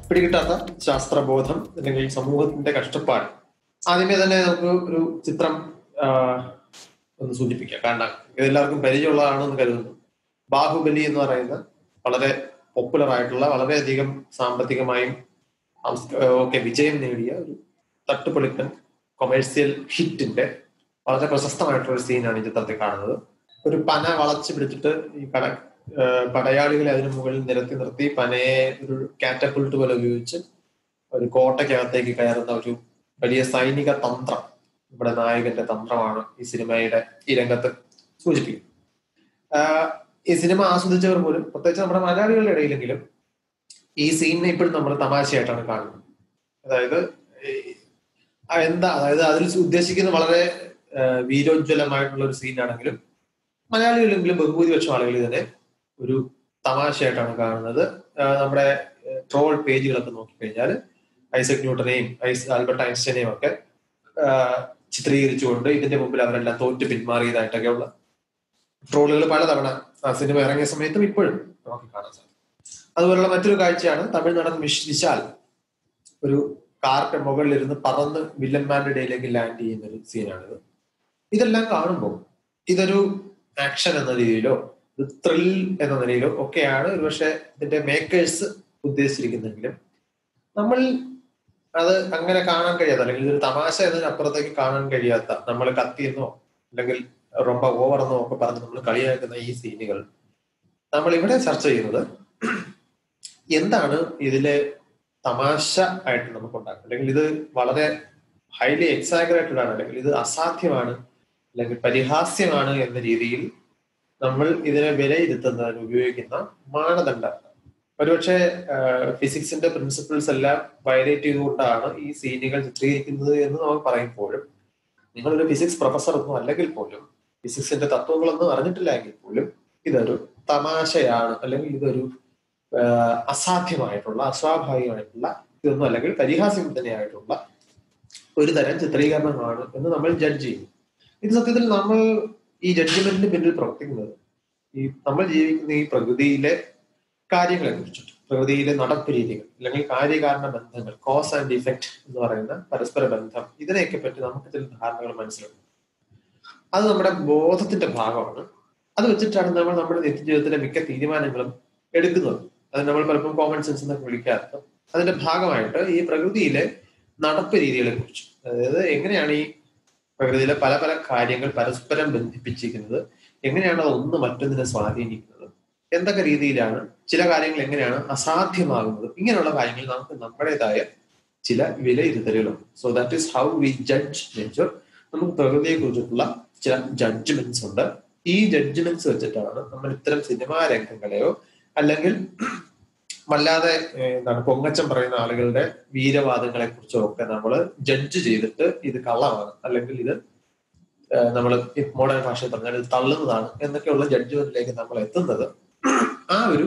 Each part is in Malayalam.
പിടികിട്ടാത്ത ശാസ്ത്രബോധം അല്ലെങ്കിൽ സമൂഹത്തിന്റെ കഷ്ടപ്പാട് ആദ്യമേ തന്നെ നമുക്ക് ഒരു ചിത്രം ആ, ഒന്ന് സൂചിപ്പിക്കാം കാരണം ഇതെല്ലാവർക്കും പരിചയമുള്ളതാണെന്ന് കരുതുന്നു ബാഹുബലി എന്ന് പറയുന്ന വളരെ പോപ്പുലർ ആയിട്ടുള്ള വളരെയധികം സാമ്പത്തികമായും സാംസ്ക- ഒക്കെ വിജയം നേടിയ ഒരു തട്ടുപൊളിപ്പൻ കൊമേഴ്സ്യൽ ഹിറ്റിന്റെ വളരെ പ്രശസ്തമായിട്ടുള്ള ഒരു സീനാണ് ഈ ചിത്രത്തിൽ കാണുന്നത് ഒരു പന വളച്ചു പിടിച്ചിട്ട് ഈ കട ആ, പടയാളികളെ അതിന് മുകളിൽ നിരത്തി നിർത്തി പനയെ ഒരു കാറ്റപ്പുൾട്ട് പോലെ ഉപയോഗിച്ച് ഒരു കോട്ടയ്ക്കകത്തേക്ക് കയറുന്ന ഒരു വലിയ സൈനിക തന്ത്രം നമ്മുടെ നായകന്റെ തന്ത്രമാണ് ഈ സിനിമയുടെ ഈ രംഗത്ത് സൂചിപ്പിക്കുന്നത് ആഹ് ഈ സിനിമ ആസ്വദിച്ചവർ പോലും പ്രത്യേകിച്ച് നമ്മുടെ മലയാളികളുടെ ഇടയിലെങ്കിലും ഈ സീനിനെ ഇപ്പോഴും നമ്മൾ തമാശയായിട്ടാണ് കാണുന്നത് അതായത് ഈ- ആ എന്താ അതായത് അതിൽ ഉദ്ദേശിക്കുന്ന വളരെ ആഹ് വീരോജ്വലമായിട്ടുള്ള ഒരു സീനാണെങ്കിലും മലയാളികളെങ്കിലും ബഹുഭൂരിപക്ഷം ആളുകൾ ഇതിനെ ഒരു തമാശയായിട്ടാണ് കാണുന്നത് ആഹ് നമ്മുടെ ട്രോൾ പേജുകളൊക്കെ നോക്കിക്കഴിഞ്ഞാൽ ഐസക് ന്യൂട്ടനെയും ഐസ് ആൽബർട്ട് ഐൻസ്റ്റൈനെയും ഒക്കെ ആഹ് ചിത്രീകരിച്ചുകൊണ്ട് ഇതിന്റെ മുമ്പിൽ അവരെല്ലാം തോറ്റ് പിന്മാറിയതായിട്ടൊക്കെയുള്ള ട്രോളുകൾ പലതവണ ആ സിനിമ ഇറങ്ങിയ സമയത്തും ഇപ്പോഴും നമുക്ക് കാണാൻ സാധിക്കും അതുപോലുള്ള മറ്റൊരു കാഴ്ചയാണ് തമിഴ് നടൻ വിശ് വിശാൽ ഒരു കാറിന്റെ മുകളിലിരുന്ന് പറന്ന് വില്ലന്മാരുടെ ഇടയിലേക്ക് ലാൻഡ് ചെയ്യുന്ന ഒരു സീനാണിത് ഇതെല്ലാം കാണുമ്പോൾ ഇതൊരു ആക്ഷൻ എന്ന രീതിയിലോ ഒരു ത്രിൽ എന്ന നിലയിലോ ഒക്കെയാണ് ഒരുപക്ഷെ ഇതിന്റെ മേക്കേഴ്സ് ഉദ്ദേശിച്ചിരിക്കുന്നെങ്കിലും നമ്മൾ അത് അങ്ങനെ കാണാൻ കഴിയാത്ത അല്ലെങ്കിൽ ഇതൊരു തമാശ എന്നതിനപ്പുറത്തേക്ക് കാണാൻ കഴിയാത്ത നമ്മൾ കത്തിയെന്നോ അല്ലെങ്കിൽ റൊമ്പ ഓവർ എന്നോ ഒക്കെ പറഞ്ഞ് നമ്മൾ കളിയാക്കുന്ന ഈ സീനുകൾ നമ്മൾ ഇവിടെ ചർച്ച ചെയ്യുന്നത് എന്താണ് ഇതിലെ തമാശ ആയിട്ട് നമുക്ക് ഉണ്ടാക്കുക അല്ലെങ്കിൽ ഇത് വളരെ ഹൈലി എക്സാഗ്രേറ്റഡ് ആണ് അല്ലെങ്കിൽ ഇത് അസാധ്യമാണ് അല്ലെങ്കിൽ പരിഹാസ്യമാണ് എന്ന രീതിയിൽ നമ്മൾ ഇതിനെ വിലയിരുത്തുന്നതിന് ഉപയോഗിക്കുന്ന മാനദണ്ഡം ഒരുപക്ഷെ ഫിസിക്സിന്റെ പ്രിൻസിപ്പിൾസ് എല്ലാം വയലേറ്റ് ചെയ്തുകൊണ്ടാണ് ഈ സീനുകൾ ചിത്രീകരിക്കുന്നത് എന്ന് നമുക്ക് പറയുമ്പോഴും നിങ്ങളൊരു ഫിസിക്സ് പ്രൊഫസർ ഒന്നും അല്ലെങ്കിൽ പോലും ഫിസിക്സിന്റെ തത്വങ്ങളൊന്നും അറിഞ്ഞിട്ടില്ല എങ്കിൽ പോലും ഇതൊരു തമാശയാണ് അല്ലെങ്കിൽ ഇതൊരു ആഹ് അസാധ്യമായിട്ടുള്ള അസ്വാഭാവികമായിട്ടുള്ള ഇതൊന്നും അല്ലെങ്കിൽ പരിഹാസ്യം തന്നെയായിട്ടുള്ള ഒരു തരം ചിത്രീകരണമാണ് എന്ന് നമ്മൾ ജഡ്ജ് ചെയ്യും ഇത് സത്യത്തിൽ നമ്മൾ ഈ ജഡ്ജ്മെന്റിന് പിന്നിൽ പ്രവർത്തിക്കുന്നത് ഈ നമ്മൾ ജീവിക്കുന്ന ഈ പ്രകൃതിയിലെ കാര്യങ്ങളെ കുറിച്ചിട്ട് പ്രകൃതിയിലെ നടപ്പ് രീതികൾ അല്ലെങ്കിൽ കാര്യകാരണ ബന്ധങ്ങൾ കോസ് ആൻഡ് ഇഫക്റ്റ് എന്ന് പറയുന്ന പരസ്പര ബന്ധം ഇതിനെയൊക്കെ പറ്റി നമുക്ക് ചില ധാരണകൾ മനസ്സിലാക്കും അത് നമ്മുടെ ബോധത്തിന്റെ ഭാഗമാണ് അത് വെച്ചിട്ടാണ് നമ്മൾ നമ്മുടെ നിത്യജീവിതത്തിലെ മിക്ക തീരുമാനങ്ങളും എടുക്കുന്നത് അത് നമ്മൾ പലപ്പോഴും കോമൺ സെൻസ് എന്നൊക്കെ വിളിക്കാറുണ്ട് അതിന്റെ ഭാഗമായിട്ട് ഈ പ്രകൃതിയിലെ നടപ്പ് രീതികളെ കുറിച്ച് അതായത് എങ്ങനെയാണ് ഈ പ്രകൃതിയിലെ പല പല കാര്യങ്ങൾ പരസ്പരം ബന്ധിപ്പിച്ചിരിക്കുന്നത് എങ്ങനെയാണ് അത് ഒന്ന് മറ്റൊന്നിനെ സ്വാധീനിക്കുന്നത് എന്തൊക്കെ രീതിയിലാണ് ചില കാര്യങ്ങൾ എങ്ങനെയാണ് അസാധ്യമാകുന്നത് ഇങ്ങനെയുള്ള കാര്യങ്ങൾ നമുക്ക് നമ്മുടേതായ ചില വിലയിരുത്തലുകളുണ്ട് so that is how we judge nature നമുക്ക് പ്രകൃതിയെ കുറിച്ചിട്ടുള്ള ചില ജഡ്ജ്മെന്റ്സ് ഉണ്ട് ഈ ജഡ്ജ്മെന്റ്സ് വെച്ചിട്ടാണ് നമ്മൾ ഇത്തരം സിനിമാ രംഗങ്ങളെയോ അല്ലെങ്കിൽ വല്ലാതെ ഏഹ്, എന്താണ് പൊങ്ങച്ചം പറയുന്ന ആളുകളുടെ വീരവാദങ്ങളെ കുറിച്ചോ ഒക്കെ നമ്മൾ ജഡ്ജ് ചെയ്തിട്ട് ഇത് കള്ളമാണ് അല്ലെങ്കിൽ ഇത് നമ്മൾ മോഡേൺ ഭാഷയിൽ പറഞ്ഞാൽ ഇത് തള്ളുന്നതാണ് എന്നൊക്കെയുള്ള ജഡ്ജ്മെന്റിലേക്ക് നമ്മൾ എത്തുന്നത് ആ ഒരു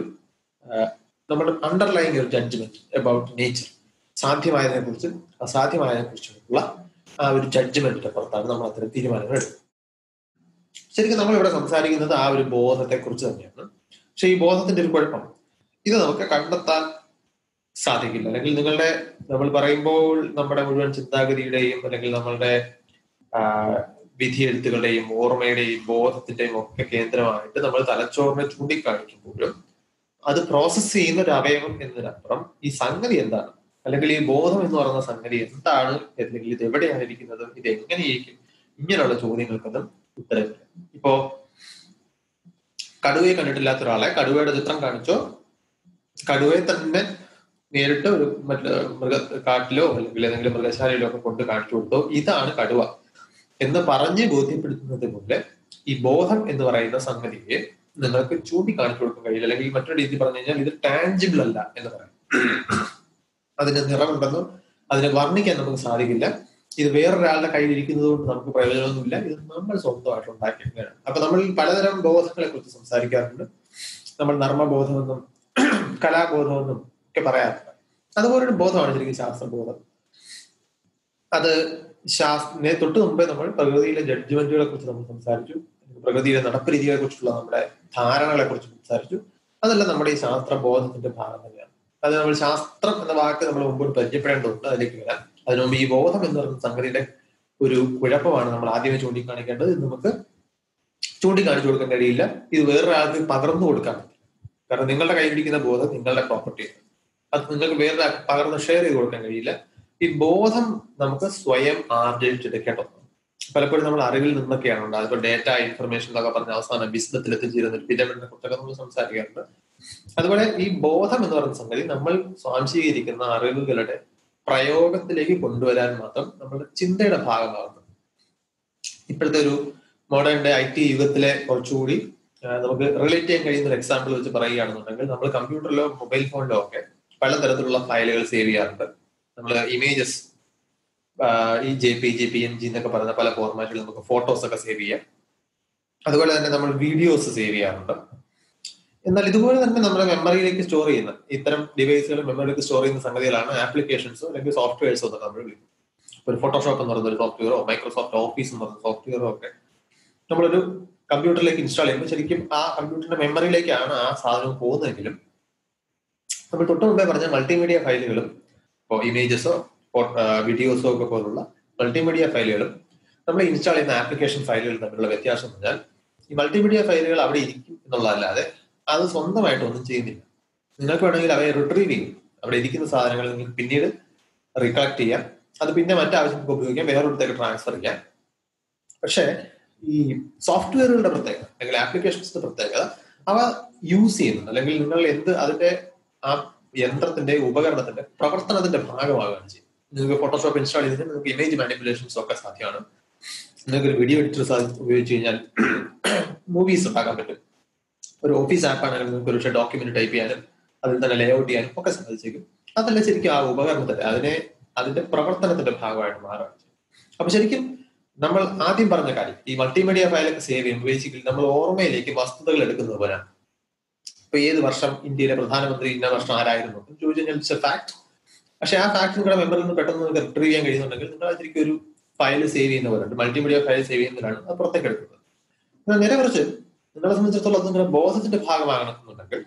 നമ്മൾ അണ്ടർലൈൻ ഒരു ജഡ്ജ്മെന്റ് അബൌട്ട് നേച്ചർ സാധ്യമായതിനെ കുറിച്ച് അസാധ്യമായതിനെ കുറിച്ചുള്ള ആ ഒരു ജഡ്ജ്മെന്റിന്റെ പുറത്താണ് നമ്മൾ അത്തരം തീരുമാനങ്ങൾ എടുക്കുന്നത് ശരിക്കും നമ്മൾ ഇവിടെ സംസാരിക്കുന്നത് ആ ഒരു ബോധത്തെ കുറിച്ച് തന്നെയാണ് പക്ഷെ ഈ ബോധത്തിന്റെ ഒരു കുഴപ്പം ഇത് നമുക്ക് കണ്ടെത്താൻ സാധിക്കില്ല അല്ലെങ്കിൽ നിങ്ങളുടെ നമ്മൾ പറയുമ്പോൾ നമ്മുടെ മുഴുവൻ ചിന്താഗതിയുടെയും അല്ലെങ്കിൽ നമ്മളുടെ ആ, വിധിയെഴുത്തുകളുടെയും ഓർമ്മയുടെയും ബോധത്തിന്റെയും ഒക്കെ കേന്ദ്രമായിട്ട് നമ്മൾ തലച്ചോറിനെ ചൂണ്ടിക്കാണിക്കുമ്പോഴും അത് പ്രോസസ്സ് ചെയ്യുന്ന ഒരു അവയവം എന്നതിനപ്പുറം ഈ സംഗതി എന്താണ് അല്ലെങ്കിൽ ഈ ബോധം എന്ന് പറയുന്ന സംഗതി എന്താണ് അല്ലെങ്കിൽ ഇത് എവിടെയാണ് ഇരിക്കുന്നത് ഇത് എങ്ങനെയിരിക്കും ഇങ്ങനെയുള്ള ചോദ്യങ്ങൾക്കൊന്നും ഉത്തരവില്ല ഇപ്പോ കടുവയെ കണ്ടിട്ടില്ലാത്ത ഒരാളെ കടുവയുടെ ചിത്രം കാണിച്ചോ കടുവയെ തന്നെ നേരിട്ട് ഒരു മറ്റു മൃഗ കാട്ടിലോ അല്ലെങ്കിൽ ഏതെങ്കിലും മൃഗശാലയിലോ ഒക്കെ കൊണ്ട് കാണിച്ചു കൊടുത്തോ ഇതാണ് കടുവ എന്ന് പറഞ്ഞ് ബോധ്യപ്പെടുത്തുന്നതിന് മുമ്പ് ഈ ബോധം എന്ന് പറയുന്ന സംഗതിയെ നിങ്ങൾക്ക് ചൂണ്ടിക്കാണിച്ചു കൊടുക്കാൻ കഴിയില്ല അല്ലെങ്കിൽ മറ്റൊരു രീതി പറഞ്ഞു കഴിഞ്ഞാൽ ഇത് ടാഞ്ചിബിൾ അല്ല എന്ന് പറയാം അതിന് നിറമുണ്ടെന്നോ അതിനെ വർണ്ണിക്കാൻ നമുക്ക് സാധിക്കില്ല ഇത് വേറൊരാളുടെ കയ്യിൽ ഇരിക്കുന്നത് കൊണ്ട് നമുക്ക് പ്രയോജനമൊന്നുമില്ല ഇത് നമ്മൾ സ്വന്തമായിട്ട് ഉണ്ടാക്കിയെടുക്കുകയാണ് അപ്പൊ നമ്മൾ പലതരം ബോധങ്ങളെ കുറിച്ച് സംസാരിക്കാറുണ്ട് നമ്മൾ നർമ്മബോധമെന്നും കലാബോധമെന്നും ഒക്കെ പറയാറുണ്ട് അതുപോലൊരു ബോധമാണ് ശരിക്കും ശാസ്ത്രബോധം അത് ശാസ്ത്രനെ തൊട്ട് മുമ്പേ നമ്മൾ പ്രകൃതിയിലെ ജഡ്ജ്മെന്റുകളെ കുറിച്ച് നമ്മൾ സംസാരിച്ചു പ്രകൃതിയിലെ നടപ്പ് രീതികളെ കുറിച്ചുള്ള നമ്മുടെ ധാരണകളെ കുറിച്ച് സംസാരിച്ചു അതെല്ലാം നമ്മുടെ ഈ ശാസ്ത്രബോധത്തിന്റെ ഭാഗം തന്നെയാണ് അത് നമ്മൾ ശാസ്ത്രം എന്ന വാക്ക് നമ്മൾ മുമ്പോട്ട് പരിചയപ്പെടേണ്ടതുണ്ട് അതിലേക്ക് വരാം അതിനു മുമ്പ് ഈ ബോധം എന്ന് പറയുന്ന സംഗതിയുടെ ഒരു കുഴപ്പമാണ് നമ്മൾ ആദ്യമേ ചൂണ്ടിക്കാണിക്കേണ്ടത് ഇത് നമുക്ക് ചൂണ്ടിക്കാണിച്ചു കൊടുക്കാൻ കഴിയില്ല ഇത് വേറൊരാൾക്ക് പകർന്നു കൊടുക്കാൻ പറ്റില്ല കാരണം നിങ്ങളുടെ കയ്യിലിരിക്കുന്ന ബോധം നിങ്ങളുടെ പ്രോപ്പർട്ടിയാണ് അത് നിങ്ങൾക്ക് വേറൊരാൾക്ക് പകർന്ന് ഷെയർ ചെയ്ത് കൊടുക്കാൻ കഴിയില്ല ഈ ബോധം നമുക്ക് സ്വയം ആർജിച്ചെടുക്കേണ്ടതാണ് പലപ്പോഴും നമ്മൾ അറിവിൽ നിന്നൊക്കെയാണ് ഉണ്ടാകുന്നത് ഇപ്പൊ ഡേറ്റ ഇൻഫർമേഷൻ എന്നൊക്കെ പറഞ്ഞ അവസാനം ബിസിനത്തിൽ എത്തിച്ചേരുന്ന ഒരു പിരമിഡിനെ കുറിച്ചൊക്കെ നമ്മൾ സംസാരിക്കാറുണ്ട് അതുപോലെ ഈ ബോധം എന്ന് പറയുന്ന സംഗതി നമ്മൾ സ്വാംശീകരിക്കുന്ന അറിവുകളുടെ പ്രയോഗത്തിലേക്ക് കൊണ്ടുവരാൻ മാത്രം നമ്മുടെ ചിന്തയുടെ ഭാഗമാകുന്നു ഇപ്പോഴത്തെ ഒരു മോഡേൺ ഡേ ഐ ടി യുഗത്തിലെ കുറച്ചുകൂടി നമുക്ക് റിലേറ്റ് ചെയ്യാൻ കഴിയുന്ന ഒരു എക്സാമ്പിൾ വെച്ച് പറയുകയാണെന്നുണ്ടെങ്കിൽ നമ്മൾ കമ്പ്യൂട്ടറിലോ മൊബൈൽ ഫോണിലോ ഒക്കെ പലതരത്തിലുള്ള ഫയലുകൾ സേവ് ചെയ്യാറുണ്ട് നമ്മൾ ഇമേജസ് ഈ J P J P N G എന്നൊക്കെ പറയുന്ന പല ഫോർമാറ്റിൽ നമുക്ക് ഫോട്ടോസ് ഒക്കെ സേവ് ചെയ്യാം അതുപോലെ തന്നെ നമ്മൾ വീഡിയോസ് സേവ് ചെയ്യാറുണ്ട് എന്നാൽ ഇതുപോലെ തന്നെ നമ്മുടെ മെമ്മറിയിലേക്ക് സ്റ്റോർ ചെയ്യുന്ന ഇത്തരം ഡിവൈസുകൾ മെമ്മറിയിലേക്ക് സ്റ്റോർ ചെയ്യുന്ന സംഗതികളാണ് ആപ്ലിക്കേഷൻസോ അല്ലെങ്കിൽ സോഫ്റ്റ്വെയർസോ എന്നൊക്കെ നമ്മൾ വിളിക്കും ഒരു ഫോട്ടോഷോപ്പ് എന്ന് പറയുന്ന ഒരു സോഫ്റ്റ്വെയറോ മൈക്രോസോഫ്റ്റ് ഓഫീസ് എന്ന് പറയുന്ന സോഫ്റ്റ്വെയറോ ഒക്കെ നമ്മളൊരു കമ്പ്യൂട്ടറിലേക്ക് ഇൻസ്റ്റാൾ ചെയ്യുമ്പോൾ ശരിക്കും ആ കമ്പ്യൂട്ടറിന്റെ മെമ്മറിയിലേക്കാണ് ആ സാധനം പോകുന്നതെങ്കിലും നമ്മൾ തൊട്ട് മുമ്പേ പറഞ്ഞ മൾട്ടിമീഡിയ ഫയലുകളും ഇപ്പോൾ ഇമേജസോ വീഡിയോസോ ഒക്കെ പോലുള്ള മൾട്ടിമീഡിയ ഫയലുകളും നമ്മൾ ഇൻസ്റ്റാൾ ചെയ്യുന്ന ആപ്ലിക്കേഷൻ ഫയലുകൾ തമ്മിലുള്ള വ്യത്യാസം എന്ന് പറഞ്ഞാൽ ഈ മൾട്ടിമീഡിയ ഫയലുകൾ അവിടെ ഇരിക്കും എന്നുള്ളതല്ലാതെ അത് സ്വന്തമായിട്ട് ഒന്നും ചെയ്യുന്നില്ല നിങ്ങൾക്ക് വേണമെങ്കിൽ അവയെ റിട്രീവ് ചെയ്യും അവിടെ ഇരിക്കുന്ന സാധനങ്ങൾ നിങ്ങൾക്ക് പിന്നീട് റീകളക്ട് ചെയ്യാം അത് പിന്നെ മറ്റാവശ്യങ്ങൾക്ക് ഉപയോഗിക്കാം വേറൊരിടത്തേക്ക് ട്രാൻസ്ഫർ ചെയ്യാം പക്ഷേ ഈ സോഫ്റ്റ്വെയറുകളുടെ പ്രത്യേകത അല്ലെങ്കിൽ ആപ്ലിക്കേഷൻസിന്റെ പ്രത്യേകത അവ യൂസ് ചെയ്യുന്നുണ്ട് അല്ലെങ്കിൽ നിങ്ങൾ എന്ത് അതിന്റെ ആ യന്ത്രത്തിന്റെ ഉപകരണത്തിന്റെ പ്രവർത്തനത്തിന്റെ ഭാഗമാകുകയാണ് ചെയ്യുന്നത് നിങ്ങൾക്ക് ഫോട്ടോഷോപ്പ് ഇൻസ്റ്റാൾ ചെയ്തിട്ട് നിങ്ങൾക്ക് ഇമേജ് മാനിപ്പുലേഷൻസ് ഒക്കെ സാധ്യമാണ് നിങ്ങൾക്ക് ഒരു വീഡിയോ എഡിറ്റർ ഉപയോഗിച്ച് കഴിഞ്ഞാൽ മൂവീസ് ഉണ്ടാക്കാൻ പറ്റും ഒരു ഓഫീസ് ആപ്പ് ആണെങ്കിൽ നിങ്ങൾക്ക് ഒരു പക്ഷേ ഡോക്യുമെന്റ് ടൈപ്പ് ചെയ്യാനും അതിൽ തന്നെ ലേഔട്ട് ചെയ്യാനും ഒക്കെ സാധിച്ചേക്കും അതല്ല ശരിക്കും ആ ഉപകരണത്തിന്റെ അതിനെ അതിന്റെ പ്രവർത്തനത്തിന്റെ ഭാഗമായിട്ട് മാറുകയാണ് അപ്പൊ ശരിക്കും നമ്മൾ ആദ്യം പറഞ്ഞ കാര്യം ഈ മൾട്ടിമീഡിയ ഫയലൊക്കെ സേവ് ചെയ്യുമ്പോൾ ബേസിക്കലി നമ്മൾ ഓർമ്മയിലേക്ക് വസ്തുതകൾ എടുക്കുന്നത് പോലെയാണ് ഇപ്പൊ ഏത് വർഷം ഇന്ത്യയിലെ പ്രധാനമന്ത്രി ഇന്ന വർഷം ആരായിരുന്നു എന്ന് ചോദിച്ചു കഴിഞ്ഞാൽ ഇറ്റ്സ് എ ഫാക്ട് പക്ഷെ ആ ഫാക്ട് നിങ്ങളുടെ മെമ്മറിൽ നിന്ന് പെട്ടെന്ന് നിങ്ങൾക്ക് റിട്രീവ് ചെയ്യാൻ കഴിയുന്നുണ്ടെങ്കിൽ നിങ്ങൾ ശരിക്കും ഒരു ഫയൽ സേവ് ചെയ്യുന്ന പോലെ മൾട്ടിമീഡിയ ഫയൽ സേവ് ചെയ്യുന്നതിലാണ് അത് പുറത്തേക്ക് എടുക്കുന്നത് എന്നാൽ നേരെ കുറച്ച് നിങ്ങളെ സംബന്ധിച്ചിടത്തോളം അത് നിങ്ങളുടെ ബോധത്തിന്റെ ഭാഗമാകണമെന്നുണ്ടെങ്കിൽ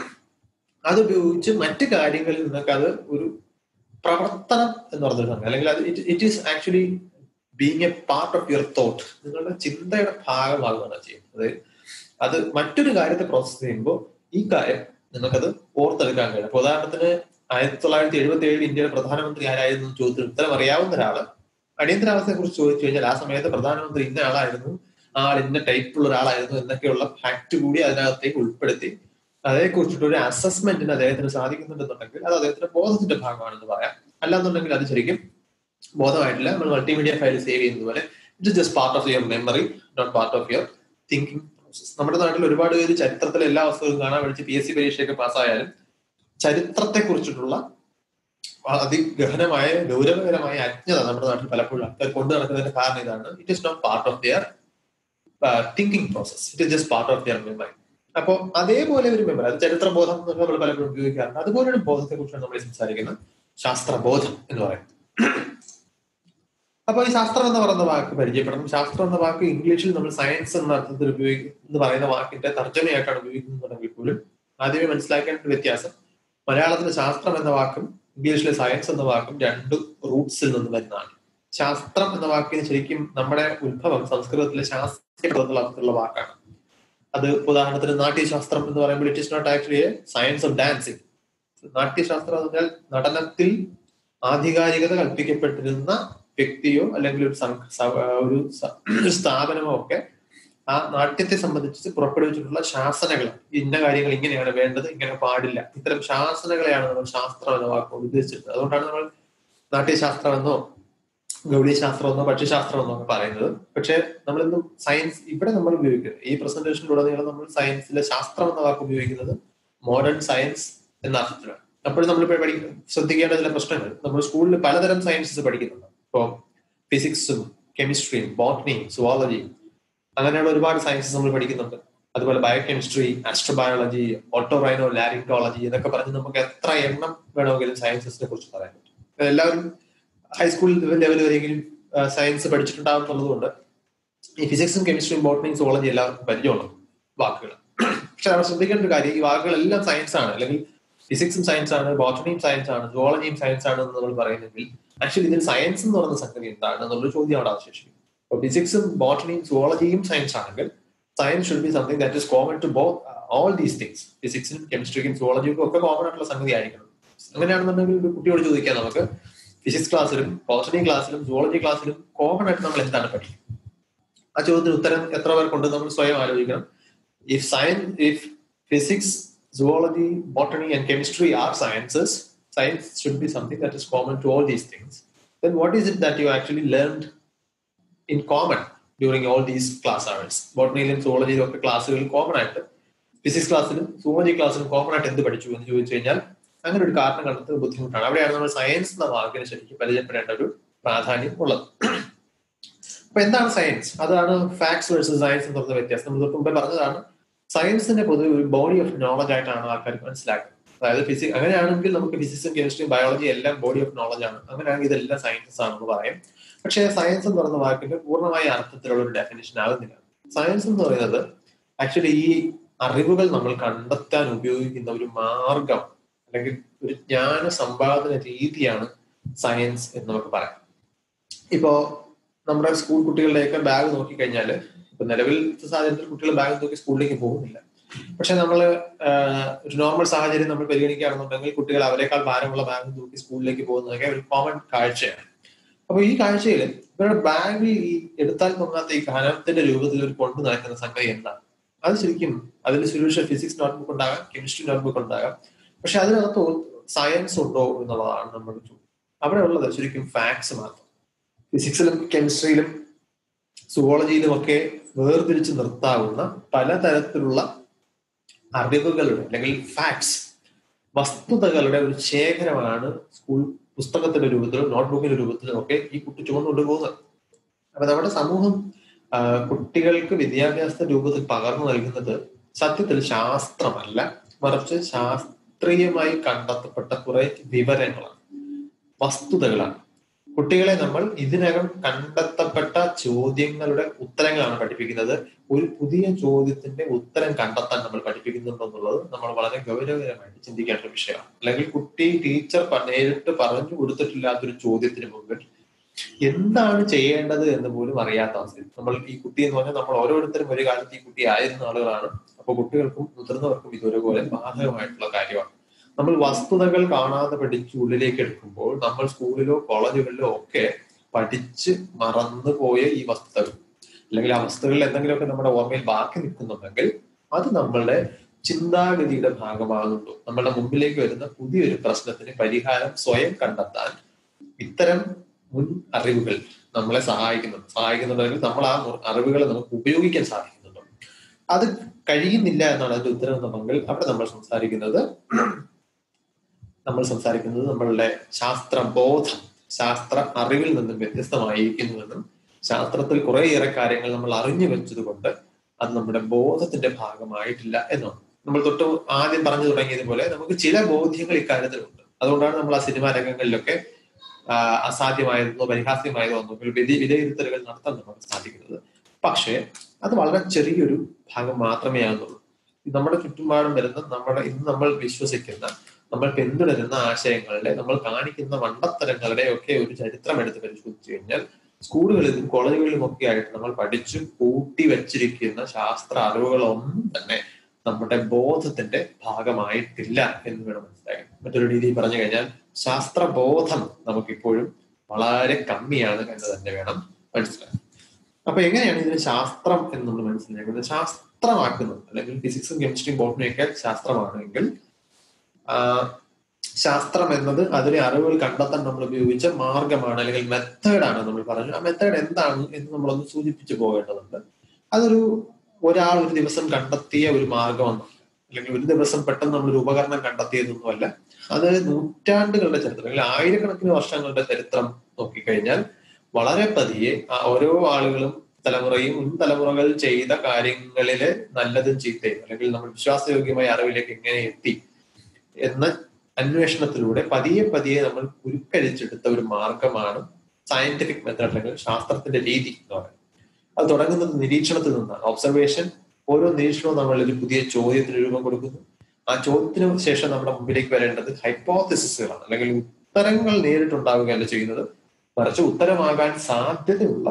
അത് ഉപയോഗിച്ച് മറ്റു കാര്യങ്ങളിൽ നിങ്ങൾക്ക് അത് ഒരു പ്രവർത്തനം എന്ന് പറഞ്ഞൊരു സംഗതി അല്ലെങ്കിൽ അത് it is actually being a part of your thought നിങ്ങളുടെ ചിന്തയുടെ ഭാഗമാകുകയാണ് ചെയ്യുന്നത് അത് മറ്റൊരു കാര്യത്തെ പ്രോസസ് ചെയ്യുമ്പോൾ ഈ കാര്യം നിങ്ങൾക്കത് ഓർത്തെടുക്കാൻ കഴിയും അപ്പൊ ഉദാഹരണത്തിന് ആയിരത്തി തൊള്ളായിരത്തി എഴുപത്തി ഏഴിൽ ഇന്ത്യയുടെ പ്രധാനമന്ത്രി ആരായിരുന്നു ചോദ്യത്തിന് ഉത്തരം അറിയാവുന്ന ഒരാള് അടിയന്തരാവസ്ഥയെ കുറിച്ച് ചോദിച്ചു കഴിഞ്ഞാൽ ആ സമയത്ത് പ്രധാനമന്ത്രി ഇന്ന ആളായിരുന്നു ആൾ ഇന്ന ടൈപ്പുള്ള ഒരാളായിരുന്നു എന്നൊക്കെയുള്ള ഫാക്ട് കൂടി അതിനകത്തേക്ക് ഉൾപ്പെടുത്തി അതേക്കുറിച്ചിട്ട് ഒരു അസസ്മെന്റിന് അദ്ദേഹത്തിന് സാധിക്കുന്നുണ്ടെന്നുണ്ടെങ്കിൽ അത് അദ്ദേഹത്തിന്റെ ബോധത്തിന്റെ ഭാഗമാണെന്ന് പറയാം അല്ലാന്നുണ്ടെങ്കിൽ അത് ശരിക്കും ബോധമായിട്ടില്ല നമ്മൾ മൾട്ടിമീഡിയ ഫയൽ സേവ് ചെയ്യുന്നത് പോലെ it just part of your memory not part of your thinking process നമ്മുടെ നാട്ടിൽ ഒരുപാട് പേര് ചരിത്രത്തിലെ എല്ലാ വസ്തുക്കളും കാണാൻ പഠിച്ച് പി എസ് സി പരീക്ഷയൊക്കെ പാസ്സായാലും ചരിത്രത്തെ കുറിച്ചിട്ടുള്ള അതിഗഹനമായ ഗൗരവകരമായ അജ്ഞത നമ്മുടെ നാട്ടിൽ പലപ്പോഴും ആൾക്കാർ കൊണ്ടു നടക്കുന്നതിന്റെ കാരണം ഇതാണ് it is not part of their thinking process it is just part of their memory അപ്പോൾ അതേപോലെ ഒരു മെമ്മറി അത് ചരിത്രബോധം എന്നൊക്കെ നമ്മൾ പലപ്പോഴും ഉപയോഗിക്കാറുണ്ട് അതുപോലെ ഒരു ബോധത്തെ കുറിച്ചാണ് നമ്മൾ സംസാരിക്കുന്നത് ശാസ്ത്രബോധം എന്ന് പറയുന്നത് അപ്പൊ ഈ ശാസ്ത്രം എന്ന് പറയുന്ന വാക്ക് പരിചയപ്പെടണം ശാസ്ത്രം എന്ന വാക്ക് ഇംഗ്ലീഷിൽ നമ്മൾ സയൻസ് എന്ന അർത്ഥത്തിൽ ഉപയോഗിക്കും എന്ന് പറയുന്ന വാക്കിന്റെ തർജ്ജമയായിട്ടാണ് ഉപയോഗിക്കുന്നുണ്ടെങ്കിൽ പോലും ആദ്യമേ മനസ്സിലാക്കേണ്ട വ്യത്യാസം മലയാളത്തിലെ ശാസ്ത്രം എന്ന വാക്കും ഇംഗ്ലീഷിലെ സയൻസ് എന്ന വാക്കും രണ്ട് റൂട്ട്സിൽ നിന്ന് വരുന്നതാണ് ശാസ്ത്രം എന്ന വാക്കിന് ശരിക്കും നമ്മുടെ ഉത്ഭവം സംസ്കൃതത്തിലെ ശാസ്ത്രീയ വാക്കാണ് അത് ഉദാഹരണത്തിന് നാട്യശാസ്ത്രം എന്ന് പറയുമ്പോൾ it is not actually science of dancing നാട്യശാസ്ത്രം എന്ന് പറഞ്ഞാൽ നടനത്തിൽ ആധികാരികത കൽപ്പിക്കപ്പെട്ടിരുന്ന വ്യക്തിയോ അല്ലെങ്കിൽ ഒരു ഒരു സ്ഥാപനമോ ഒക്കെ ആ നാട്യത്തെ സംബന്ധിച്ച് പുറപ്പെടുവിച്ചിട്ടുള്ള ശാസനകൾ ഇന്ന കാര്യങ്ങൾ ഇങ്ങനെയാണ് വേണ്ടത് ഇങ്ങനെ പാടില്ല ഇത്തരം ശാസനകളെയാണ് നമ്മൾ ശാസ്ത്രം എന്ന വാക്കുകൊണ്ട് ഉദ്ദേശിച്ചിട്ടുള്ളത് അതുകൊണ്ടാണ് നമ്മൾ നാട്യശാസ്ത്രം എന്നോ ഗൗഡീശാസ്ത്രം എന്നോ ഭക്ഷ്യശാസ്ത്രം എന്നോ ഒക്കെ പറയുന്നത് പക്ഷെ നമ്മളിന്നും സയൻസ് ഇവിടെ നമ്മൾ ഉപയോഗിക്കുന്നത് ഈ പ്രസന്റേഷനിലുടനീളം നമ്മൾ സയൻസിലെ ശാസ്ത്രം എന്ന വാക്ക് ഉപയോഗിക്കുന്നത് മോഡേൺ സയൻസ് എന്ന അർത്ഥത്തിലാണ് അപ്പോഴും നമ്മളിപ്പോൾ പഠിക്കുന്നത് ശ്രദ്ധിക്കേണ്ട ചില പ്രശ്നങ്ങൾ നമ്മൾ സ്കൂളിൽ പലതരം സയൻസസ് പഠിക്കുന്നുണ്ട് ഇപ്പോൾ ഫിസിക്സും കെമിസ്ട്രിയും ബോട്ടണിയും സുവോളജിയും അങ്ങനെയുള്ള ഒരുപാട് സയൻസസ് നമ്മൾ പഠിക്കുന്നുണ്ട് അതുപോലെ ബയോകെമിസ്ട്രി ആസ്ട്രോബയോളജി ഓട്ടോറൈനോ ലാരിങ്കോളജി എന്നൊക്കെ പറഞ്ഞ് നമുക്ക് എത്ര എണ്ണം വേണമെങ്കിലും സയൻസസിനെ കുറിച്ച് പറയാൻ പറ്റും എല്ലാവരും ഹൈസ്കൂൾ ലെവൽ വരെയെങ്കിലും സയൻസ് പഠിച്ചിട്ടുണ്ടാവും എന്നുള്ളതുകൊണ്ട് ഈ ഫിസിക്സും കെമിസ്ട്രിയും ബോട്ടണിയും സുവോളജി എല്ലാവർക്കും പരിചയമുള്ള വാക്കുകൾ പക്ഷെ നമ്മൾ ശ്രദ്ധിക്കേണ്ട ഒരു കാര്യം ഈ വാക്കുകളെല്ലാം സയൻസ് ആണ് അല്ലെങ്കിൽ ഫിസിക്സും സയൻസ് ആണ് ബോട്ടണിയും സയൻസ് ആണ് സുവോളജിയും സയൻസ് ആണ് എന്ന് നമ്മൾ പറയുന്നെങ്കിൽ ആക്ച്വലി ഇതിൽ സയൻസ് എന്ന് പറയുന്ന സംഗതി എന്താണ് എന്നുള്ള ചോദ്യം അവിടെ അവശേഷിക്കും അപ്പോൾ ഫിസിക്സും ബോട്ടണിയും സുവോളജിയും സയൻസ് ആണെങ്കിൽ science should be something that is common to ബോ ഓൾ ദീസ് തിങ്സ് ഫിസിക്സിനും കെമിസ്ട്രിക്കും സുവോളജിക്കും ഒക്കെ കോമൺ ആയിട്ടുള്ള സംഗതി ആയിരിക്കണം അങ്ങനെയാണെന്നുണ്ടെങ്കിൽ ഒരു കുട്ടിയോട് ചോദിക്കാം നമുക്ക് ഫിസിക്സ് ക്ലാസ്സിലും ബോട്ടണി ക്ലാസ്സിലും സുവോളജി ക്ലാസ്സിലും കോമൺ ആയിട്ട് നമ്മൾ എന്താണ് പഠിക്കുന്നത് ആ ചോദ്യത്തിന് ഉത്തരം എത്ര പേർക്കുണ്ട് നമ്മൾ സ്വയം ആലോചിക്കണം if science if physics zoology botany and chemistry are sciences science should be something that is common to all these things. Then what is it that you actually learned in common during all these class hours? ബോട്ടണിയിലും സുവോളജിയിലും ഒക്കെ ക്ലാസ്സുകളിൽ കോമൺ ആയിട്ട് ഫിസിക്സ് ക്ലാസ്സിലും സുവോളജി ക്ലാസ്സിലും കോമൺ ആയിട്ട് എന്ത് പഠിച്ചു എന്ന് ചോദിച്ചു കഴിഞ്ഞാൽ അങ്ങനെ ഒരു കാരണം കണ്ടെത്തുന്നത് ബുദ്ധിമുട്ടാണ് അവിടെയാണ് നമ്മൾ സയൻസ് എന്ന വാക്കിന് ശരിക്കും പരിചയപ്പെടേണ്ട ഒരു പ്രാധാന്യം ഉള്ളത് അപ്പൊ എന്താണ് സയൻസ് അതാണ് ഫാക്ട്സ് വേഴ്സസ് സയൻസ് എന്ന് പറഞ്ഞ വ്യത്യാസം നമ്മൾ തൊട്ട് മുമ്പേ പറഞ്ഞതാണ് സയൻസിന്റെ പൊതുവെ ഒരു ബോഡി ഓഫ് നോളജ് ആയിട്ടാണ് ആൾക്കാർ മനസ്സിലാക്കുന്നത് അതായത് ഫിസിക്സ് അങ്ങനെയാണെങ്കിൽ നമുക്ക് ഫിസിക്സും കെമിസ്ട്രിയും ബയോളജി എല്ലാം ബോഡി ഓഫ് നോളജ് ആണ് അങ്ങനെയാണെങ്കിൽ ഇതെല്ലാം സയൻസസ് ആണെന്ന് പറയാം പക്ഷേ സയൻസ് എന്ന് പറയുന്ന വാക്കിന്റെ പൂർണ്ണമായ അർത്ഥത്തിലുള്ള ഒരു ഡെഫിനേഷൻ ആകുന്നില്ല സയൻസ് എന്ന് പറയുന്നത് ആക്ച്വലി ഈ അറിവുകൾ നമ്മൾ കണ്ടെത്താൻ ഉപയോഗിക്കുന്ന ഒരു മാർഗം അല്ലെങ്കിൽ ഒരു ജ്ഞാന സമ്പാദന രീതിയാണ് സയൻസ് എന്ന് നമുക്ക് പറയാം ഇപ്പോ നമ്മുടെ സ്കൂൾ കുട്ടികളുടെയൊക്കെ ബാഗ് നോക്കിക്കഴിഞ്ഞാൽ ഇപ്പൊ നിലവിലത്തെ സാഹചര്യത്തിൽ കുട്ടികൾ ബാഗ് നോക്കി സ്കൂളിലേക്ക് പോകുന്നില്ല പക്ഷെ നമ്മൾ ഒരു നോർമൽ സാഹചര്യം നമ്മൾ പരിഗണിക്കുകയാണെന്നുണ്ടെങ്കിൽ കുട്ടികൾ അവരെക്കാൾ ഭാരമുള്ള ബാഗ് തൂക്കി സ്കൂളിലേക്ക് പോകുന്നതൊക്കെ ഒരു കോമൺ കാഴ്ചയാണ് അപ്പൊ ഈ കാഴ്ചയിൽ ഇവരുടെ ബാഗിൽ ഈ എടുത്താൽ തോന്നാത്ത ഈ ഘനത്തിന്റെ രൂപത്തിൽ ഒരു കൊണ്ടു നടക്കുന്ന സംഗതി എന്താണ് അത് ശരിക്കും അതിൽ സൊല്യൂഷൻ ഫിസിക്സ് നോട്ട്ബുക്ക് ഉണ്ടാകാം കെമിസ്ട്രി നോട്ട്ബുക്ക് ഉണ്ടാകാം പക്ഷെ അതിനകത്ത് സയൻസ് ഉണ്ടോ എന്നുള്ളതാണ് നമ്മൾ അവിടെ ഉള്ളത് ശരിക്കും ഫാക്ട്സ് മാത്രം ഫിസിക്സിലും കെമിസ്ട്രിയിലും സുവോളജിയിലും ഒക്കെ വേർതിരിച്ച് നിർത്താവുന്ന പലതരത്തിലുള്ള അറിവുകളുടെ അല്ലെങ്കിൽ ഫാക്ട്സ് വസ്തുതകളുടെ ഒരു ശേഖരമാണ് സ്കൂൾ പുസ്തകത്തിന്റെ രൂപത്തിലും നോട്ട്ബുക്കിന്റെ രൂപത്തിലും ഒക്കെ ഈ കുട്ടി ചുമന്നുകൊണ്ട് പോകുന്നത് അപ്പൊ നമ്മുടെ സമൂഹം കുട്ടികൾക്ക് വിദ്യാഭ്യാസ രൂപത്തിൽ പകർന്നു നൽകുന്നത് സത്യത്തിൽ ശാസ്ത്രമല്ല മറിച്ച് ശാസ്ത്രീയമായി കണ്ടെത്തപ്പെട്ട കുറെ വിവരങ്ങളാണ് വസ്തുതകളാണ് കുട്ടികളെ നമ്മൾ ഇതിനകം കണ്ടെത്തപ്പെട്ട ചോദ്യങ്ങളുടെ ഉത്തരങ്ങളാണ് പഠിപ്പിക്കുന്നത് ഒരു പുതിയ ചോദ്യത്തിന്റെ ഉത്തരം കണ്ടെത്താൻ നമ്മൾ പഠിപ്പിക്കുന്നുണ്ടെന്നുള്ളത് നമ്മൾ വളരെ ഗൗരവകരമായിട്ട് ചിന്തിക്കേണ്ട ഒരു വിഷയമാണ് അല്ലെങ്കിൽ കുട്ടി ടീച്ചർ നേരിട്ട് പറഞ്ഞു കൊടുത്തിട്ടില്ലാത്തൊരു ചോദ്യത്തിന് മുമ്പിൽ എന്താണ് ചെയ്യേണ്ടത് എന്ന് പോലും അറിയാത്ത അവസ്ഥ നമ്മൾ ഈ കുട്ടി എന്ന് പറഞ്ഞാൽ നമ്മൾ ഓരോരുത്തരും ഒരു കാലത്ത് ഈ കുട്ടി ആയിരുന്ന ആളുകളാണ് അപ്പൊ കുട്ടികൾക്കും മുതിർന്നവർക്കും ഇത് ഒരുപോലെ ബാധകമായിട്ടുള്ള കാര്യമാണ് നമ്മൾ വസ്തുതകൾ കാണാതെ പഠിച്ച് ഉള്ളിലേക്ക് എടുക്കുമ്പോൾ നമ്മൾ സ്കൂളിലോ കോളേജുകളിലോ ഒക്കെ പഠിച്ച് മറന്നുപോയ ഈ വസ്തുതകൾ അല്ലെങ്കിൽ ആ വസ്തുക്കളിൽ എന്തെങ്കിലുമൊക്കെ നമ്മുടെ ഓർമ്മയിൽ ബാക്കി നിൽക്കുന്നുണ്ടെങ്കിൽ അത് നമ്മളുടെ ചിന്താഗതിയുടെ ഭാഗമാകുന്നു നമ്മളുടെ മുമ്പിലേക്ക് വരുന്ന പുതിയൊരു പ്രശ്നത്തിന് പരിഹാരം സ്വയം കണ്ടെത്താൻ ഇത്തരം മുൻ അറിവുകൾ നമ്മളെ സഹായിക്കുന്നുണ്ട് സഹായിക്കുന്നുണ്ടെങ്കിൽ നമ്മൾ ആ അറിവുകളെ നമുക്ക് ഉപയോഗിക്കാൻ സാധിക്കുന്നുണ്ട് അത് കഴിയുന്നില്ല എന്നാണ് അതിന്റെ ഉത്തരം എന്നുണ്ടെങ്കിൽ അവിടെ നമ്മൾ സംസാരിക്കുന്നത് നമ്മൾ സംസാരിക്കുന്നത് നമ്മളുടെ ശാസ്ത്രബോധം ശാസ്ത്ര അറിവിൽ നിന്നും വ്യത്യസ്തമായിരിക്കുന്നുവെന്നും ശാസ്ത്രത്തിൽ കുറേയേറെ കാര്യങ്ങൾ നമ്മൾ അറിഞ്ഞു വെച്ചതുകൊണ്ട് അത് നമ്മുടെ ബോധത്തിന്റെ ഭാഗമായിട്ടില്ല എന്നാണ് നമ്മൾ തൊട്ട് ആദ്യം പറഞ്ഞു തുടങ്ങിയതുപോലെ നമുക്ക് ചില ബോധ്യങ്ങൾ ഇക്കാര്യത്തിലുണ്ട് അതുകൊണ്ടാണ് നമ്മൾ ആ സിനിമാ രംഗങ്ങളിലൊക്കെ അസാധ്യമായതെന്നോ പരിഹാസ്യമായതോ ഒന്നും വിധി വിലയിരുത്തലുകൾ നടത്താൻ നമുക്ക് സാധിക്കുന്നത് പക്ഷേ അത് വളരെ ചെറിയൊരു ഭാഗം മാത്രമേ ആകുന്നുള്ളൂ നമ്മുടെ ചുറ്റുപാടും വരുന്ന നമ്മുടെ ഇന്ന് നമ്മൾ വിശ്വസിക്കുന്ന നമ്മൾ പിന്തുടരുന്ന ആശയങ്ങളുടെ നമ്മൾ കാണിക്കുന്ന മണ്ടത്തരങ്ങളുടെ ഒക്കെ ഒരു ചരിത്രം എടുത്ത് പരിശോധിച്ചു കഴിഞ്ഞാൽ സ്കൂളുകളിലും കോളേജുകളിലും ഒക്കെ ആയിട്ട് നമ്മൾ പഠിച്ചു കൂട്ടി വെച്ചിരിക്കുന്ന ശാസ്ത്ര അറിവുകളൊന്നും തന്നെ നമ്മുടെ ബോധത്തിന്റെ ഭാഗമായിട്ടില്ല എന്ന് വേണം മനസ്സിലാക്കാൻ മറ്റൊരു രീതിയിൽ പറഞ്ഞു കഴിഞ്ഞാൽ ശാസ്ത്രബോധം നമുക്കിപ്പോഴും വളരെ കമ്മിയാണ് എന്ന് തന്നെ വേണം മനസ്സിലാക്കാൻ അപ്പൊ എങ്ങനെയാണ് ഇതിന് ശാസ്ത്രം എന്ന് നമ്മൾ മനസ്സിലാക്കുന്നത് ശാസ്ത്രമാക്കുന്നത് അല്ലെങ്കിൽ ഫിസിക്സും കെമിസ്ട്രിയും ബോട്ടണിയും ഒക്കെ ശാസ്ത്രമാണെങ്കിൽ ശാസ്ത്രം എന്നത് അതിലെ അറിവുകൾ കണ്ടെത്താൻ നമ്മൾ ഉപയോഗിച്ച മാർഗമാണ് അല്ലെങ്കിൽ മെത്തേഡാണ് നമ്മൾ പറഞ്ഞു ആ മെത്തേഡ് എന്താണ് എന്ന് നമ്മളൊന്ന് സൂചിപ്പിച്ചു പോകേണ്ടതുണ്ട് അതൊരു ഒരാൾ ഒരു ദിവസം കണ്ടെത്തിയ ഒരു മാർഗമെന്നല്ല അല്ലെങ്കിൽ ഒരു ദിവസം പെട്ടെന്ന് നമ്മൾ ഒരു ഉപകരണം കണ്ടെത്തിയതൊന്നുമല്ല അത് നൂറ്റാണ്ടുകളുടെ ചരിത്രം അല്ലെങ്കിൽ ആയിരക്കണക്കിന് വർഷങ്ങളുടെ ചരിത്രം നോക്കിക്കഴിഞ്ഞാൽ വളരെ പതിയെ ഓരോ ആളുകളും തലമുറയും മുൻ തലമുറകൾ ചെയ്ത കാര്യങ്ങളിലെ നല്ലതും ചീത്തയും അല്ലെങ്കിൽ നമ്മൾ വിശ്വാസയോഗ്യമായ അറിവിലേക്ക് എങ്ങനെ എത്തി എന്ന അന്വേഷണത്തിലൂടെ പതിയെ പതിയെ നമ്മൾ ഉരുക്കഴിച്ചെടുത്ത ഒരു മാർഗമാണ് സയന്റിഫിക് മെത്തേഡ് അല്ലെങ്കിൽ ശാസ്ത്രത്തിന്റെ രീതി എന്ന് പറയുന്നത് അത് തുടങ്ങുന്നത് നിരീക്ഷണത്തിൽ നിന്നാണ് ഒബ്സർവേഷൻ ഓരോ നിരീക്ഷണവും നമ്മൾ ഒരു പുതിയ ചോദ്യത്തിന് രൂപം കൊടുക്കുന്നു ആ ചോദ്യത്തിന് ശേഷം നമ്മുടെ മുമ്പിലേക്ക് വരേണ്ടത് ഹൈപ്പോത്തിസിസുകളാണ് അല്ലെങ്കിൽ ഉത്തരങ്ങൾ നേരിട്ടുണ്ടാവുകയല്ല ചെയ്യുന്നത് മറിച്ച് ഉത്തരമാകാൻ സാധ്യതയുള്ള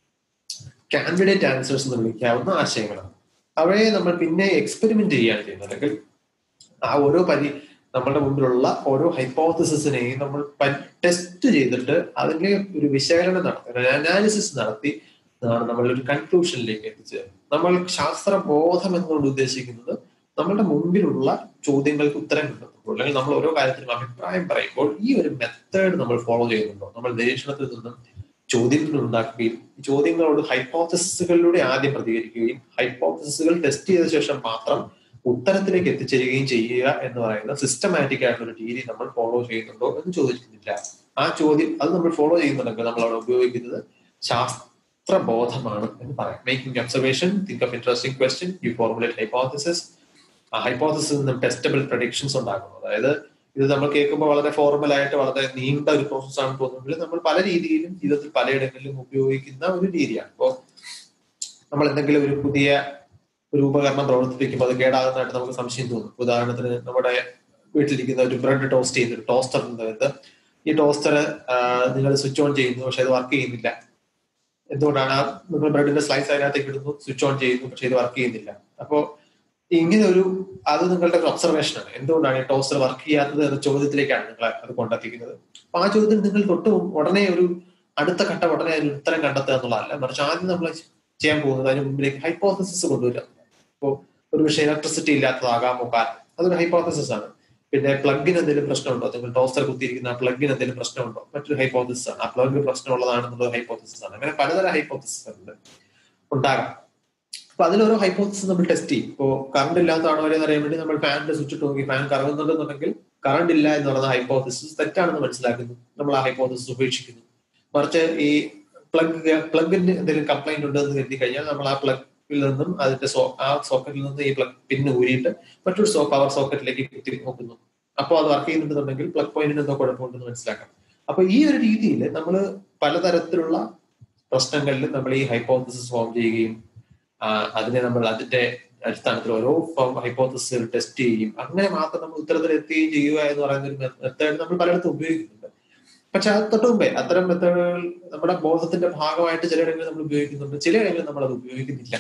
കാൻഡിഡേറ്റ് ആൻസേഴ്സ് എന്ന് വിളിക്കാവുന്ന ആശയങ്ങളാണ് അവയെ നമ്മൾ പിന്നെ എക്സ്പെരിമെന്റ് ചെയ്യുകയാണ് ചെയ്യുന്നത് അല്ലെങ്കിൽ ആ ഓരോ പരി നമ്മുടെ മുമ്പിലുള്ള ഓരോ ഹൈപ്പോത്തിസിസിനെയും നമ്മൾ ടെസ്റ്റ് ചെയ്തിട്ട് അതിന്റെ ഒരു വിശകലനം നടത്തി ഒരു അനാലിസിസ് നടത്തി ആണ് നമ്മൾ ഒരു കൺക്ലൂഷനിലേക്ക് എത്തിച്ചത് നമ്മൾ ശാസ്ത്ര ബോധം എന്നുകൊണ്ട് ഉദ്ദേശിക്കുന്നത് നമ്മളുടെ മുമ്പിലുള്ള ചോദ്യങ്ങൾക്ക് ഉത്തരം കിട്ടുമ്പോൾ അല്ലെങ്കിൽ നമ്മൾ ഓരോ കാര്യത്തിലും അഭിപ്രായം പറയുമ്പോൾ ഈ ഒരു മെത്തേഡ് നമ്മൾ ഫോളോ ചെയ്യുന്നുണ്ടോ നമ്മൾ നിരീക്ഷണത്തിൽ നിന്നും ചോദ്യങ്ങൾ ഉണ്ടാക്കുകയും ചോദ്യങ്ങളോട് ഹൈപ്പോത്തസിസുകളിലൂടെ ആദ്യം പ്രതികരിക്കുകയും ഹൈപ്പോത്തസിസുകൾ ടെസ്റ്റ് ചെയ്ത ശേഷം മാത്രം ഉത്തരത്തിലേക്ക് എത്തിച്ചേരുകയും ചെയ്യുക എന്ന് പറയുന്ന സിസ്റ്റമാറ്റിക് ആയിട്ടുള്ള ഒരു രീതി നമ്മൾ ഫോളോ ചെയ്യുന്നുണ്ടോ എന്ന് ചോദിക്കുന്നില്ല ആ ചോദ്യം അത് നമ്മൾ ഫോളോ ചെയ്യുന്നുണ്ടെങ്കിൽ നമ്മൾ അവിടെ ഉപയോഗിക്കുന്നത് ശാസ്ത്രബോധമാണ് എന്ന് പറയാം making observation think of interesting question you formulate hypothesis ആ ഹൈപ്പോത്തസിൽ നിന്നും ടെസ്റ്റബിൾ പ്രഡിക്ഷൻസ് ഉണ്ടാക്കുന്നു അതായത് ഇത് നമ്മൾ കേൾക്കുമ്പോൾ വളരെ ഫോർമൽ ആയിട്ട് വളരെ നീണ്ട ഒരു പ്രോസസ് ആണ് തോന്നുമെങ്കിൽ നമ്മൾ പല രീതിയിലും ജീവിതത്തിൽ പലയിടങ്ങളിലും ഉപയോഗിക്കുന്ന ഒരു രീതിയാണ് ഇപ്പോൾ നമ്മൾ എന്തെങ്കിലും ഒരു പുതിയ ഒരു ഉപകരണം പ്രവർത്തിപ്പിക്കുമ്പോൾ അത് കേടാകുന്നതായിട്ട് നമുക്ക് സംശയം തോന്നും ഉദാഹരണത്തിന് നമ്മുടെ വീട്ടിലിരിക്കുന്ന ഒരു ബ്രെഡ് ടോസ്റ്റ് ചെയ്യുന്ന ഒരു ടോസ്റ്റർ എന്നത് ഈ ടോസ്റ്റർ നിങ്ങൾ സ്വിച്ച് ഓൺ ചെയ്യുന്നു പക്ഷെ അത് വർക്ക് ചെയ്യുന്നില്ല എന്തുകൊണ്ടാണ് ആ നിങ്ങൾ ബ്രെഡിന്റെ സ്ലൈസ് അതിനകത്തേക്ക് ഇടുന്നു സ്വിച്ച് ഓൺ ചെയ്യുന്നു പക്ഷെ ഇത് വർക്ക് ചെയ്യുന്നില്ല അപ്പോൾ ഇങ്ങനെ ഒരു അത് നിങ്ങളുടെ ഒരു ഒബ്സർവേഷൻ ആണ് എന്തുകൊണ്ടാണ് ഈ ടോസ്റ്റർ വർക്ക് ചെയ്യാത്തത് എന്ന ചോദ്യത്തിലേക്കാണ് നിങ്ങൾ അത് കൊണ്ടെത്തിക്കുന്നത് അപ്പൊ ആ ചോദ്യത്തിന് നിങ്ങൾ തൊട്ട് ഉടനെ ഒരു അടുത്ത ഘട്ടം ഉടനെ അതിന് ഉത്തരം കണ്ടെത്തുക എന്നുള്ളതല്ല മറിച്ച് ആദ്യം നമ്മൾ ചെയ്യാൻ പോകുന്നത് അതിന് മുമ്പിലേക്ക് ഹൈപ്പോത്തസിസ് കൊണ്ടുവരിക ഇപ്പോൾ ഒരു പക്ഷേ ഇലക്ട്രിസിറ്റി ഇല്ലാത്തതാകാമോ കാരണം അതൊരു ഹൈപ്പോത്തസിസ് ആണ് പിന്നെ പ്ലഗിന് എന്തെങ്കിലും പ്രശ്നമുണ്ടോ നിങ്ങൾ ടോസ്റ്റർ കുത്തിയിരിക്കുന്ന ആ പ്ലഗിന് എന്തെങ്കിലും പ്രശ്നമുണ്ടോ മറ്റൊരു ഹൈപ്പോത്തസിസ് ആണ് ആ പ്ലഗ് പ്രശ്നമുള്ളതാണെന്നുള്ള ഹൈപ്പോത്തസിസ് ആണ് അങ്ങനെ പലതരം ഹൈപ്പോത്തസിസ് ഉണ്ട് ഉണ്ടാകാം അപ്പൊ അതിലോരോ ഹൈപ്പോത്തസിസ് നമ്മൾ ടെസ്റ്റ് ചെയ്യും ഇപ്പോൾ കറണ്ട് ഇല്ലാത്തതാണോ എന്ന് അറിയാൻ വേണ്ടി നമ്മൾ ഫാനിന്റെ സ്വിച്ച് ഇട്ട് നോക്കി ഫാൻ കറങ്ങുന്നുണ്ടെന്നുണ്ടെങ്കിൽ കറണ്ട് ഇല്ല എന്ന് പറയുന്ന ഹൈപ്പോത്തസിസ് തെറ്റാണെന്ന് മനസ്സിലാക്കുന്നു നമ്മൾ ആ ഹൈപ്പോത്തസിസ് ഉപേക്ഷിക്കുന്നു മറിച്ച് ഈ പ്ലഗ് പ്ലഗിന് എന്തെങ്കിലും കംപ്ലൈന്റ് ഉണ്ട് എന്ന് കരുതി കഴിഞ്ഞാൽ നമ്മൾ ആ പ്ലഗിൽ നിന്നും അതിന്റെ സോ ആ സോക്കറ്റിൽ നിന്ന് ഈ പ്ലഗ് പിന്ന് ഊരിയിട്ട് മറ്റൊരു സോ പവർ സോക്കറ്റിലേക്ക് കുത്തി നോക്കുന്നു അപ്പോൾ അത് വർക്ക് ചെയ്യുന്നുണ്ടെന്നുണ്ടെങ്കിൽ പ്ലഗ് പോയിന്റിന് എന്തോ കുഴപ്പമുണ്ടെന്ന് മനസ്സിലാക്കാം അപ്പൊ ഈ ഒരു രീതിയിൽ നമ്മൾ പലതരത്തിലുള്ള പ്രശ്നങ്ങളിൽ നമ്മൾ ഈ ഹൈപ്പോത്തസിസ് ഫോം ചെയ്യുകയും അതിനെ നമ്മൾ അതിന്റെ അടിസ്ഥാനത്തിൽ ഓരോ ഹൈപ്പോത്തസിസുകൾ ടെസ്റ്റ് ചെയ്യുകയും അങ്ങനെ മാത്രം നമ്മൾ ഉത്തരത്തിൽ എത്തുകയും ചെയ്യുക എന്ന് പറയുന്ന ഒരു മെത്തേഡ് നമ്മൾ പലയിടത്തും ഉപയോഗിക്കുന്നുണ്ട് പക്ഷെ അത് തൊട്ട് മുമ്പേ അത്തരം മെത്തേഡുകൾ നമ്മുടെ ബോധത്തിന്റെ ഭാഗമായിട്ട് ചിലയിടങ്ങളിൽ നമ്മൾ ഉപയോഗിക്കുന്നുണ്ട് ചിലയിടങ്ങളിൽ നമ്മൾ അത് ഉപയോഗിക്കുന്നില്ല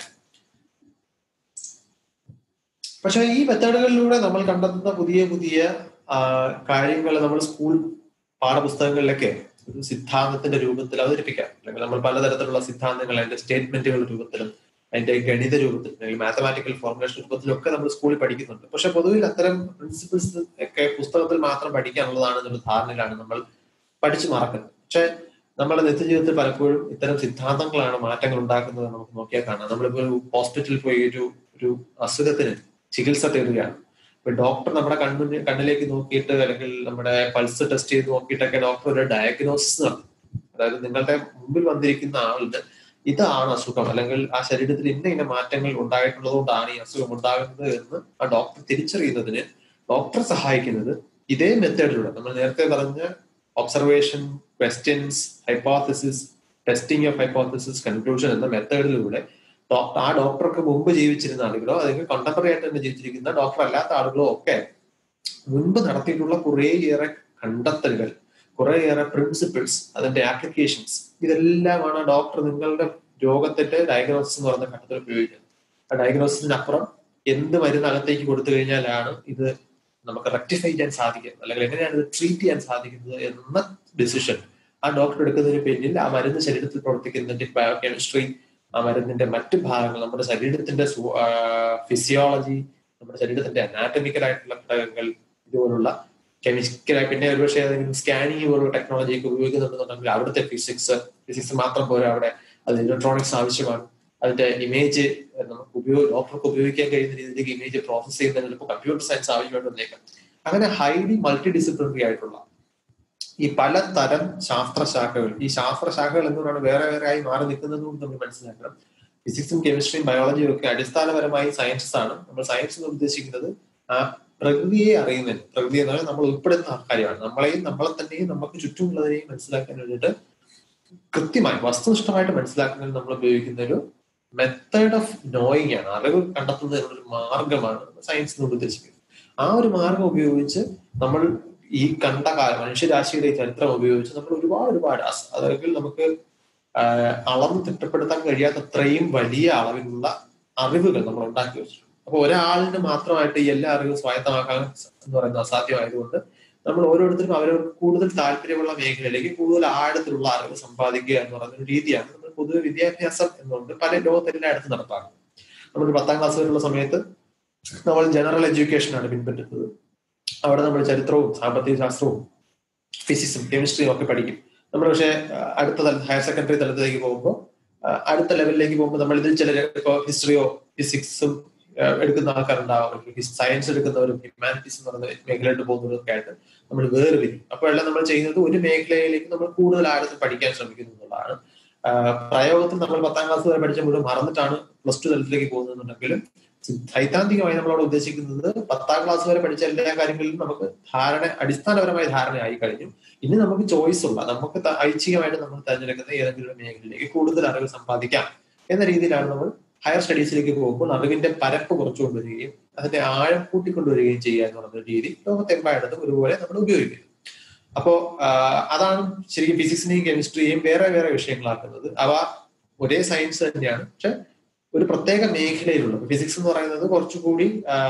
പക്ഷെ ഈ മെത്തേഡുകളിലൂടെ നമ്മൾ കണ്ടെത്തുന്ന പുതിയ പുതിയ കാര്യങ്ങൾ നമ്മൾ സ്കൂൾ പാഠപുസ്തകങ്ങളിലൊക്കെ ഒരു സിദ്ധാന്തത്തിന്റെ രൂപത്തിൽ അവതരിപ്പിക്കാം അല്ലെങ്കിൽ നമ്മൾ പലതരത്തിലുള്ള സിദ്ധാന്തങ്ങൾ അതിന്റെ സ്റ്റേറ്റ്മെന്റുകളുടെ രൂപത്തിലും അതിന്റെ ഗണിത രൂപത്തിൽ അല്ലെങ്കിൽ മാത്തമാറ്റിക്കൽ ഫോർമുലേഷൻ രൂപത്തിലൊക്കെ നമ്മൾ സ്കൂളിൽ പഠിക്കുന്നുണ്ട് പക്ഷെ പൊതുവിൽ അത്തരം പ്രിൻസിപ്പിൾസ് ഒക്കെ പുസ്തകത്തിൽ മാത്രം പഠിക്കാനുള്ളതാണ് എന്നൊരു ധാരണയിലാണ് നമ്മൾ പഠിച്ചു മറക്കുന്നത് പക്ഷെ നമ്മുടെ നിത്യജീവിതത്തിൽ പലപ്പോഴും ഇത്തരം സിദ്ധാന്തങ്ങളാണ് മാറ്റങ്ങൾ ഉണ്ടാക്കുന്നത് നമുക്ക് നോക്കിയാൽ കാണാം നമ്മളിപ്പോ ഒരു ഹോസ്പിറ്റലിൽ പോയി ഒരു ഒരു അസുഖത്തിന് ചികിത്സ തേടുകയാണ് ഇപ്പൊ ഡോക്ടർ നമ്മുടെ കണ്ണിന് കണ്ണിലേക്ക് നോക്കിയിട്ട് അല്ലെങ്കിൽ നമ്മുടെ പൾസ് ടെസ്റ്റ് ചെയ്ത് നോക്കിയിട്ടൊക്കെ ഡോക്ടർ ഒരു ഡയഗ്നോസിസ് നടത്തും അതായത് നിങ്ങളുടെ മുമ്പിൽ വന്നിരിക്കുന്ന ആളുടെ ഇതാണ് അസുഖം അല്ലെങ്കിൽ ആ ശരീരത്തിൽ ഇന്ന ഇന്ന മാറ്റങ്ങൾ ഉണ്ടായിട്ടുള്ളത് കൊണ്ടാണ് ഈ അസുഖം ഉണ്ടാകുന്നത് എന്ന് ആ ഡോക്ടർ തിരിച്ചറിയുന്നതിന് ഡോക്ടറെ സഹായിക്കുന്നത് ഇതേ മെത്തേഡിലൂടെ നമ്മൾ നേരത്തെ പറഞ്ഞ observation questions hypothesis testing of hypothesis conclusion എന്ന മെത്തേഡിലൂടെ ആ ഡോക്ടർക്ക് മുമ്പ് ജീവിച്ചിരുന്ന ആളുകളോ അല്ലെങ്കിൽ കണ്ടംപററി ആയിട്ട് തന്നെ ജീവിച്ചിരിക്കുന്ന ഡോക്ടർ അല്ലാത്ത ആളുകളോ ഒക്കെ മുൻപ് നടത്തിയിട്ടുള്ള കുറേയേറെ കണ്ടെത്തലുകൾ കുറേയേറെ പ്രിൻസിപ്പിൾസ് അതിന്റെ ആപ്ലിക്കേഷൻസ് ഇതെല്ലാമാണ് ഡോക്ടർ നിങ്ങളുടെ രോഗത്തിന്റെ ഡയഗ്നോസിസ് എന്ന് പറയുന്ന ഘട്ടത്തിൽ ഉപയോഗിക്കുന്നത് ആ ഡയഗ്നോസിസിന് അപ്പുറം എന്ത് മരുന്ന് അകത്തേക്ക് കൊടുത്തു കഴിഞ്ഞാലാണ് ഇത് നമുക്ക് റെക്ടിഫൈ ചെയ്യാൻ സാധിക്കുന്നത് അല്ലെങ്കിൽ എങ്ങനെയാണ് ഇത് ട്രീറ്റ് ചെയ്യാൻ സാധിക്കുന്നത് എന്ന ഡിസിഷൻ ആ ഡോക്ടർ എടുക്കുന്നതിന് പിന്നിൽ ആ മരുന്ന് ശരീരത്തിൽ പ്രവർത്തിക്കുന്നതിന്റെ ബയോ കെമിസ്ട്രി ആ മരുന്നിന്റെ മറ്റു ഭാഗങ്ങൾ നമ്മുടെ ശരീരത്തിന്റെ ഫിസിയോളജി നമ്മുടെ ശരീരത്തിന്റെ അനാറ്റമിക്കൽ ആയിട്ടുള്ള ഘടകങ്ങൾ ഇതുപോലുള്ള കെമിക്കലായി പിന്നെ ഒരുപക്ഷെ സ്കാനിങ് പോലുള്ള ടെക്നോളജി ഒക്കെ ഉപയോഗിക്കുന്നുണ്ടെന്നുണ്ടെങ്കിൽ അവിടുത്തെ ഫിസിക്സ് ഫിസിക്സ് മാത്രം പോരാ അവിടെ അത് ഇലക്ട്രോണിക്സ് ആവശ്യമാണ് അതിന്റെ ഇമേജ് നമുക്ക് ഉപയോഗ ഡോക്ടർക്ക് ഉപയോഗിക്കാൻ കഴിയുന്ന രീതിയിലേക്ക് ഇമേജ് പ്രോസസ് ചെയ്യുന്നതിന് ചിലപ്പോൾ കമ്പ്യൂട്ടർ സയൻസ് ആവശ്യമായിട്ട് വന്നേക്കാം അങ്ങനെ ഹൈലി മൾട്ടി ഡിസിപ്ലിനറി ആയിട്ടുള്ള ഈ പലതരം ശാസ്ത്രശാഖകൾ ഈ ശാസ്ത്രശാഖകൾ എന്തുകൊണ്ടാണ് വേറെ വേറെ ആയി മാറി നിൽക്കുന്നത് കൊണ്ട് നമ്മൾ മനസ്സിലാക്കണം ഫിസിക്സും കെമിസ്ട്രിയും ബയോളജിയും ഒക്കെ അടിസ്ഥാനപരമായി സയൻസസ് ആണ് നമ്മൾ സയൻസ് എന്ന് ഉദ്ദേശിക്കുന്നത് ആ പ്രകൃതിയെ അറിയുന്നതിന് പ്രകൃതി എന്ന് പറഞ്ഞാൽ നമ്മൾ ഉൾപ്പെടുന്ന കാര്യമാണ് നമ്മളെയും നമ്മളെ തന്നെയും നമുക്ക് ചുറ്റുമുള്ളതിനെയും മനസ്സിലാക്കാൻ വേണ്ടിയിട്ട് കൃത്യമായി വസ്തുനിഷ്ഠമായിട്ട് മനസ്സിലാക്കുന്നതിന് നമ്മൾ ഉപയോഗിക്കുന്ന ഒരു മെത്തേഡ് ഓഫ് നോയിങ് ആണ് അറിവ് കണ്ടെത്തുന്നതിനുള്ള ഒരു മാർഗമാണ് സയൻസ് എന്ന് ഉദ്ദേശിക്കുന്നത് ആ ഒരു മാർഗം ഉപയോഗിച്ച് നമ്മൾ ഈ കണ്ട കാലം മനുഷ്യരാശിയുടെ ഈ ചരിത്രം ഉപയോഗിച്ച് നമ്മൾ ഒരുപാട് ഒരുപാട് അസ്- അതായത് നമുക്ക് ആഹ് അളന്ന് തിട്ടപ്പെടുത്താൻ കഴിയാത്തത്രയും വലിയ അളവിലുള്ള അറിവുകൾ നമ്മൾ ഉണ്ടാക്കി വെച്ചിട്ടുണ്ട് അപ്പൊ ഒരാളിന് മാത്രമായിട്ട് ഈ എല്ലാ അറിവും സ്വായത്തമാക്കാൻ എന്ന് പറയുന്നത് അസാധ്യമായതുകൊണ്ട് നമ്മൾ ഓരോരുത്തരും അവരവർക്ക് കൂടുതൽ താല്പര്യമുള്ള മേഖലയിലേക്ക് കൂടുതൽ ആഴത്തിലുള്ള അറിവ് സമ്പാദിക്കുക എന്ന് പറയുന്ന ഒരു രീതിയാണ് നമ്മൾ പൊതുവെ വിദ്യാഭ്യാസം എന്നുകൊണ്ട് പല ലോകത്തെല്ലായിടത്തും നടപ്പാക്കുന്നത് നമ്മൾ പത്താം ക്ലാസ് വരെയുള്ള സമയത്ത് നമ്മൾ ജനറൽ എഡ്യൂക്കേഷൻ ആണ് പിൻപറ്റുന്നത് അവിടെ നമ്മൾ ചരിത്രവും സാമ്പത്തിക ശാസ്ത്രവും ഫിസിക്സും കെമിസ്ട്രിയും ഒക്കെ പഠിക്കും നമ്മൾ പക്ഷേ അഹ് അടുത്ത തല ഹയർ സെക്കൻഡറി തലത്തിലേക്ക് പോകുമ്പോൾ അഹ് അടുത്ത ലെവലിലേക്ക് പോകുമ്പോൾ നമ്മൾ ഇതിൽ ചിലർ ഇപ്പോൾ ഹിസ്റ്ററിയോ ഫിസിക്സും എടുക്കുന്ന ആൾക്കാരുണ്ടാവും സയൻസ് എടുക്കുന്നവരും ഹ്യൂമാനിറ്റീസ് എന്ന് പറയുന്ന മേഖലയിലോട്ട് പോകുന്നവരൊക്കെ ആയിട്ട് നമ്മൾ വേറെ വരും അപ്പോഴെല്ലാം നമ്മൾ ചെയ്യുന്നത് ഒരു മേഖലയിലേക്ക് നമ്മൾ കൂടുതൽ ആഴത്തിൽ പഠിക്കാൻ ശ്രമിക്കുന്നു എന്നുള്ളതാണ് ആഹ് പ്രയോഗത്തിൽ നമ്മൾ പത്താം ക്ലാസ് വരെ പഠിച്ച മുഴുവൻ മറന്നിട്ടാണ് പ്ലസ് ടു തലത്തിലേക്ക് പോകുന്നതെന്നുണ്ടെങ്കിലും സൈദ്ധാന്തികമായി നമ്മളവിടെ ഉദ്ദേശിക്കുന്നത് പത്താം ക്ലാസ് വരെ പഠിച്ച എല്ലാ കാര്യങ്ങളിലും നമുക്ക് ധാരണ അടിസ്ഥാനപരമായ ധാരണയായി കഴിഞ്ഞു ഇനി നമുക്ക് ചോയ്സ് ഉള്ള നമുക്ക് ത- ഐച്ഛികമായിട്ട് നമ്മൾ തിരഞ്ഞെടുക്കുന്ന ഏതെങ്കിലും ഒരു മേഖലയിലേക്ക് കൂടുതൽ അറിവ് സമ്പാദിക്കാം എന്ന രീതിയിലാണ് നമ്മൾ ഹയർ സ്റ്റഡീസിലേക്ക് പോകുമ്പോൾ അറിവിന്റെ പരപ്പ് കുറച്ചു കൊണ്ടുവരികയും അതിന്റെ ആഴം കൂട്ടിക്കൊണ്ടുവരികയും ചെയ്യുക എന്ന് പറയുന്ന രീതി ലോകത്തെമ്പായിടത്തും ഒരുപോലെ നമ്മൾ ഉപയോഗിക്കുന്നു അപ്പോ ആഹ് അതാണ് ശരിക്കും ഫിസിക്സിനെയും കെമിസ്ട്രിയെയും വേറെ വേറെ വിഷയങ്ങളാക്കുന്നത് അവ ഒരേ സയൻസ് തന്നെയാണ് പക്ഷെ ഒരു പ്രത്യേക മേഖലയിലുള്ള ഫിസിക്സ് എന്ന് പറയുന്നത് കുറച്ചുകൂടി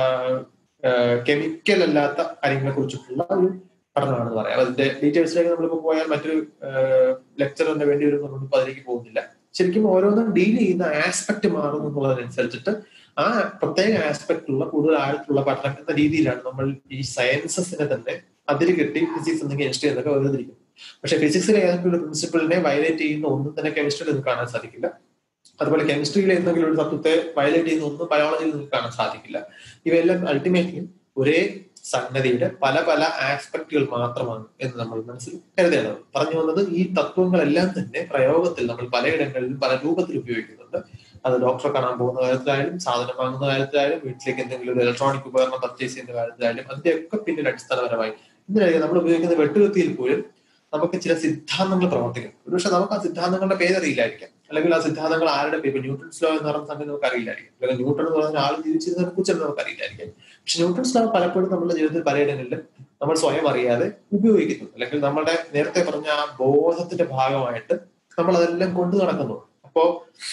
കെമിക്കൽ അല്ലാത്ത കാര്യങ്ങളെ കുറിച്ചിട്ടുള്ള ഒരു പഠനമാണെന്ന് പറയാം അതിന്റെ ഡീറ്റെയിൽസിലേക്ക് നമ്മളിപ്പോ പോയാൽ മറ്റൊരു ലെക്ചറിന് വേണ്ടി ഒരു നമ്മളിപ്പോ അതിലേക്ക് പോകുന്നില്ല ശരിക്കും ഓരോന്നും ഡീൽ ചെയ്യുന്ന ആസ്പെക്ട് മാറുന്നു എന്നുള്ളതിനനുസരിച്ചിട്ട് ആ പ്രത്യേക ആസ്പെക്റ്റുള്ള കൂടുതൽ ആഴത്തിലുള്ള പഠനം എന്ന രീതിയിലാണ് നമ്മൾ ഈ സയൻസസിനെ തന്നെ അതിര് കെട്ടി ഫിസിക്സ് എന്തെങ്കിലും കെമിസ്ട്രി എന്നൊക്കെ വേർതിരിക്കുന്നത് പക്ഷെ ഫിസിക്സിലെ ഏതെങ്കിലും ഒരു പ്രിൻസിപ്പിളിനെ വയലേറ്റ് ചെയ്യുന്ന ഒന്നും തന്നെ കെമിസ്ട്രിയിൽ നിങ്ങൾക്ക് കാണാൻ സാധിക്കില്ല അതുപോലെ കെമിസ്ട്രിയിലെ എന്തെങ്കിലും ഒരു തത്വത്തെ വയലേറ്റ് ചെയ്യുന്ന ഒന്നും ബയോളജിയിൽ നിങ്ങൾക്ക് കാണാൻ സാധിക്കില്ല ഇവയെല്ലാം അൾട്ടിമേറ്റ്ലി ഒരേ സംഗതിയുടെ പല പല ആസ്പെക്ടുകൾ മാത്രമാണ് എന്ന് നമ്മൾ മനസ്സിൽ കരുതേണ്ടത് പറഞ്ഞു വന്നത് ഈ തത്വങ്ങളെല്ലാം തന്നെ പ്രയോഗത്തിൽ നമ്മൾ പലയിടങ്ങളിലും പല രൂപത്തിൽ ഉപയോഗിക്കുന്നുണ്ട് അത് ഡോക്ടറെ കാണാൻ പോകുന്ന കാര്യത്തിലായാലും സാധനം വാങ്ങുന്ന കാര്യത്തിലായാലും വീട്ടിലേക്ക് എന്തെങ്കിലും ഒരു ഇലക്ട്രോണിക് ഉപകരണം പർച്ചേസ് ചെയ്യുന്ന കാര്യത്തിലായാലും അതിന്റെയൊക്കെ പിന്നിൽ അടിസ്ഥാനപരമായി ഇതിനായിരിക്കും നമ്മൾ ഉപയോഗിക്കുന്ന വെട്ടുകത്തിയിൽ പോലും നമുക്ക് ചില സിദ്ധാന്തങ്ങൾ പ്രവർത്തിക്കും ഒരുപക്ഷെ നമുക്ക് ആ സിദ്ധാന്തങ്ങളുടെ പേരറിയില്ലായിരിക്കാം അല്ലെങ്കിൽ ആ സിദ്ധാന്തങ്ങൾ ആരുടെ പേര് ന്യൂട്ടൺസ് ലോ എന്ന് പറയുന്ന സംഗതി നമുക്ക് അറിയില്ലായിരിക്കും അല്ലെങ്കിൽ ന്യൂട്ടൺ എന്ന് പറഞ്ഞ ആൾ ജീവിച്ചിരുന്നതിനെ കുറിച്ച് നമുക്ക് അറിയില്ലായിരിക്കും പക്ഷെ ന്യൂട്ടൺസ് ലോ പലപ്പോഴും നമ്മുടെ ജീവിതത്തിൽ പലയിടങ്ങളിലും നമ്മൾ സ്വയം അറിയാതെ ഉപയോഗിക്കുന്നു അല്ലെങ്കിൽ നമ്മുടെ നേരത്തെ പറഞ്ഞ ആ ബോധത്തിന്റെ ഭാഗമായിട്ട് നമ്മൾ അതെല്ലാം കൊണ്ടു നടക്കുന്നു അപ്പോ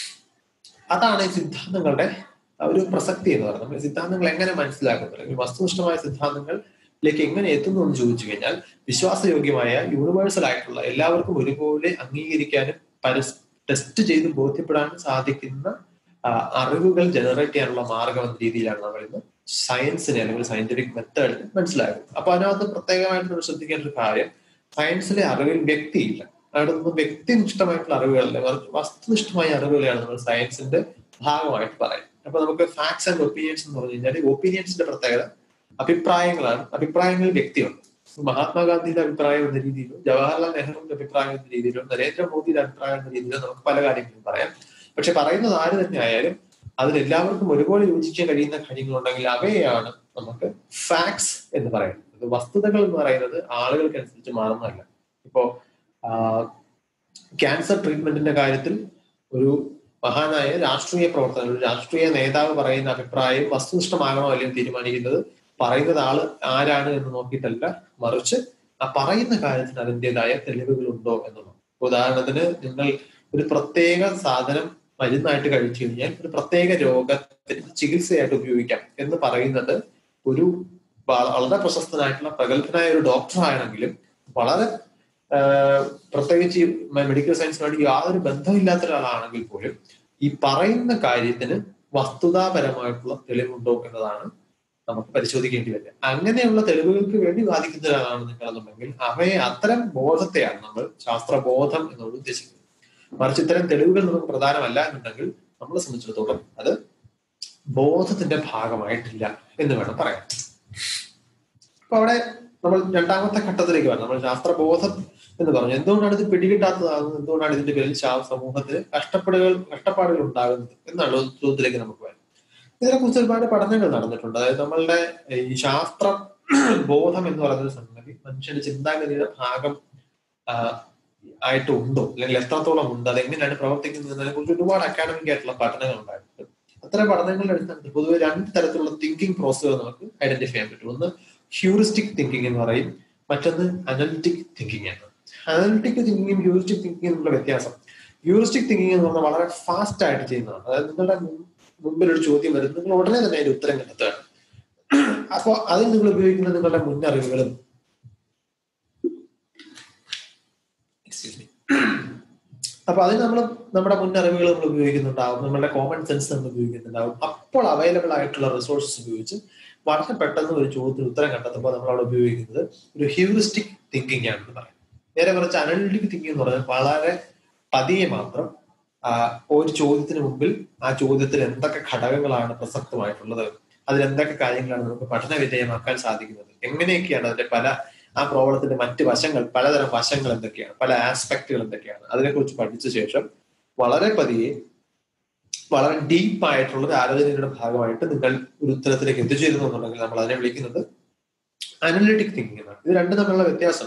അതാണ് ഈ സിദ്ധാന്തങ്ങളുടെ ഒരു പ്രസക്തി എന്ന് പറയുന്നത് നമ്മൾ സിദ്ധാന്തങ്ങൾ എങ്ങനെ മനസ്സിലാക്കുന്നു അല്ലെങ്കിൽ വസ്തുനിഷ്ഠമായ സിദ്ധാന്തങ്ങളിലേക്ക് എങ്ങനെ എത്തുന്നു എന്ന് ചോദിച്ചു കഴിഞ്ഞാൽ വിശ്വാസയോഗ്യമായ യൂണിവേഴ്സൽ ആയിട്ടുള്ള എല്ലാവർക്കും ഒരുപോലെ അംഗീകരിക്കാനും പരസ് ടെസ്റ്റ് ചെയ്ത് ബോധ്യപ്പെടാനും സാധിക്കുന്ന അറിവുകൾ ജനറേറ്റ് ചെയ്യാനുള്ള മാർഗം എന്ന രീതിയിലാണ് നമ്മൾ ഇന്ന് സയൻസിനെ അല്ലെങ്കിൽ സയന്റിഫിക് മെത്തേഡിന് മനസ്സിലാക്കുന്നത് അപ്പൊ അതിനകത്ത് പ്രത്യേകമായിട്ട് നമ്മൾ ശ്രദ്ധിക്കേണ്ട ഒരു കാര്യം സയൻസിലെ അറിവിൽ വ്യക്തിയില്ല അവിടെ നിന്ന് വ്യക്തിനിഷ്ഠമായിട്ടുള്ള അറിവുകളല്ല മറിച്ച് വസ്തുനിഷ്ഠമായ അറിവുകളെയാണ് നമ്മൾ സയൻസിന്റെ ഭാഗമായിട്ട് പറയുന്നത് അപ്പൊ നമുക്ക് ഫാക്ട്സ് ആൻഡ് ഒപ്പീനിയൻസ് എന്ന് പറഞ്ഞു കഴിഞ്ഞാൽ ഒപ്പീനിയൻസിന്റെ പ്രത്യേകത അഭിപ്രായങ്ങളാണ് അഭിപ്രായങ്ങളിൽ വ്യക്തിയുണ്ട് മഹാത്മാഗാന്ധിയുടെ അഭിപ്രായം എന്ന രീതിയിലും ജവഹർലാൽ നെഹ്റുവിന്റെ അഭിപ്രായം എന്ന രീതിയിലും നരേന്ദ്രമോദിയുടെ അഭിപ്രായം എന്ന രീതിയിലും നമുക്ക് പല കാര്യങ്ങളും പറയാം പക്ഷെ പറയുന്നത് ആര് തന്നെ ആയാലും അതിലെല്ലാവർക്കും ഒരുപോലെ യോജിക്കാൻ കഴിയുന്ന കാര്യങ്ങളുണ്ടെങ്കിൽ അവയെയാണ് നമുക്ക് ഫാക്ട്സ് എന്ന് പറയുന്നത് വസ്തുതകൾ എന്ന് പറയുന്നത് ആളുകൾക്കനുസരിച്ച് മാറുന്നതല്ല ഇപ്പോ ക്യാൻസർ ട്രീറ്റ്മെന്റിന്റെ കാര്യത്തിൽ ഒരു മഹാനായ രാഷ്ട്രീയ പ്രവർത്തകർ ഒരു രാഷ്ട്രീയ നേതാവ് പറയുന്ന അഭിപ്രായം വസ്തുനിഷ്ഠമാകണോ അല്ലെങ്കിൽ തീരുമാനിക്കുന്നത് പറയുന്നത് ആള് ആരാണ് എന്ന് നോക്കിയിട്ടല്ല മറിച്ച് ആ പറയുന്ന കാര്യത്തിന് അതിൻ്റെതായ തെളിവുകൾ ഉണ്ടോ എന്നുള്ളത് ഉദാഹരണത്തിന് നിങ്ങൾ ഒരു പ്രത്യേക സാധനം മരുന്നായിട്ട് കഴിച്ചു കഴിഞ്ഞാൽ ഒരു പ്രത്യേക രോഗത്തിന് ചികിത്സയായിട്ട് ഉപയോഗിക്കാം എന്ന് പറയുന്നത് ഒരു വളരെ പ്രശസ്തനായിട്ടുള്ള പ്രഗത്ഭനായ ഒരു ഡോക്ടർ ആണെങ്കിലും വളരെ പ്രത്യേകിച്ച് മെഡിക്കൽ സയൻസിനായിട്ട് യാതൊരു ബന്ധമില്ലാത്ത ഒരാളാണെങ്കിൽ പോലും ഈ പറയുന്ന കാര്യത്തിന് വസ്തുതാപരമായിട്ടുള്ള തെളിവുണ്ടോ എന്നതാണ് നമുക്ക് പരിശോധിക്കേണ്ടി വരിക അങ്ങനെയുള്ള തെളിവുകൾക്ക് വേണ്ടി വാദിക്കുന്ന ഒരാളാണ് നിങ്ങളെന്നുണ്ടെങ്കിൽ അവയെ അത്തരം ബോധത്തെയാണ് നമ്മൾ ശാസ്ത്രബോധം എന്നോട് ഉദ്ദേശിക്കുന്നത് മറിച്ച് ഇത്തരം തെളിവുകൾ നമുക്ക് പ്രധാനമല്ല എന്നുണ്ടെങ്കിൽ നമ്മളെ സംബന്ധിച്ചിടത്തോളം അത് ബോധത്തിന്റെ ഭാഗമായിട്ടില്ല എന്ന് വേണം പറയാൻ അപ്പൊ അവിടെ നമ്മൾ രണ്ടാമത്തെ ഘട്ടത്തിലേക്ക് വരണം നമ്മൾ ശാസ്ത്രബോധം എന്ന് പറഞ്ഞു എന്തുകൊണ്ടാണ് ഇത് പിടികിട്ടാത്തതാകുന്നത് എന്തുകൊണ്ടാണ് ഇതിന്റെ പേരിൽ സമൂഹത്തിന് കഷ്ടപ്പാടുകൾ കഷ്ടപ്പാടുകൾ ഉണ്ടാകുന്നത് എന്നുള്ള ചോദ്യത്തിലേക്ക് നമുക്ക് വരാം ഇതിനെക്കുറിച്ച് ഒരുപാട് പഠനങ്ങൾ നടന്നിട്ടുണ്ട് അതായത് നമ്മളുടെ ഈ ശാസ്ത്ര ബോധം എന്ന് പറയുന്ന സംഗതി മനുഷ്യന്റെ ചിന്താഗതിയുടെ ഭാഗം ആയിട്ട് ഉണ്ടോ അല്ലെങ്കിൽ എത്രത്തോളം ഉണ്ട് അതെങ്ങനെയാണ് പ്രവർത്തിക്കുന്നത് എന്നതിനെ കുറിച്ച് ഒരുപാട് അക്കാഡമിക് ആയിട്ടുള്ള പഠനങ്ങൾ ഉണ്ടായിട്ടുണ്ട് അത്തരം പഠനങ്ങളുടെ അടിസ്ഥാനത്തിൽ പൊതുവെ രണ്ട് തരത്തിലുള്ള തിങ്കിങ് പ്രോസസ്സുകൾ നമുക്ക് ഐഡന്റിഫൈ ചെയ്യാൻ പറ്റും ഒന്ന് ഹ്യൂറിസ്റ്റിക് തിങ്കിങ് എന്ന് പറയും മറ്റൊന്ന് അനലിറ്റിക് തിങ്കിങ് ആണ് അനലിറ്റിക് തിങ്കിങ്ങും ഹ്യൂറിസ്റ്റിക് തിങ്കിങ്ങും തമ്മിലുള്ള വ്യത്യാസം ഹ്യൂറിസ്റ്റിക് തിങ്കിങ് എന്ന് പറഞ്ഞാൽ വളരെ ഫാസ്റ്റ് ആയിട്ട് ചെയ്യുന്നതാണ് അതായത് നിങ്ങളുടെ മുമ്പിൽ ഒരു ചോദ്യം വരും നിങ്ങൾ ഉടനെ തന്നെ അതിന്റെ ഉത്തരം കണ്ടെത്തുകയാണ് അപ്പോൾ അതിൽ നിങ്ങൾ ഉപയോഗിക്കുന്ന നിങ്ങളുടെ മുന്നറിവുകളും എക്സ്ക്യൂസ് മീ അപ്പൊ അതിന് നമ്മൾ നമ്മുടെ മുന്നറിവുകൾ നമ്മൾ ഉപയോഗിക്കുന്നുണ്ടാവും നമ്മുടെ കോമൺ സെൻസ് നമ്മൾ ഉപയോഗിക്കുന്നുണ്ടാവും അപ്പോൾ അവൈലബിൾ ആയിട്ടുള്ള റിസോഴ്സസ് ഉപയോഗിച്ച് വളരെ പെട്ടെന്ന് ഒരു ചോദ്യത്തിന് ഉത്തരം കണ്ടെത്തുമ്പോൾ നമ്മൾ അവിടെ ഉപയോഗിക്കുന്നത് ഒരു ഹ്യൂറിസ്റ്റിക് തിങ്കിങ് ആണെന്ന് പറയും നേരെ മറിച്ച് അനലിറ്റിക് തിങ്കിങ് എന്ന് പറഞ്ഞാൽ വളരെ പതിയെ മാത്രം ഒരു ചോദ്യത്തിന് മുമ്പിൽ ആ ചോദ്യത്തിൽ എന്തൊക്കെ ഘടകങ്ങളാണ് പ്രസക്തമായിട്ടുള്ളത് അതിൽ എന്തൊക്കെ കാര്യങ്ങളാണ് നമുക്ക് പഠന വിധേയമാക്കാൻ സാധിക്കുന്നത് എങ്ങനെയൊക്കെയാണ് അതിന്റെ പല ആ പ്രോബ്ലത്തിന്റെ മറ്റ് വശങ്ങൾ പലതരം വശങ്ങൾ എന്തൊക്കെയാണ് പല ആസ്പെക്ടുകൾ എന്തൊക്കെയാണ് അതിനെക്കുറിച്ച് പഠിച്ച ശേഷം വളരെ പതിയെ വളരെ ഡീപ്പ് ആയിട്ടുള്ള ഒരു ആലോചനയുടെ ഭാഗമായിട്ട് നിങ്ങൾ ഒരു ഉത്തരത്തിലേക്ക് എത്തിച്ചേരുന്നു എന്നുണ്ടെങ്കിൽ നമ്മൾ അതിനെ വിളിക്കുന്നത് അനലിറ്റിക് തിങ്കിങ് എന്നാണ് ഇത് രണ്ടും തമ്മിലുള്ള വ്യത്യാസം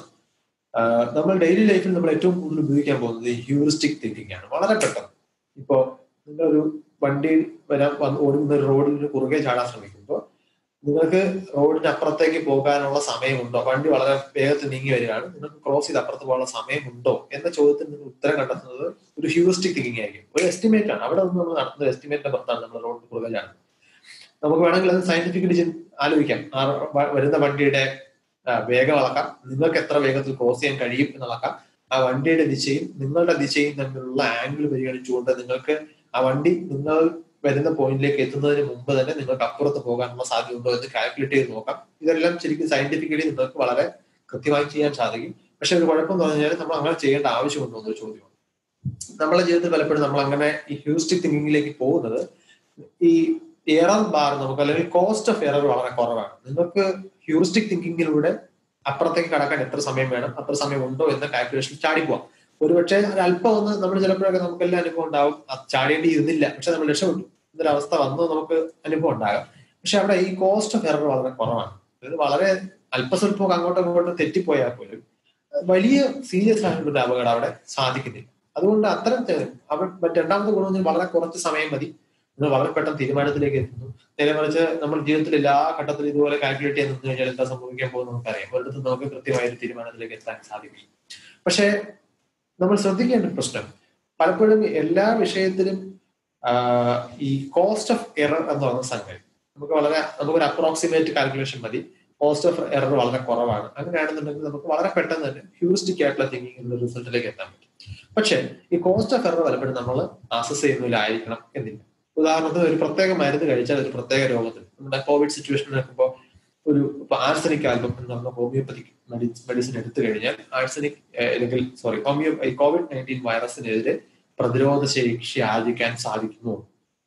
നമ്മൾ ഡെയിലി ലൈഫിൽ നമ്മൾ ഏറ്റവും കൂടുതൽ ഉപയോഗിക്കാൻ പോകുന്നത് ഹ്യൂറിസ്റ്റിക് തിങ്കിങ് ആണ് വളരെ പെട്ടെന്ന് ഇപ്പോ നിങ്ങളൊരു വണ്ടി വരാൻ ഓടുന്ന ഒരു റോഡിന് കുറുകെ ചാടാൻ ശ്രമിക്കുമ്പോൾ നിങ്ങൾക്ക് റോഡിന് അപ്പുറത്തേക്ക് പോകാനുള്ള സമയമുണ്ടോ വണ്ടി വളരെ വേഗത്തിൽ നീങ്ങി വരികയാണ് നിങ്ങൾക്ക് ക്രോസ് ചെയ്ത് അപ്പുറത്ത് പോകാനുള്ള സമയമുണ്ടോ എന്ന ചോദ്യത്തിന് നിങ്ങൾ ഉത്തരം കണ്ടെത്തുന്നത് ഒരു ഹ്യൂറിസ്റ്റിക് തിങ്കിങ് ആയിരിക്കും ഒരു എസ്റ്റിമേറ്റ് ആണ് അവിടെ നിന്ന് നമ്മൾ നടത്തുന്ന എസ്റ്റിമേറ്റിന്റെ പുറത്താണ് നമ്മൾ റോഡിന് കുറുകെ ചാടുന്നത് നമുക്ക് വേണമെങ്കിൽ അത് സയന്റിഫിക്കലി ആലോചിക്കാം ആ വരുന്ന വണ്ടിയുടെ വേഗം അളക്കാം നിങ്ങൾക്ക് എത്ര വേഗത്തിൽ ക്രോസ് ചെയ്യാൻ കഴിയും എന്നളക്കാം ആ വണ്ടിയുടെ ദിശയും നിങ്ങളുടെ ദിശയും തമ്മിലുള്ള ആംഗിൾ പരിഗണിച്ചുകൊണ്ട് നിങ്ങൾക്ക് ആ വണ്ടി നിങ്ങൾ വരുന്ന പോയിന്റിലേക്ക് എത്തുന്നതിന് മുമ്പ് തന്നെ നിങ്ങൾക്ക് അപ്പുറത്ത് പോകാനുള്ള സാധ്യത ഉണ്ടോ എന്ന് കാൽക്കുലേറ്റ് ചെയ്ത് നോക്കാം ഇതെല്ലാം ശരിക്കും സയന്റിഫിക്കലി നിങ്ങൾക്ക് വളരെ കൃത്യമായി ചെയ്യാൻ സാധിക്കും പക്ഷെ ഒരു കുഴപ്പം എന്ന് പറഞ്ഞാൽ നമ്മൾ അങ്ങനെ ചെയ്യേണ്ട ആവശ്യമുണ്ടോ എന്നൊരു ചോദ്യമാണ് നമ്മുടെ ജീവിതത്തിൽ പലപ്പോഴും നമ്മൾ അങ്ങനെ ഈ ഹ്യൂസ്റ്റിക് തിങ്കിങ്ങിലേക്ക് പോകുന്നത് ഈ എറർ ബാർ നമുക്ക് അല്ലെങ്കിൽ കോസ്റ്റ് ഓഫ് എറർ വളരെ കുറവാണ് നിങ്ങൾക്ക് ഹ്യൂറിസ്റ്റിക് തിങ്കിങ്ങിലൂടെ അപ്പുറത്തേക്ക് കടക്കാൻ എത്ര സമയം വേണം അത്ര സമയം ഉണ്ടോ എന്ന കാൽക്കുലേഷൻ ചാടിപ്പോവാം ഒരുപക്ഷെ അല്പം ഒന്ന് നമ്മൾ ചിലപ്പോഴൊക്കെ നമുക്ക് എല്ലാ അനുഭവം ഉണ്ടാവും ചാടേണ്ടി ഇരുന്നില്ല പക്ഷെ നമ്മൾ രക്ഷപ്പെട്ടു എന്നൊരവസ്ഥ വന്നു നമുക്ക് അനുഭവം ഉണ്ടാകാം പക്ഷെ അവിടെ ഈ കോസ്റ്റ് ഓഫ് എറർ വളരെ കുറവാണ് ഇത് വളരെ അല്പസ്വല്പം അങ്ങോട്ടും ഇങ്ങോട്ടും തെറ്റിപ്പോയാൽ പോലും വലിയ സീരിയസ് ആയിട്ടുള്ള ഒരു അപകടം അവിടെ സാധിക്കുന്നില്ല അതുകൊണ്ട് അത്തരം രണ്ടാമത്തെ ഗുണം വളരെ കുറച്ച് സമയം മതി നിങ്ങൾ വളരെ പെട്ടെന്ന് തീരുമാനത്തിലേക്ക് എത്തുന്നു നേരെ മറിച്ച് നമ്മൾ ജീവിതത്തിൽ എല്ലാ ഘട്ടത്തിലും ഇതുപോലെ കാൽക്കുലേറ്റ് ചെയ്ത് നിന്ന് കഴിഞ്ഞാൽ എന്താ സംഭവിക്കാൻ പോകുന്നത് നമുക്കറിയാം ഒരിടത്ത് നമുക്ക് കൃത്യമായ ഒരു തീരുമാനത്തിലേക്ക് എത്താൻ സാധിക്കും പക്ഷേ നമ്മൾ ശ്രദ്ധിക്കേണ്ട പ്രശ്നം പലപ്പോഴും എല്ലാ വിഷയത്തിലും ഈ കോസ്റ്റ് ഓഫ് എറർ എന്ന് പറയുന്ന സംഗതി നമുക്ക് വളരെ നമുക്കൊരു അപ്രോക്സിമേറ്റ് കാൽക്കുലേഷൻ മതി കോസ്റ്റ് ഓഫ് എറർ വളരെ കുറവാണ് അങ്ങനെയാണെന്നുണ്ടെങ്കിൽ നമുക്ക് വളരെ പെട്ടെന്ന് തന്നെ ഹ്യൂറിസ്റ്റിക് ആയിട്ടുള്ള തിങ്കിങ്ങിനുള്ള റിസൾട്ടിലേക്ക് എത്താൻ പറ്റും പക്ഷേ ഈ കോസ്റ്റ് ഓഫ് എറർ പലപ്പോഴും നമ്മൾ അസസ് ചെയ്യുന്നതിലായിരിക്കണം എന്നില്ല ഉദാഹരണത്തിന് ഒരു പ്രത്യേക മരുന്ന് കഴിച്ചാൽ ഒരു പ്രത്യേക രോഗത്തിന് നമ്മുടെ കോവിഡ് സിറ്റുവേഷൻ നോക്കുമ്പോൾ ഒരു ഇപ്പൊ ആർസനിക് ആൽബം എന്ന് പറഞ്ഞ ഹോമിയോപ്പതിക് മെഡിസിൻ എടുത്തു കഴിഞ്ഞാൽ ആർസനിക് അല്ലെങ്കിൽ സോറി ഹോമിയോ കോവിഡ് നയൻറ്റീൻ വൈറസിനെതിരെ പ്രതിരോധ ശേഷി ആർജിക്കാൻ സാധിക്കുമോ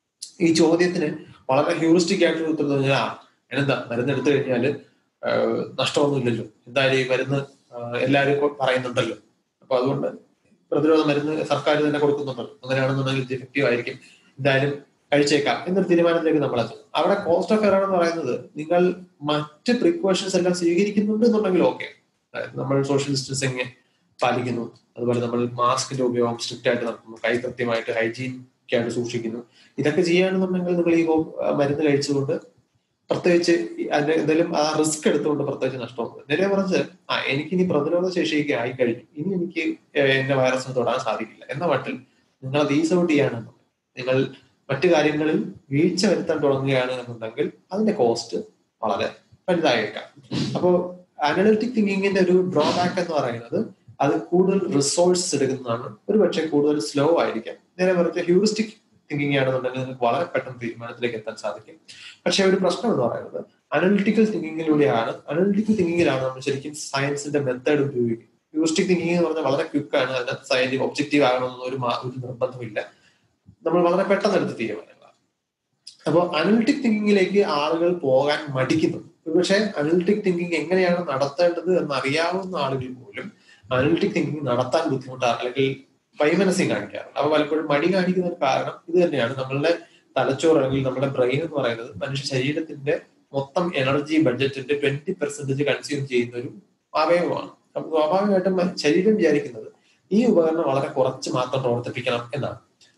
ഈ ചോദ്യത്തിന് വളരെ ഹ്യൂറിസ്റ്റിക് ആയിട്ടുള്ള ഉത്തരം പറഞ്ഞാൽ ആ എന്താ മരുന്ന് എടുത്തു കഴിഞ്ഞാല് നഷ്ടമൊന്നുമില്ലല്ലോ എന്തായാലും ഈ മരുന്ന് എല്ലാവരും പറയുന്നുണ്ടല്ലോ അപ്പൊ അതുകൊണ്ട് പ്രതിരോധ മരുന്ന് സർക്കാർ തന്നെ കൊടുക്കുന്നുണ്ടല്ലോ അങ്ങനെയാണെന്നുണ്ടെങ്കിൽ ഇത് എഫക്റ്റീവ് ആയിരിക്കും എന്തായാലും കഴിച്ചേക്കാം എന്നൊരു തീരുമാനത്തിലേക്ക് നമ്മൾ എത്തും അവിടെ കോസ്റ്റ് ഓഫ് എറർ എന്ന് പറയുന്നത് നിങ്ങൾ മറ്റ് പ്രിക്കോഷൻസ് എല്ലാം സ്വീകരിക്കുന്നുണ്ട് എന്നുണ്ടെങ്കിൽ ഓക്കെ നമ്മൾ സോഷ്യൽ ഡിസ്റ്റൻസിങ് പാലിക്കുന്നു അതുപോലെ നമ്മൾ മാസ്കിന്റെ ഉപയോഗം സ്ട്രിക്റ്റ് ആയിട്ട് നടത്തുന്നു കൈ കൃത്യമായിട്ട് ഹൈജീൻ ആയിട്ട് സൂക്ഷിക്കുന്നു ഇതൊക്കെ ചെയ്യുകയാണെന്നുണ്ടെങ്കിൽ നിങ്ങൾ ഈ മരുന്ന് കഴിച്ചുകൊണ്ട് പ്രത്യേകിച്ച് അതിന്റെ എന്തെങ്കിലും ആ റിസ്ക് എടുത്തുകൊണ്ട് പ്രത്യേകിച്ച് നഷ്ടമൊന്നും നേരെ പറഞ്ഞ് ആ എനിക്ക് ഇനി പ്രതിരോധ ശേഷിയൊക്കെ ആയി കഴിഞ്ഞു ഇനി എനിക്ക് എന്റെ വൈറസിന് തൊടാൻ സാധിക്കില്ല എന്ന മട്ടിൽ നിങ്ങൾ അത് ഈസ് ഔട്ട് ചെയ്യാണെന്നുണ്ടെങ്കിൽ നിങ്ങൾ മറ്റു കാര്യങ്ങളിൽ വീഴ്ച വരുത്താൻ തുടങ്ങുകയാണ് എന്നുണ്ടെങ്കിൽ അതിന്റെ കോസ്റ്റ് വളരെ വലുതായേക്കാം അപ്പോൾ അനലിറ്റിക് തിങ്കിങ്ങിന്റെ ഒരു ഡ്രോബാക്ക് എന്ന് പറയുന്നത് അത് കൂടുതൽ റിസോഴ്സ് എടുക്കുന്നതാണ് ഒരു പക്ഷേ കൂടുതൽ സ്ലോ ആയിരിക്കാം നേരെ മറിച്ച് ഹ്യൂറിസ്റ്റിക് തിങ്കിങ് ആണെന്നുണ്ടെങ്കിൽ നിങ്ങൾക്ക് വളരെ പെട്ടെന്ന് തീരുമാനത്തിലേക്ക് എത്താൻ സാധിക്കും പക്ഷെ ഒരു പ്രശ്നം എന്ന് പറയുന്നത് അനലിറ്റിക്കൽ തിങ്കിങ്ങിലൂടെയാണ് അനലിറ്റിക്കൽ തിങ്കിങ്ങിലാണ് നമ്മൾ ശരിക്കും സയൻസിന്റെ മെത്തേഡ് ഉപയോഗിക്കുന്നത് ഹ്യൂറിസ്റ്റിക് തിങ്കിങ് എന്ന് പറഞ്ഞാൽ വളരെ ക്വിക്കാണ് അതിനകത്ത് സയന്റിഫിക് ഒബ്ജക്റ്റീവ് ആകണമെന്നൊന്നും ഒരു ഒരു നിർബന്ധമില്ല നമ്മൾ വളരെ പെട്ടെന്ന് എടുത്ത് തീരുമാനങ്ങളാണ് അപ്പോൾ അനലിറ്റിക് തിങ്കിങ്ങിലേക്ക് ആളുകൾ പോകാൻ മടിക്കുന്നു പക്ഷേ അനലിറ്റിക് തിങ്കിങ് എങ്ങനെയാണ് നടത്തേണ്ടത് എന്ന് അറിയാവുന്ന ആളുകൾ പോലും അനലിറ്റിക് തിങ്കിങ് നടത്താൻ ബുദ്ധിമുട്ടാണ് അല്ലെങ്കിൽ വൈമനസ്യം കാണിക്കാറുണ്ട് അപ്പൊ പലപ്പോഴും മടി കാണിക്കുന്ന ഒരു കാരണം ഇത് തന്നെയാണ് നമ്മളുടെ തലച്ചോറ് അല്ലെങ്കിൽ നമ്മുടെ ബ്രെയിൻ എന്ന് പറയുന്നത് മനുഷ്യ ശരീരത്തിന്റെ മൊത്തം എനർജി ബഡ്ജറ്റിന്റെ ട്വന്റി പെർസെന്റേജ് കൺസ്യൂം ചെയ്യുന്ന ഒരു അവയവമാണ് അപ്പൊ സ്വാഭാവികമായിട്ടും ശരീരം വിചാരിക്കുന്നത് ഈ ഉപകരണം വളരെ കുറച്ച് മാത്രം പ്രവർത്തിപ്പിക്കണം എന്നാണ്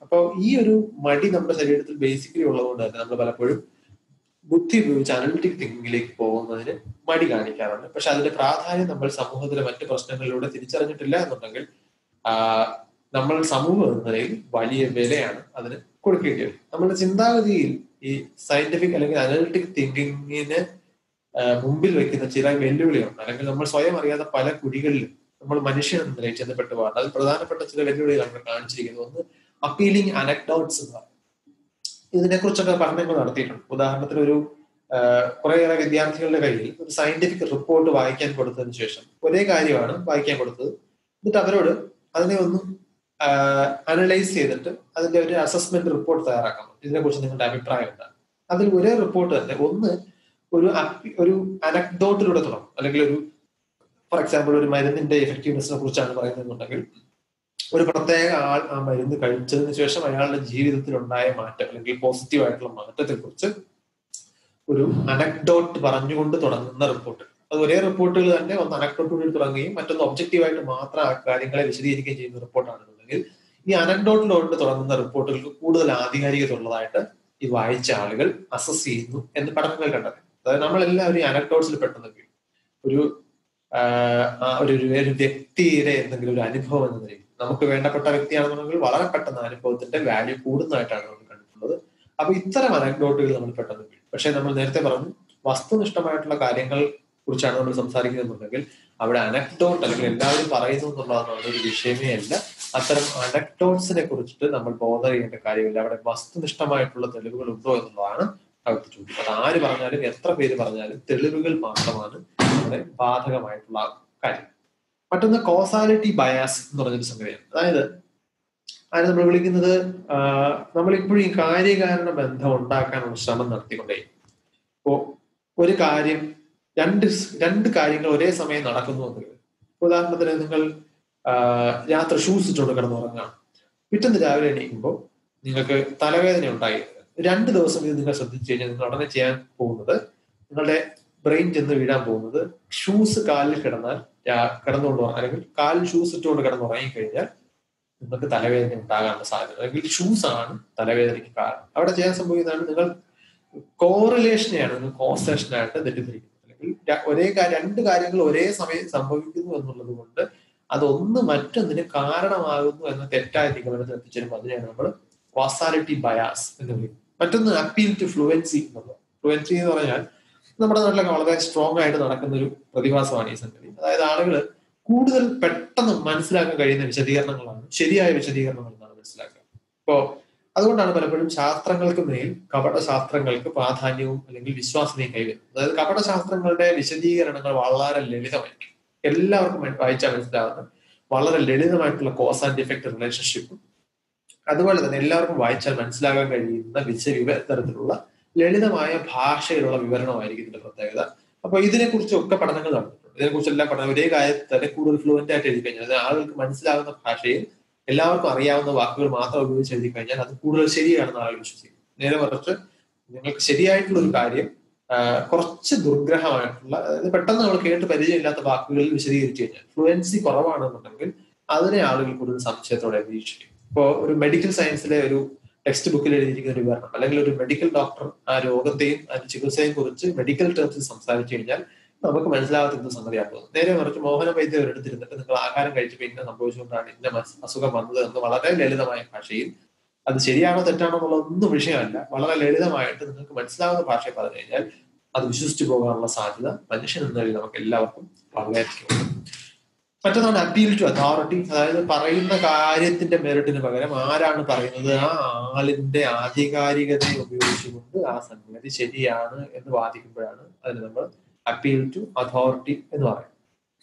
അപ്പോൾ ഈ ഒരു മടി നമ്മുടെ ശരീരത്തിൽ ബേസിക്കലി ഉള്ളതുകൊണ്ട് തന്നെ നമ്മൾ പലപ്പോഴും ബുദ്ധി ഉപയോഗിച്ച് അനലിറ്റിക് തിങ്കിങ്ങിലേക്ക് പോകുന്നതിന് മടി കാണിക്കാറുണ്ട് പക്ഷെ അതിന്റെ പ്രാധാന്യം നമ്മൾ സമൂഹത്തിലെ മറ്റ് പ്രശ്നങ്ങളിലൂടെ തിരിച്ചറിഞ്ഞിട്ടില്ല എന്നുണ്ടെങ്കിൽ ആ, നമ്മൾ സമൂഹം എന്ന നിലയിൽ വലിയ വിലയാണ് അതിന് കൊടുക്കേണ്ടി വരും നമ്മുടെ ചിന്താഗതിയിൽ ഈ സയന്റിഫിക് അല്ലെങ്കിൽ അനലിറ്റിക് തിങ്കിങ്ങിന് മുമ്പിൽ വെക്കുന്ന ചില വെല്ലുവിളികളുണ്ട് അല്ലെങ്കിൽ നമ്മൾ സ്വയം അറിയാത്ത പല കുഴികളിലും നമ്മൾ മനുഷ്യൻ എന്ന നിലയിൽ ചെന്നപ്പെട്ടു പോകാറുണ്ട് അതിൽ പ്രധാനപ്പെട്ട ചില വെല്ലുവിളികളാണ് നമ്മൾ കാണിച്ചിരിക്കുന്നത് ഒന്ന് അപ്പീലിംഗ് അനക്ഡോട്ട്സ് എന്ന് പറയും ഇതിനെക്കുറിച്ചൊക്കെ പഠനങ്ങൾ നടത്തിയിട്ടുണ്ട് ഉദാഹരണത്തിന് ഒരു കുറേയേറെ വിദ്യാർത്ഥികളുടെ കയ്യിൽ ഒരു സയന്റിഫിക് റിപ്പോർട്ട് വായിക്കാൻ കൊടുത്തതിന് ശേഷം ഒരേ കാര്യമാണ് വായിക്കാൻ കൊടുത്തത് എന്നിട്ട് അവരോട് അതിനെ ഒന്ന് അനലൈസ് ചെയ്തിട്ട് അതിന്റെ ഒരു അസസ്മെന്റ് റിപ്പോർട്ട് തയ്യാറാക്കണം ഇതിനെക്കുറിച്ച് നിങ്ങളുടെ അഭിപ്രായം എന്താണ് അതിൽ ഒരേ റിപ്പോർട്ട് തന്നെ ഒന്ന് ഒരു അപ്പി- ഒരു അനക്ഡോട്ടിലൂടെ തുടങ്ങും അല്ലെങ്കിൽ ഒരു ഫോർ എക്സാമ്പിൾ ഒരു മരുന്നിന്റെ എഫക്റ്റീവ്നെസിനെ കുറിച്ചാണ് പറയുന്നതെന്നുണ്ടെങ്കിൽ ഒരു പ്രത്യേക ആൾ ആ മരുന്ന് കഴിച്ചതിന് ശേഷം അയാളുടെ ജീവിതത്തിൽ ഉണ്ടായ മാറ്റം അല്ലെങ്കിൽ പോസിറ്റീവ് ആയിട്ടുള്ള മാറ്റത്തെ കുറിച്ച് ഒരു അനക്ഡോട്ട് പറഞ്ഞുകൊണ്ട് തുടങ്ങുന്ന റിപ്പോർട്ട് അത് ഒരേ റിപ്പോർട്ടുകൾ തന്നെ ഒന്ന് അനക്ഡോട്ടിലൂടെ തുടങ്ങുകയും മറ്റൊന്ന് ഒബ്ജക്റ്റീവായിട്ട് മാത്രം ആ കാര്യങ്ങളെ വിശദീകരിക്കുകയും ചെയ്യുന്ന റിപ്പോർട്ടാണെന്നുണ്ടെങ്കിൽ ഈ അനക്ഡോട്ടിലോട്ട് തുടങ്ങുന്ന റിപ്പോർട്ടുകൾക്ക് കൂടുതൽ ആധികാരികത ഉള്ളതായിട്ട് ഈ വായിച്ച ആളുകൾ അസസ് ചെയ്യുന്നു എന്ന് പഠനങ്ങൾ കണ്ടെത്തി അതായത് നമ്മളെല്ലാവരും ഈ അനക്ഡോട്ട്സിൽ പെട്ടെന്ന് വീഴും ഒരു ആഹ് ആ ഒരു ഒരു ഒരു വ്യക്തിയുടെ എന്തെങ്കിലും ഒരു അനുഭവം എന്ന നിലയിൽ നമുക്ക് വേണ്ടപ്പെട്ട വ്യക്തിയാണെന്നുണ്ടെങ്കിൽ വളരെ പെട്ടെന്ന് അനുഭവത്തിന്റെ വാല്യൂ കൂടുന്നതായിട്ടാണ് നമ്മൾ കണ്ടിട്ടുള്ളത് അപ്പൊ ഇത്തരം അനക്ഡോട്ടുകൾ നമ്മൾ പെട്ടെന്ന് വീഴും പക്ഷെ നമ്മൾ നേരത്തെ പറഞ്ഞു വസ്തുനിഷ്ഠമായിട്ടുള്ള കാര്യങ്ങൾ കുറിച്ചാണ് നമ്മൾ സംസാരിക്കുന്നുണ്ടെങ്കിൽ അവിടെ അനക്ഡോട്ട് അല്ലെങ്കിൽ എല്ലാവരും പറയുന്നു എന്നുള്ളതാണ് അവിടെ ഒരു വിഷയമേ അല്ല അത്തരം അനക്ഡോട്ട്സിനെ കുറിച്ചിട്ട് നമ്മൾ ബോധർ ചെയ്യേണ്ട കാര്യമില്ല അവിടെ വസ്തുനിഷ്ഠമായിട്ടുള്ള തെളിവുകൾ ഉണ്ടോ എന്നുള്ളതാണ് അവിടുത്തെ ചോദ്യം അത് ആര് പറഞ്ഞാലും എത്ര പേര് പറഞ്ഞാലും തെളിവുകൾ മാത്രമാണ് ഇവിടെ ബാധകമായിട്ടുള്ള കാര്യം മറ്റൊന്ന് കോസാലിറ്റി ബയാസ് എന്ന് പറഞ്ഞൊരു സംഗതിയാണ് അതായത് അതിന് നമ്മൾ വിളിക്കുന്നത് നമ്മൾ ഇപ്പോഴും ഈ കാര്യകാരണ ബന്ധം ഉണ്ടാക്കാനുള്ള ശ്രമം നടത്തിക്കൊണ്ടേ ഇപ്പോ ഒരു കാര്യം രണ്ട് സ് രണ്ട് കാര്യങ്ങൾ ഒരേ സമയം നടക്കുന്നു എന്ന് കരുതുക. ഉദാഹരണത്തിന് നിങ്ങൾ ആ, രാത്രി ഷൂസ് ഇട്ടുകൊണ്ട് കിടന്നുറങ്ങാം പിറ്റേന്ന് രാവിലെ എണീക്കുമ്പോൾ നിങ്ങൾക്ക് തലവേദന ഉണ്ടായി രണ്ട് ദിവസം ഇത് നിങ്ങൾ ശ്രദ്ധിച്ചു കഴിഞ്ഞാൽ നിങ്ങൾ ഉടനെ ചെയ്യാൻ പോകുന്നത് നിങ്ങളുടെ ബ്രെയിൻ ചെന്ന് വീഴാൻ പോകുന്നത് ഷൂസ് കാലിൽ കിടന്നാൽ രാ- കിടന്നുകൊണ്ട് ഉറങ്ങാം. അല്ലെങ്കിൽ കാലിൽ ഷൂസ് ഇട്ടുകൊണ്ട് കിടന്നുറങ്ങി കഴിഞ്ഞാൽ നിങ്ങൾക്ക് തലവേദന ഉണ്ടാകാനുള്ള സാധ്യത അല്ലെങ്കിൽ ഷൂസ് ആണ് തലവേദനയ്ക്ക് കാരണം അവിടെ ചെയ്യാൻ സംഭവിക്കുന്നതാണ് നിങ്ങൾ കോറിലേഷനെയാണ് നിങ്ങൾ കോസേഷനായിട്ട് തെറ്റിദ്ധരിക്കുന്നത് അല്ലെങ്കിൽ ര- ഒരേ കാര്യം രണ്ട് കാര്യങ്ങൾ ഒരേ സമയം സംഭവിക്കുന്നു എന്നുള്ളത് കൊണ്ട് അതൊന്ന് മറ്റൊന്നിന് കാരണമാകുന്നു എന്ന തെറ്റായ നിഗമനത്തിൽ എത്തിച്ചേരുമ്പോൾ അതിനെയാണ് നമ്മൾ കോസാലിറ്റി ബയാസ് എന്ന് വിളിക്കുന്നത് മറ്റൊന്ന് അപ്പീൽ ടു ഫ്ലുവൻസി എന്നുള്ളത് ഫ്ലുവൻസി എന്ന് പറഞ്ഞാൽ നമ്മുടെ നാട്ടിലൊക്കെ വളരെ സ്ട്രോങ് ആയിട്ട് നടക്കുന്ന ഒരു പ്രതിഭാസമാണ് ഈ സംഗതി അതായത് ആളുകൾ കൂടുതൽ പെട്ടെന്ന് മനസ്സിലാക്കാൻ കഴിയുന്ന വിശദീകരണങ്ങളാണ് ശരിയായ വിശദീകരണങ്ങൾ എന്നാണ് മനസ്സിലാക്കുക ഇപ്പോ അതുകൊണ്ടാണ് പലപ്പോഴും ശാസ്ത്രങ്ങൾക്ക് മേൽ കപട ശാസ്ത്രങ്ങൾക്ക് പ്രാധാന്യവും അല്ലെങ്കിൽ വിശ്വാസനയും കൈവരുന്നത് അതായത് കപട ശാസ്ത്രങ്ങളുടെ വിശദീകരണങ്ങൾ വളരെ ലളിതമായിരിക്കും എല്ലാവർക്കും മന- വായിച്ചാൽ മനസ്സിലാവുന്ന വളരെ ലളിതമായിട്ടുള്ള കോസ് ആൻഡ് ഇഫക്റ്റ് റിലേഷൻഷിപ്പും അതുപോലെ തന്നെ എല്ലാവർക്കും വായിച്ചാൽ മനസ്സിലാകാൻ കഴിയുന്ന വിശ വിവ തരത്തിലുള്ള ലളിതമായ ഭാഷയിലുള്ള വിവരണമായിരിക്കും ഇതിന്റെ പ്രത്യേകത അപ്പൊ ഇതിനെക്കുറിച്ചൊക്കെ പഠനങ്ങൾ നടന്നിട്ടുണ്ട് ഇതിനെക്കുറിച്ച് എല്ലാ പഠനം ഒരേ കാര്യത്തിൽ തന്നെ കൂടുതൽ ഫ്ലുവന്റ് ആയിട്ട് എഴുതി കഴിഞ്ഞാൽ അത് ആളുകൾക്ക് മനസ്സിലാകുന്ന ഭാഷയിൽ എല്ലാവർക്കും അറിയാവുന്ന വാക്കുകൾ മാത്രം ഉപയോഗിച്ച് എഴുതി കഴിഞ്ഞാൽ അത് കൂടുതൽ ശരിയാണെന്ന് ആളുകൾ വിശ്വസിക്കും നേരെ മറിച്ച് നിങ്ങൾക്ക് ശരിയായിട്ടുള്ള ഒരു കാര്യം ആ, കുറച്ച് ദുർഗ്രഹമായിട്ടുള്ള അതായത് പെട്ടെന്ന് നമ്മൾ കേട്ട് പരിചയമില്ലാത്ത വാക്കുകളിൽ വിശദീകരിച്ചു കഴിഞ്ഞാൽ ഫ്ലുവൻസി കുറവാണെന്നുണ്ടെങ്കിൽ അതിനെ ആളുകൾ കൂടുതൽ സംശയത്തോടെ വീക്ഷിക്കും ഇപ്പോ ഒരു മെഡിക്കൽ സയൻസിലെ ഒരു ടെക്സ്റ്റ് ബുക്കിൽ എഴുതിയിരിക്കുന്ന ഒരു വിവരണം അല്ലെങ്കിൽ ഒരു മെഡിക്കൽ ഡോക്ടർ ആ രോഗത്തെയും അതിന്റെ ചികിത്സയെയും കുറിച്ച് മെഡിക്കൽ ടേംസിൽ സംസാരിച്ചു കഴിഞ്ഞാൽ നമുക്ക് മനസ്സിലാകാത്ത എന്ത് സംഗതിയാണ് തോന്നുന്നത് നേരെ മറിച്ച് മോഹന വൈദ്യ ഒരിടത്തിരുന്നിട്ട് നിങ്ങൾ ആഹാരം കഴിച്ചപ്പോൾ ഇന്ന സംഭവിച്ചുകൊണ്ടാണ് ഇന്ന മസ്- അസുഖം വന്നത് എന്ന് വളരെ ലളിതമായ ഭാഷയിൽ അത് ശരിയാണോ തെറ്റാണോ എന്നുള്ള ഒന്നും വിഷയമല്ല വളരെ ലളിതമായിട്ട് നിങ്ങൾക്ക് മനസ്സിലാവുന്ന ഭാഷയിൽ പറഞ്ഞു കഴിഞ്ഞാൽ അത് വിശ്വസിച്ചു പോകാനുള്ള സാധ്യത മനുഷ്യൻ എന്ന നിലയിൽ നമുക്ക് എല്ലാവർക്കും വളരെയധികം ഉണ്ട്. മറ്റൊന്നാണ് അപ്പീൽ ടു അതോറിറ്റി അതായത് പറയുന്ന കാര്യത്തിന്റെ മെറിറ്റിന് പകരം ആരാണ് പറയുന്നത് ആ ആളിന്റെ ആധികാരികതയെ ഉപയോഗിച്ചുകൊണ്ട് ആ സംഗതി ശരിയാണ് എന്ന് വാദിക്കുമ്പോഴാണ് അതിന് നമ്മൾ അപ്പീൽ ടു അതോറിറ്റി എന്ന് പറയും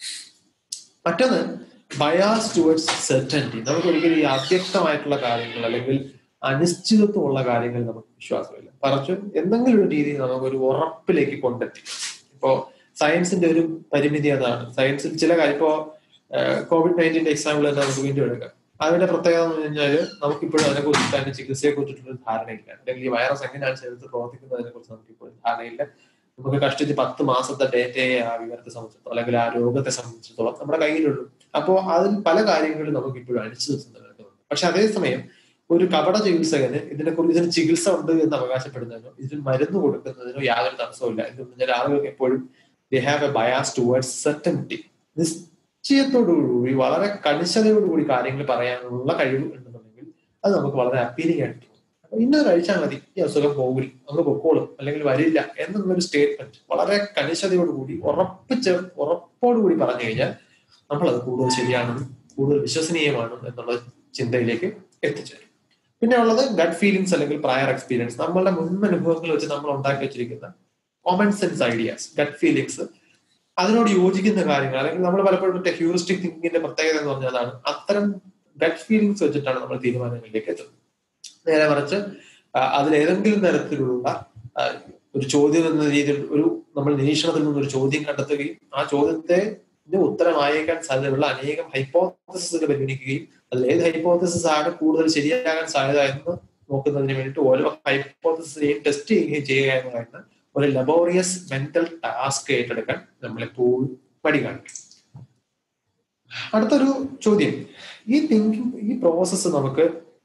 മറ്റൊന്ന് ബയാസ് ടുവേർഡ്സ് സെർട്ടൻറ്റി നമുക്ക് ഒരിക്കലും ഈ അവ്യക്തമായിട്ടുള്ള കാര്യങ്ങൾ അല്ലെങ്കിൽ അനിശ്ചിതത്വമുള്ള കാര്യങ്ങൾ നമുക്ക് വിശ്വാസമില്ല മറിച്ച് എന്തെങ്കിലും ഒരു രീതിയിൽ നമുക്ക് ഒരു ഉറപ്പിലേക്ക് കൊണ്ടെത്തി ഇപ്പോ സയൻസിന്റെ ഒരു പരിമിതി അതാണ് സയൻസിൽ ചില കാര്യം ഇപ്പോ കോവിഡ് നയൻറ്റീന്റെ എക്സാമ്പിൾ തന്നെ നമുക്ക് വീണ്ടും എടുക്കാം അതിന്റെ പ്രത്യേകത എന്ന് പറഞ്ഞാല് നമുക്കിപ്പോഴും അതിനെ കുറിച്ചിട്ട് അതിന്റെ ചികിത്സയെ കുറിച്ചിട്ടുള്ള ഒരു ധാരണയില്ല അല്ലെങ്കിൽ ഈ വൈറസ് എങ്ങനെയാണ് ശരീരത്തിൽ പ്രവർത്തിക്കുന്നതിനെ കുറിച്ച് നമുക്ക് ഇപ്പോഴും ധാരണയില്ല നമുക്ക് കഷ്ടിച്ച് പത്ത് മാസത്തെ ഡേറ്റയെ ആ വിവരത്തെ സംബന്ധിച്ചിടത്തോളം അല്ലെങ്കിൽ ആ രോഗത്തെ സംബന്ധിച്ചിടത്തോളം നമ്മുടെ കയ്യിലുള്ളൂ അപ്പോൾ അതിൽ പല കാര്യങ്ങളും നമുക്ക് ഇപ്പോഴും അനിശ്ചിതത്വം നിലനിൽക്കുന്നുണ്ട് പക്ഷെ അതേസമയം ഒരു കപട ചികിത്സകന് ഇതിനെക്കുറിച്ച് ഇതിന് ചികിത്സ ഉണ്ട് എന്ന് അവകാശപ്പെടുന്നതിനോ ഇതിന് മരുന്ന് കൊടുക്കുന്നതിനോ യാതൊരു തടസ്സവുമില്ല എന്ന് പറഞ്ഞാൽ ആളുകൾക്ക് എപ്പോഴും they have a bias towards certainty നിശ്ചയത്തോടുകൂടി വളരെ കണിശതയോടുകൂടി കാര്യങ്ങൾ പറയാനുള്ള കഴിവ് ഉണ്ടെന്നുണ്ടെങ്കിൽ അത് നമുക്ക് വളരെ അപ്പീലിംഗ് ആയിട്ട് തോന്നും അപ്പൊ ഇന്നത് കഴിച്ചാൽ മതി ഈ അസുഖം പോകില്ല അങ്ങ് പൊക്കോളും അല്ലെങ്കിൽ വരില്ല എന്നുള്ളൊരു സ്റ്റേറ്റ്മെന്റ് വളരെ കണിശതയോടുകൂടി ഉറപ്പിച്ച് ഉറപ്പോടുകൂടി പറഞ്ഞു കഴിഞ്ഞാൽ നമ്മളത് കൂടുതൽ ശരിയാണെന്നും കൂടുതൽ വിശ്വസനീയമാണ് എന്നുള്ള ചിന്തയിലേക്ക് എത്തിച്ചേരും പിന്നെ ഉള്ളത് ഗഡ് ഫീലിങ്സ് അല്ലെങ്കിൽ പ്രയർ എക്സ്പീരിയൻസ് നമ്മളുടെ മുൻ അനുഭവങ്ങൾ വെച്ച് നമ്മൾ ഉണ്ടാക്കി വെച്ചിരിക്കുന്ന common sense ideas gut feelings അതിനോട് യോജിക്കുന്ന കാര്യങ്ങൾ അല്ലെങ്കിൽ നമ്മൾ പലപ്പോഴും മറ്റേ ഹ്യൂറിസ്റ്റിക് തിങ്കിങ്ങിന്റെ പ്രത്യേകത എന്ന് പറഞ്ഞാൽ അതാണ് അത്തരം ഗഡ് ഫീലിങ്സ് വെച്ചിട്ടാണ് നമ്മൾ തീരുമാനങ്ങളിലേക്ക് എത്തുന്നത് നേരെ മറിച്ച് അതിലേതെങ്കിലും തരത്തിലുള്ള ഒരു ചോദ്യം എന്ന രീതിയിൽ ഒരു നമ്മൾ നിരീക്ഷണത്തിൽ നിന്ന് ഒരു ചോദ്യം കണ്ടെത്തുകയും ആ ചോദ്യത്തെ ഉത്തരമായേക്കാൻ സാധ്യതയുള്ള അനേകം ഹൈപ്പോത്തസിസുകൾ പരിഗണിക്കുകയും അതിൽ ഏത് ഹൈപ്പോത്തസിസ് ആണ് കൂടുതൽ ശരിയാകാൻ സാധ്യത എന്ന് നോക്കുന്നതിന് വേണ്ടിയിട്ട് ഓരോ ഹൈപ്പോത്തസിനെയും ടെസ്റ്റ് ചെയ്യുകയും ചെയ്യുക എന്ന് പറയുന്ന ഒരു ലബോറിയസ് മെന്റൽ ടാസ്ക് ഏറ്റെടുക്കാൻ നമ്മളെപ്പോഴും മടി കാണിക്കും അടുത്തൊരു ചോദ്യം ഈ തിങ്കിങ് ഈ പ്രോസസ്സ് നമുക്ക്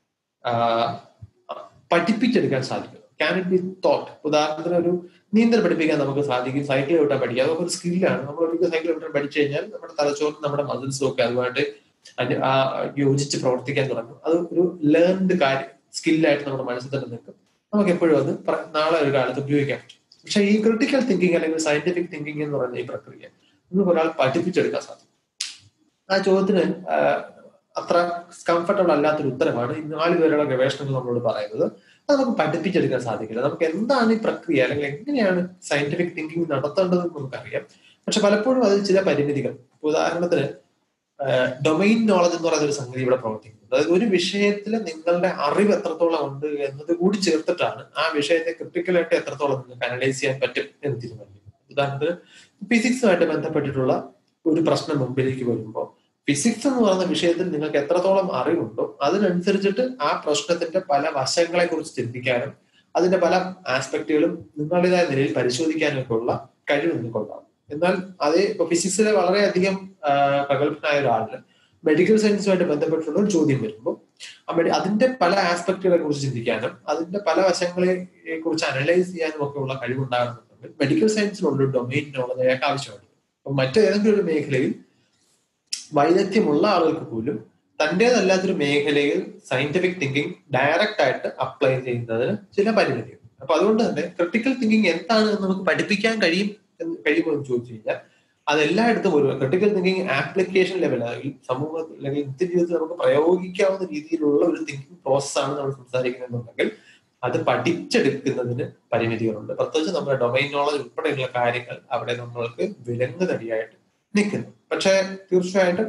പഠിപ്പിച്ചെടുക്കാൻ സാധിക്കും ക്യാൻ ഇറ്റ് ബി തോട്ട് ഉദാഹരണത്തിന് ഒരു നീന്തൽ പഠിപ്പിക്കാൻ നമുക്ക് സാധിക്കും സൈക്കിൾ വിട്ടാൻ പഠിക്കാം അതൊക്കെ ഒരു സ്കില്ലാണ് നമ്മൾ ഒരിക്കൽ സൈക്കിൾ വിട്ടാൻ പഠിച്ചു കഴിഞ്ഞാൽ നമ്മുടെ തലച്ചോറും നമ്മുടെ മസിൽസും ഒക്കെ അതുമായിട്ട് യോജിച്ച് പ്രവർത്തിക്കാൻ തുടങ്ങും അത് ഒരു ലേൺഡ് കാര്യം സ്കില്ലായിട്ട് നമ്മുടെ മനസ്സിൽ തന്നെ നിൽക്കും നമുക്ക് എപ്പോഴും അത് നാളെ ഒരു കാലത്ത് ഉപയോഗിക്കാൻ പറ്റും പക്ഷെ ഈ ക്രിട്ടിക്കൽ തിങ്കിങ് അല്ലെങ്കിൽ സയന്റിഫിക് തിങ്കിങ് എന്ന് പറയുന്ന ഈ പ്രക്രിയ നമുക്ക് ഒരാൾ പഠിപ്പിച്ചെടുക്കാൻ സാധിക്കും ആ ചോദ്യത്തിന് അത്ര കംഫർട്ടബിൾ അല്ലാത്തൊരു ഉത്തരമാണ് ഈ നാല് പേരുടെ ഗവേഷണങ്ങൾ നമ്മളോട് പറയുന്നത് അത് നമുക്ക് പഠിപ്പിച്ചെടുക്കാൻ സാധിക്കില്ല നമുക്ക് എന്താണ് ഈ പ്രക്രിയ അല്ലെങ്കിൽ എങ്ങനെയാണ് സയന്റിഫിക് തിങ്കിങ് നടത്തേണ്ടതെന്ന് നമുക്കറിയാം പക്ഷെ പലപ്പോഴും അതിൽ ചില പരിമിതികൾ ഉദാഹരണത്തിന് ഡൊമൈൻ നോളജ് എന്ന് പറയുന്ന ഒരു സംഗതി ഇവിടെ പ്രവർത്തിക്കുന്നത് അതായത് ഒരു വിഷയത്തിൽ നിങ്ങളുടെ അറിവ് എത്രത്തോളം ഉണ്ട് എന്നത് കൂടി ചേർത്തിട്ടാണ് ആ വിഷയത്തെ ക്രിട്ടിക്കലായിട്ട് എത്രത്തോളം നിങ്ങൾക്ക് അനലൈസ് ചെയ്യാൻ പറ്റും എന്ന് തീരുമാനിക്കും ഉദാഹരണത്തിന് ഫിസിക്സുമായിട്ട് ബന്ധപ്പെട്ടിട്ടുള്ള ഒരു പ്രശ്നം മുമ്പിലേക്ക് വരുമ്പോൾ ഫിസിക്സ് എന്ന് പറയുന്ന വിഷയത്തിൽ നിങ്ങൾക്ക് എത്രത്തോളം അറിവുണ്ടോ അതിനനുസരിച്ചിട്ട് ആ പ്രശ്നത്തിന്റെ പല വശങ്ങളെ കുറിച്ച് ചിന്തിക്കാനും അതിന്റെ പല ആസ്പെക്ടുകളും നിങ്ങളുടേതായ നിലയിൽ പരിശോധിക്കാനും ഒക്കെ ഉള്ള കഴിവ് നിങ്ങൾക്കുണ്ടാവും എന്നാൽ അതേ ഇപ്പൊ ഫിസിക്സിലെ വളരെയധികം പ്രഗത്ഭനായ ഒരാളിന് മെഡിക്കൽ സയൻസുമായിട്ട് ബന്ധപ്പെട്ടുള്ള ഒരു ചോദ്യം വരുമ്പോൾ അതിന്റെ പല ആസ്പെക്ടുകളെ കുറിച്ച് ചിന്തിക്കാനും അതിന്റെ പല വശങ്ങളെ കുറിച്ച് അനലൈസ് ചെയ്യാനും ഒക്കെ ഉള്ള കഴിവുണ്ടാകുന്നുണ്ടെങ്കിൽ മെഡിക്കൽ സയൻസിനുള്ള ഡൊമൈൻ നോളജ് അയാൾക്ക് ആവശ്യമാണ് അപ്പൊ മറ്റേതെങ്കിലും ഒരു മേഖലയിൽ വൈദഗ്ധ്യമുള്ള ആളുകൾക്ക് പോലും തന്റേതല്ലാത്തൊരു മേഖലയിൽ സയന്റിഫിക് തിങ്കിങ് ഡയറക്റ്റ് ആയിട്ട് അപ്ലൈ ചെയ്യുന്നതിന് ചില പരിമിതിയുണ്ട് അപ്പൊ അതുകൊണ്ട് തന്നെ ക്രിട്ടിക്കൽ തിങ്കിങ് എന്താണ് എന്ന് നമുക്ക് പഠിപ്പിക്കാൻ കഴിയും എന്ന് കഴിയുമോ എന്ന് ചോദിച്ചു കഴിഞ്ഞാൽ അതെല്ലായിടത്തും ഒരു ക്രിട്ടിക്കൽ തിങ്കിങ് ആപ്ലിക്കേഷൻ ലെവൽ അല്ലെങ്കിൽ സമൂഹത്തിൽ അല്ലെങ്കിൽ നിത്യ ജീവിതത്തിൽ നമുക്ക് പ്രയോഗിക്കാവുന്ന രീതിയിലുള്ള ഒരു തിങ്കിങ് പ്രോസസ്സാണ് നമ്മൾ സംസാരിക്കുന്നതെന്നുണ്ടെങ്കിൽ അത് പഠിച്ചെടുക്കുന്നതിന് പരിമിതികളുണ്ട് പ്രത്യേകിച്ച് നമ്മുടെ ഡൊമൈൻ നോളജ് ഉൾപ്പെടെയുള്ള കാര്യങ്ങൾ അവിടെ നമ്മൾക്ക് വിലങ്ങുതടിയായിട്ട് നിൽക്കുന്നു പക്ഷേ തീർച്ചയായിട്ടും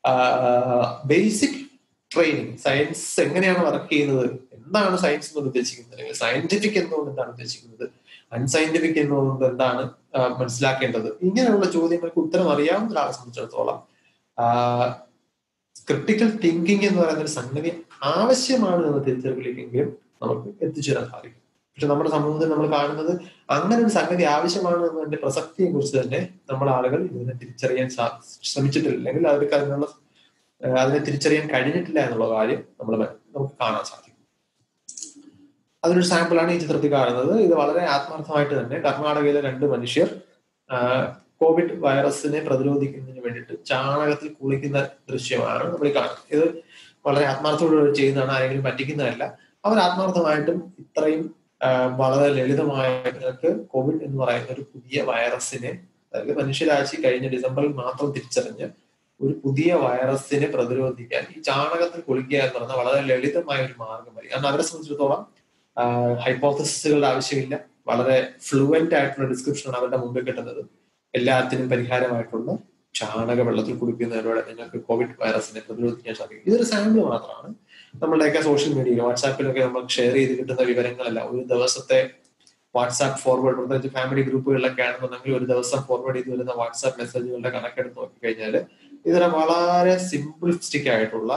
ബേസിക് ട്രെയിനിങ് സയൻസ് എങ്ങനെയാണ് വർക്ക് ചെയ്യുന്നത് എന്താണ് സയൻസ് എന്ന് ഉദ്ദേശിക്കുന്നത് അല്ലെങ്കിൽ സയന്റിഫിക് എന്നുകൊണ്ട് എന്താണ് ഉദ്ദേശിക്കുന്നത് അൺസയന്റിഫിക് എന്നുകൊണ്ട് എന്താണ് മനസ്സിലാക്കേണ്ടത് ഇങ്ങനെയുള്ള ചോദ്യങ്ങൾക്ക് ഉത്തരം അറിയാവുന്ന ഒരാളെ സംബന്ധിച്ചിടത്തോളം ക്രിട്ടിക്കൽ തിങ്കിങ് എന്ന് പറയുന്ന ഒരു സംഗതി ആവശ്യമാണ് എന്ന തിരിച്ചറിവിലേക്കെങ്കിലും നമുക്ക് എത്തിച്ചേരാൻ സാധിക്കും പക്ഷെ നമ്മുടെ സമൂഹത്തിൽ നമ്മൾ കാണുന്നത് അങ്ങനെ ഒരു സംഗതി ആവശ്യമാണ് എന്നതിന്റെ പ്രസക്തിയെ കുറിച്ച് തന്നെ നമ്മൾ ആളുകൾ ഇതിനെ തിരിച്ചറിയാൻ ശ്രമിച്ചിട്ടില്ല അല്ലെങ്കിൽ അവർക്ക് അതിനുള്ള അതിനെ തിരിച്ചറിയാൻ കഴിഞ്ഞിട്ടില്ല എന്നുള്ള കാര്യം നമ്മൾ നമുക്ക് കാണാൻ സാധിക്കും അതിനൊരു സാമ്പിളാണ് ഈ ചിത്രത്തിൽ കാണുന്നത് ഇത് വളരെ ആത്മാർത്ഥമായിട്ട് തന്നെ കർണാടകയിലെ രണ്ട് മനുഷ്യർ കോവിഡ് വൈറസിനെ പ്രതിരോധിക്കുന്നതിന് വേണ്ടിയിട്ട് ചാണകത്തിൽ കുളിക്കുന്ന ദൃശ്യമാണ് നമ്മൾ കാണുന്നത് ഇത് വളരെ ആത്മാർത്ഥത്തോടെ ചെയ്യുന്നതാണ് ആരെങ്കിലും പറ്റിക്കുന്നതല്ല അവർ ആത്മാർത്ഥമായിട്ടും ഇത്രയും വളരെ ലളിതമായ നിങ്ങൾക്ക് കോവിഡ് എന്ന് പറയുന്ന ഒരു പുതിയ വൈറസിനെ അതായത് മനുഷ്യരാശി കഴിഞ്ഞ ഡിസംബറിൽ മാത്രം തിരിച്ചറിഞ്ഞ് ഒരു പുതിയ വൈറസിനെ പ്രതിരോധിക്കാൻ ഈ ചാണകത്തിൽ കുളിക്കുക എന്ന് പറയുന്ന വളരെ ലളിതമായ ഒരു മാർഗം മതി കാരണം അവരെ സംബന്ധിച്ചിടത്തോളം ഹൈപ്പോത്തസിസുകളുടെ ആവശ്യമില്ല വളരെ ഫ്ലുവന്റ് ആയിട്ടുള്ള ഡിസ്ക്രിപ്ഷനാണ് അവരുടെ മുമ്പിൽ കിട്ടുന്നത് എല്ലാത്തിനും പരിഹാരമായിട്ടുള്ള ചാണക വെള്ളത്തിൽ കുടിക്കുന്നതിലൂടെ നിങ്ങൾക്ക് കോവിഡ് വൈറസിനെ പ്രതിരോധിക്കാൻ സാധിക്കും ഇതൊരു സാമ്പിൾ മാത്രമാണ് നമ്മളുടെയൊക്കെ സോഷ്യൽ മീഡിയയിൽ വാട്സാപ്പിലൊക്കെ നമ്മൾ ഷെയർ ചെയ്ത് കിട്ടുന്ന വിവരങ്ങളല്ല ഒരു ദിവസത്തെ വാട്സാപ്പ് ഫോർവേഡ് പ്രത്യേകിച്ച് ഫാമിലി ഗ്രൂപ്പുകളിലൊക്കെ ആണെന്നുണ്ടെങ്കിൽ ഒരു ദിവസം ഫോർവേഡ് ചെയ്ത് വരുന്ന വാട്സാപ്പ് മെസ്സേജുകളുടെ കണക്കെടുത്ത് നോക്കിക്കഴിഞ്ഞാൽ ഇതിന് വളരെ സിംപ്ലിസ്റ്റിക് ആയിട്ടുള്ള